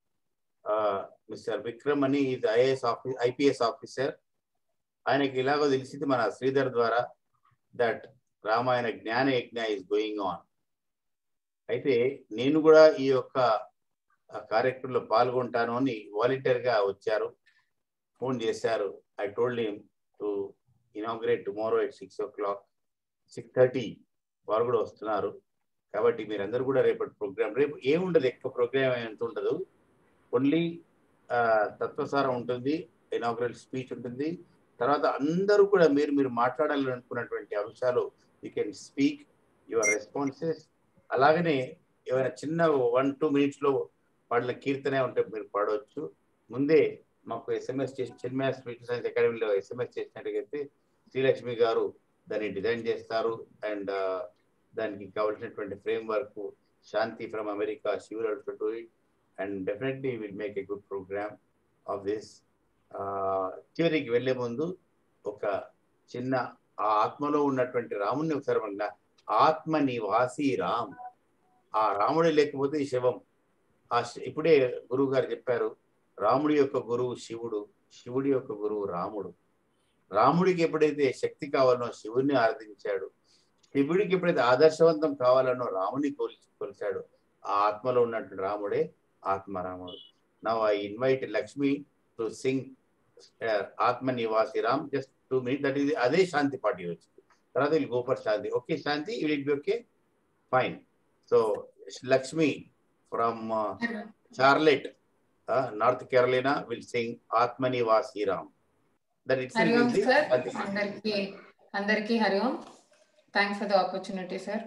మిస్టర్ విక్రమ్ అని ఇది ఐఏఎస్ ఆఫీ ఐపీఎస్ ఆఫీసర్ ఆయనకి ఇలాగో తెలిసింది మన శ్రీధర్ ద్వారా దట్ రామాయణ జ్ఞాన యజ్ఞ ఇస్ గోయింగ్ ఆన్ అయితే నేను కూడా ఈ యొక్క ఆ కార్యక్రమంలో పాల్గొంటాను అని వాలంటీర్ గా వచ్చారు ఫోన్ చేశారు I told him to inaugurate tomorrow at six o'clock six thirty వారు కూడా వస్తున్నారు కాబట్టి మీరందరూ కూడా రేపటి ప్రోగ్రామ్ రేపు ఏముండదు ఎక్కువ ప్రోగ్రామ్ ఎంత ఉండదు ఓన్లీ తత్వసారం ఉంటుంది ఇనాగ్రల్ స్పీచ్ ఉంటుంది తర్వాత అందరూ కూడా మీరు మీరు మాట్లాడాలనుకున్నటువంటి అంశాలు you can speak your responses అలాగనే ఏమైనా చిన్న వన్ టూ మినిట్స్ లో పాడిన కీర్తనే ఉంటే మీరు పాడవచ్చు ముందే మాకు ఎస్ఎంఎస్ చేసి చిన్మయ స్పీచ్ సైన్స్ అకాడమీలో ఎస్ఎంఎస్ చేసినట్టయితే శ్రీలక్ష్మి గారు దాన్ని డిజైన్ చేస్తారు అండ్ దానికి కావాల్సినటువంటి framework Shanti from America she will also do it and definitely will make a good programme of this చివరికి వెళ్లే ముందు ఒక చిన్న ఆ ఆత్మలో ఉన్నటువంటి రాముడిని ఒకసారి మన ఆత్మ నివాసి రామ్ ఆ రాముడే లేకపోతే ఈ శవం ఆ శ- ఇప్పుడే గురువు గారు చెప్పారు రాముడి యొక్క గురువు శివుడు శివుడి యొక్క గురువు రాముడు రాముడికి ఎప్పుడైతే శక్తి కావాలనో శివుడిని ఆరాధించాడు శివుడికి ఎప్పుడైతే ఆదర్శవంతం కావాలనో రాముని కొలిచి కొలిచాడు ఆ ఆత్మలో ఉన్నటువంటి రాముడే ఆత్మరాముడు now I invite Lakshmi to sing ఆత్మ నివాసి Ram just two minute that is అదే శాంతి పార్టీ వచ్చింది తర్వాత will go for Shanti okay Shanti will be okay fine so Lakshmi from Charlotte North కేరళనా విల్ సింగ్ ఆత్మ నివాసి Ram that it's Hari Om sir అందరికి అందరికి Hari Om thanks for the opportunity sir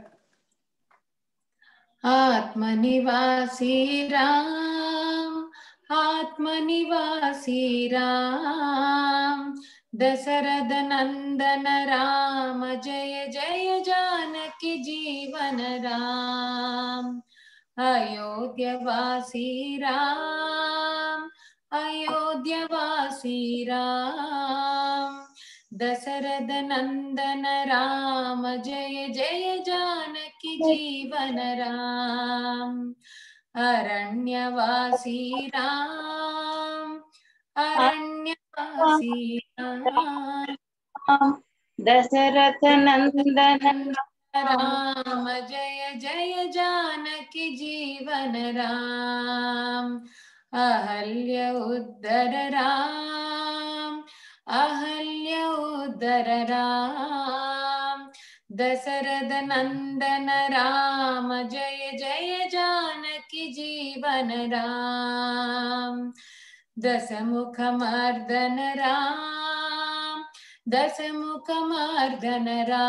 ఆత్మనివాసి రామ్ ఆత్మనివాసి రామ్ दशरथ नंदन राम जय जय जानकी जीवन राम अयोध्यवासी राम अयोध्यवासी राम दशरथ नंदन राम जय जय जानकी जीवन राम अरण्यवासी राम अरण्यवासी राम दशरथ नंदन राम जय जय जानकी जीवन राम अहल्य उद्धर राम अहल्य उद्धर राम दशरथ नंदन राम जय जय जानकी जीवन राम दशमुख मर्दन राम दशमुख मर्दन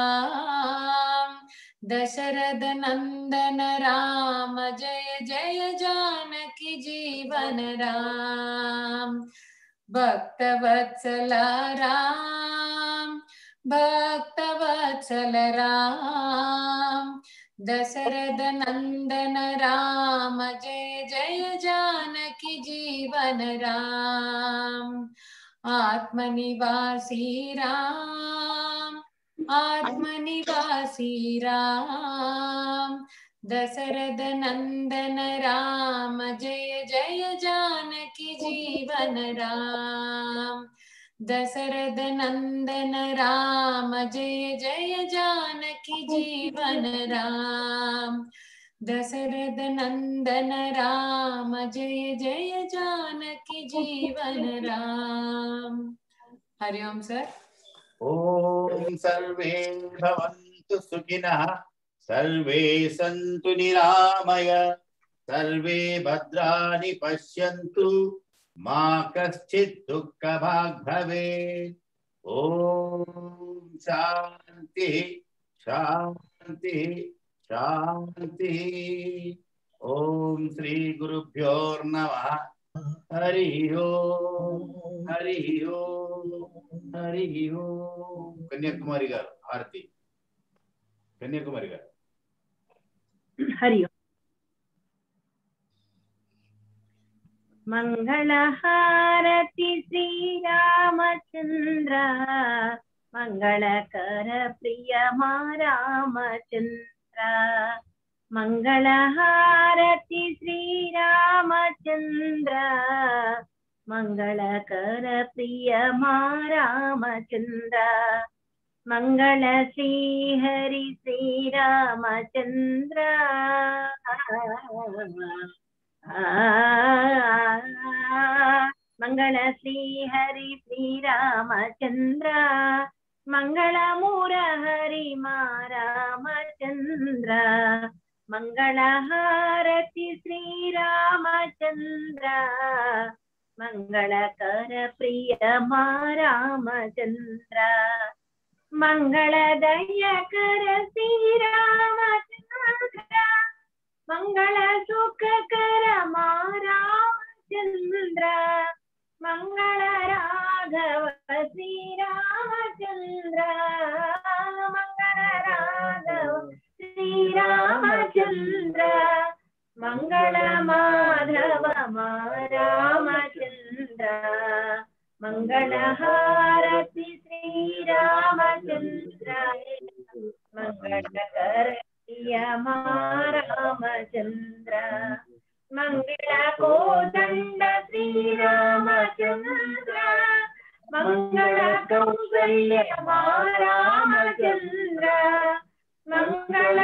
राम दशरथ नंदन राम जय जय जानकी जीवन राम भक्तवत्सल राम भक्तवत्सल राम दशरथ नंदन राम जय जय जानकी जीवन राम आत्मनिवासी राम आत्मनिवासी राम दशरथ नंदन राम जय जय जानकी जीवन राम दशरथ नंदन राम जय जय जानकी जीवन राम दशरथ नंदन राम जय जय जानकी जीवन राम हरिओम सर ॐ सर्वे भवन्तु सुखिनः सर्वे सन्तु निरामय सर्वे भद्राणि पश्यन्तु मा कश्चित् दुःखभाग् भवेत् ॐ शान्तिः शान्तिः शान्तिः ॐ श्रीगुरुभ्योर्नमः हरि ఓం హరి ఓం హరి ఓం కన్యాకుమారి గారు హారతి కన్యాకుమారి గారు హరి ఓం మంగళహారతి శ్రీరామచంద్ర మంగళకర ప్రియ మా రామచంద్ర మంగళహారతి శ్రీరామచంద్ర మంగళకర ప్రియ మా రామచంద్ర మంగళ శ్రీహరి శ్రీరామచంద్ర మంగళ శ్రీహరి శ్రీరామచంద్ర మంగళమురహరి మా రామచంద్ర మంగళహారతి శ్రీరామచంద్ర మంగళకర ప్రియ మా రామచంద్ర మంగళదయకర శ్రీరామచంద్ర మంగళ సుఖకర మా రామచంద్ర మంగళ రాఘవ శ్రీరామచంద్ర మంగళ రాఘవ శ్రీరామచంద్ర మంగళ మాధవ మా రామచంద్ర మంగళహారతి శ్రీరామచంద్ర మంగళకర మా రామచంద్ర మంగళ కోదండ శ్రీరామచంద్ర మంగళ కౌసల్య మా రామచంద్ర మంగళ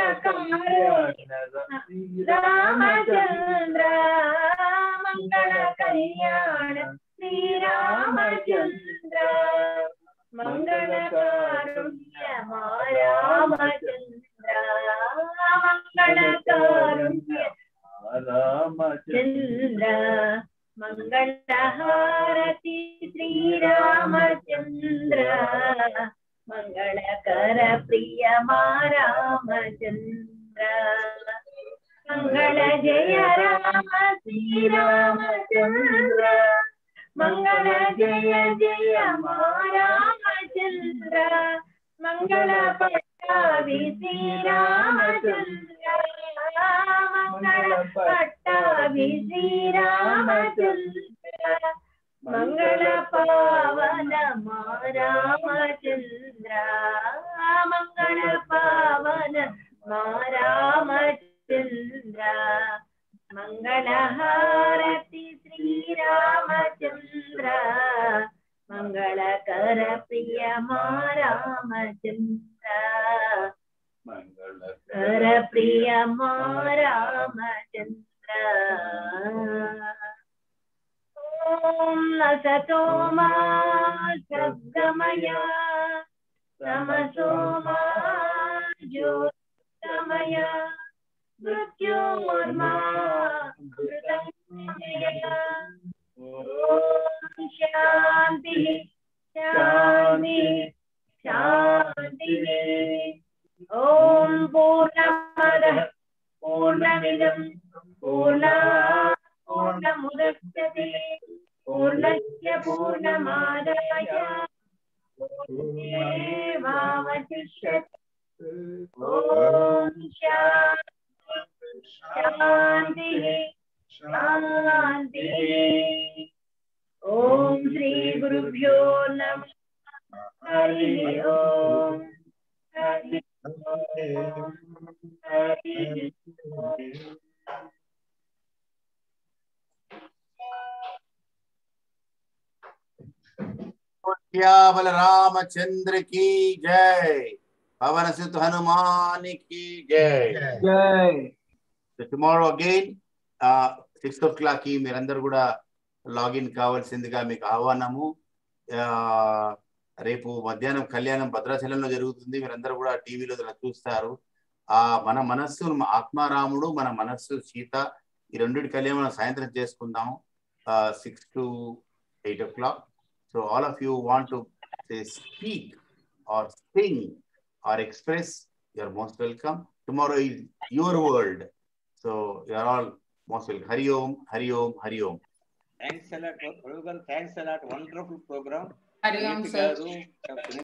రామచంద్ర మంగళ కళ్యాణ శ్రీరామచంద్ర మంగళ కారుణ్య మా రామచంద్ర మంగళ కారుణ్య చంద్ర మంగళహారతి శ్రీరామచంద్ర మంగళకర ప్రియ మా రామచంద్ర మంగళ జయ రామ శ్రీరామచంద్ర మంగళ జయ జయ మా రామ శ్రీరామచంద్ర మంగళ పట్టాభి శ్రీరామచంద్ర మంగళ పట్టాభి శ్రీరామచంద్ర మంగళ పావన మా రామచంద్ర మంగళ పావన మా రామచంద్ర మంగళహారతి శ్రీరామచంద్ర మంగళకర ప్రియ మా రామచంద్ర కర ప్రియ మా రామచంద్ర ఓం నసతో మా శబ్దమయ సమసో మా జ్యోతిమయ మృత్యోర్మా ఓం శాంతి శాంతి శాంతి ఓం పూర్ణమద పూర్ణమిదం పూర్ణ పూర్ణముదచ్చతే పూర్ణస్య పూర్ణమాదాయ పూర్ణమేవావశిష్యతే ఓం శాంతి శాంతి శాంతి ఓం శ్రీ గురుభ్యో నమ హరి ఓం హరి ఓం హరి ఓం बल रामचंद्र की जय पवन सुत हनुमान की जय జై so tomorrow again six o'clock కి మీరందరూ కూడా లాగిన్ కావాల్సిందిగా మీకు ఆహ్వానము ఆ, రేపు మధ్యాహ్నం కళ్యాణం భద్రాచలంలో జరుగుతుంది మీరందరూ కూడా టీవీలో చూస్తారు ఆ మన మనస్సు ఆత్మారాముడు మన మనస్సు సీత ఈ రెండింటి కళ్యాణం మనం సాయంత్రం చేసుకుందాము six to eight o'clock so all of you want to speak or sing or express you're most welcome tomorrow is your world so you're all most welcome Hari Om Hari Om Hari Om thanks a lot Prabhu garu thanks a lot wonderful programme Hari Om sir గారు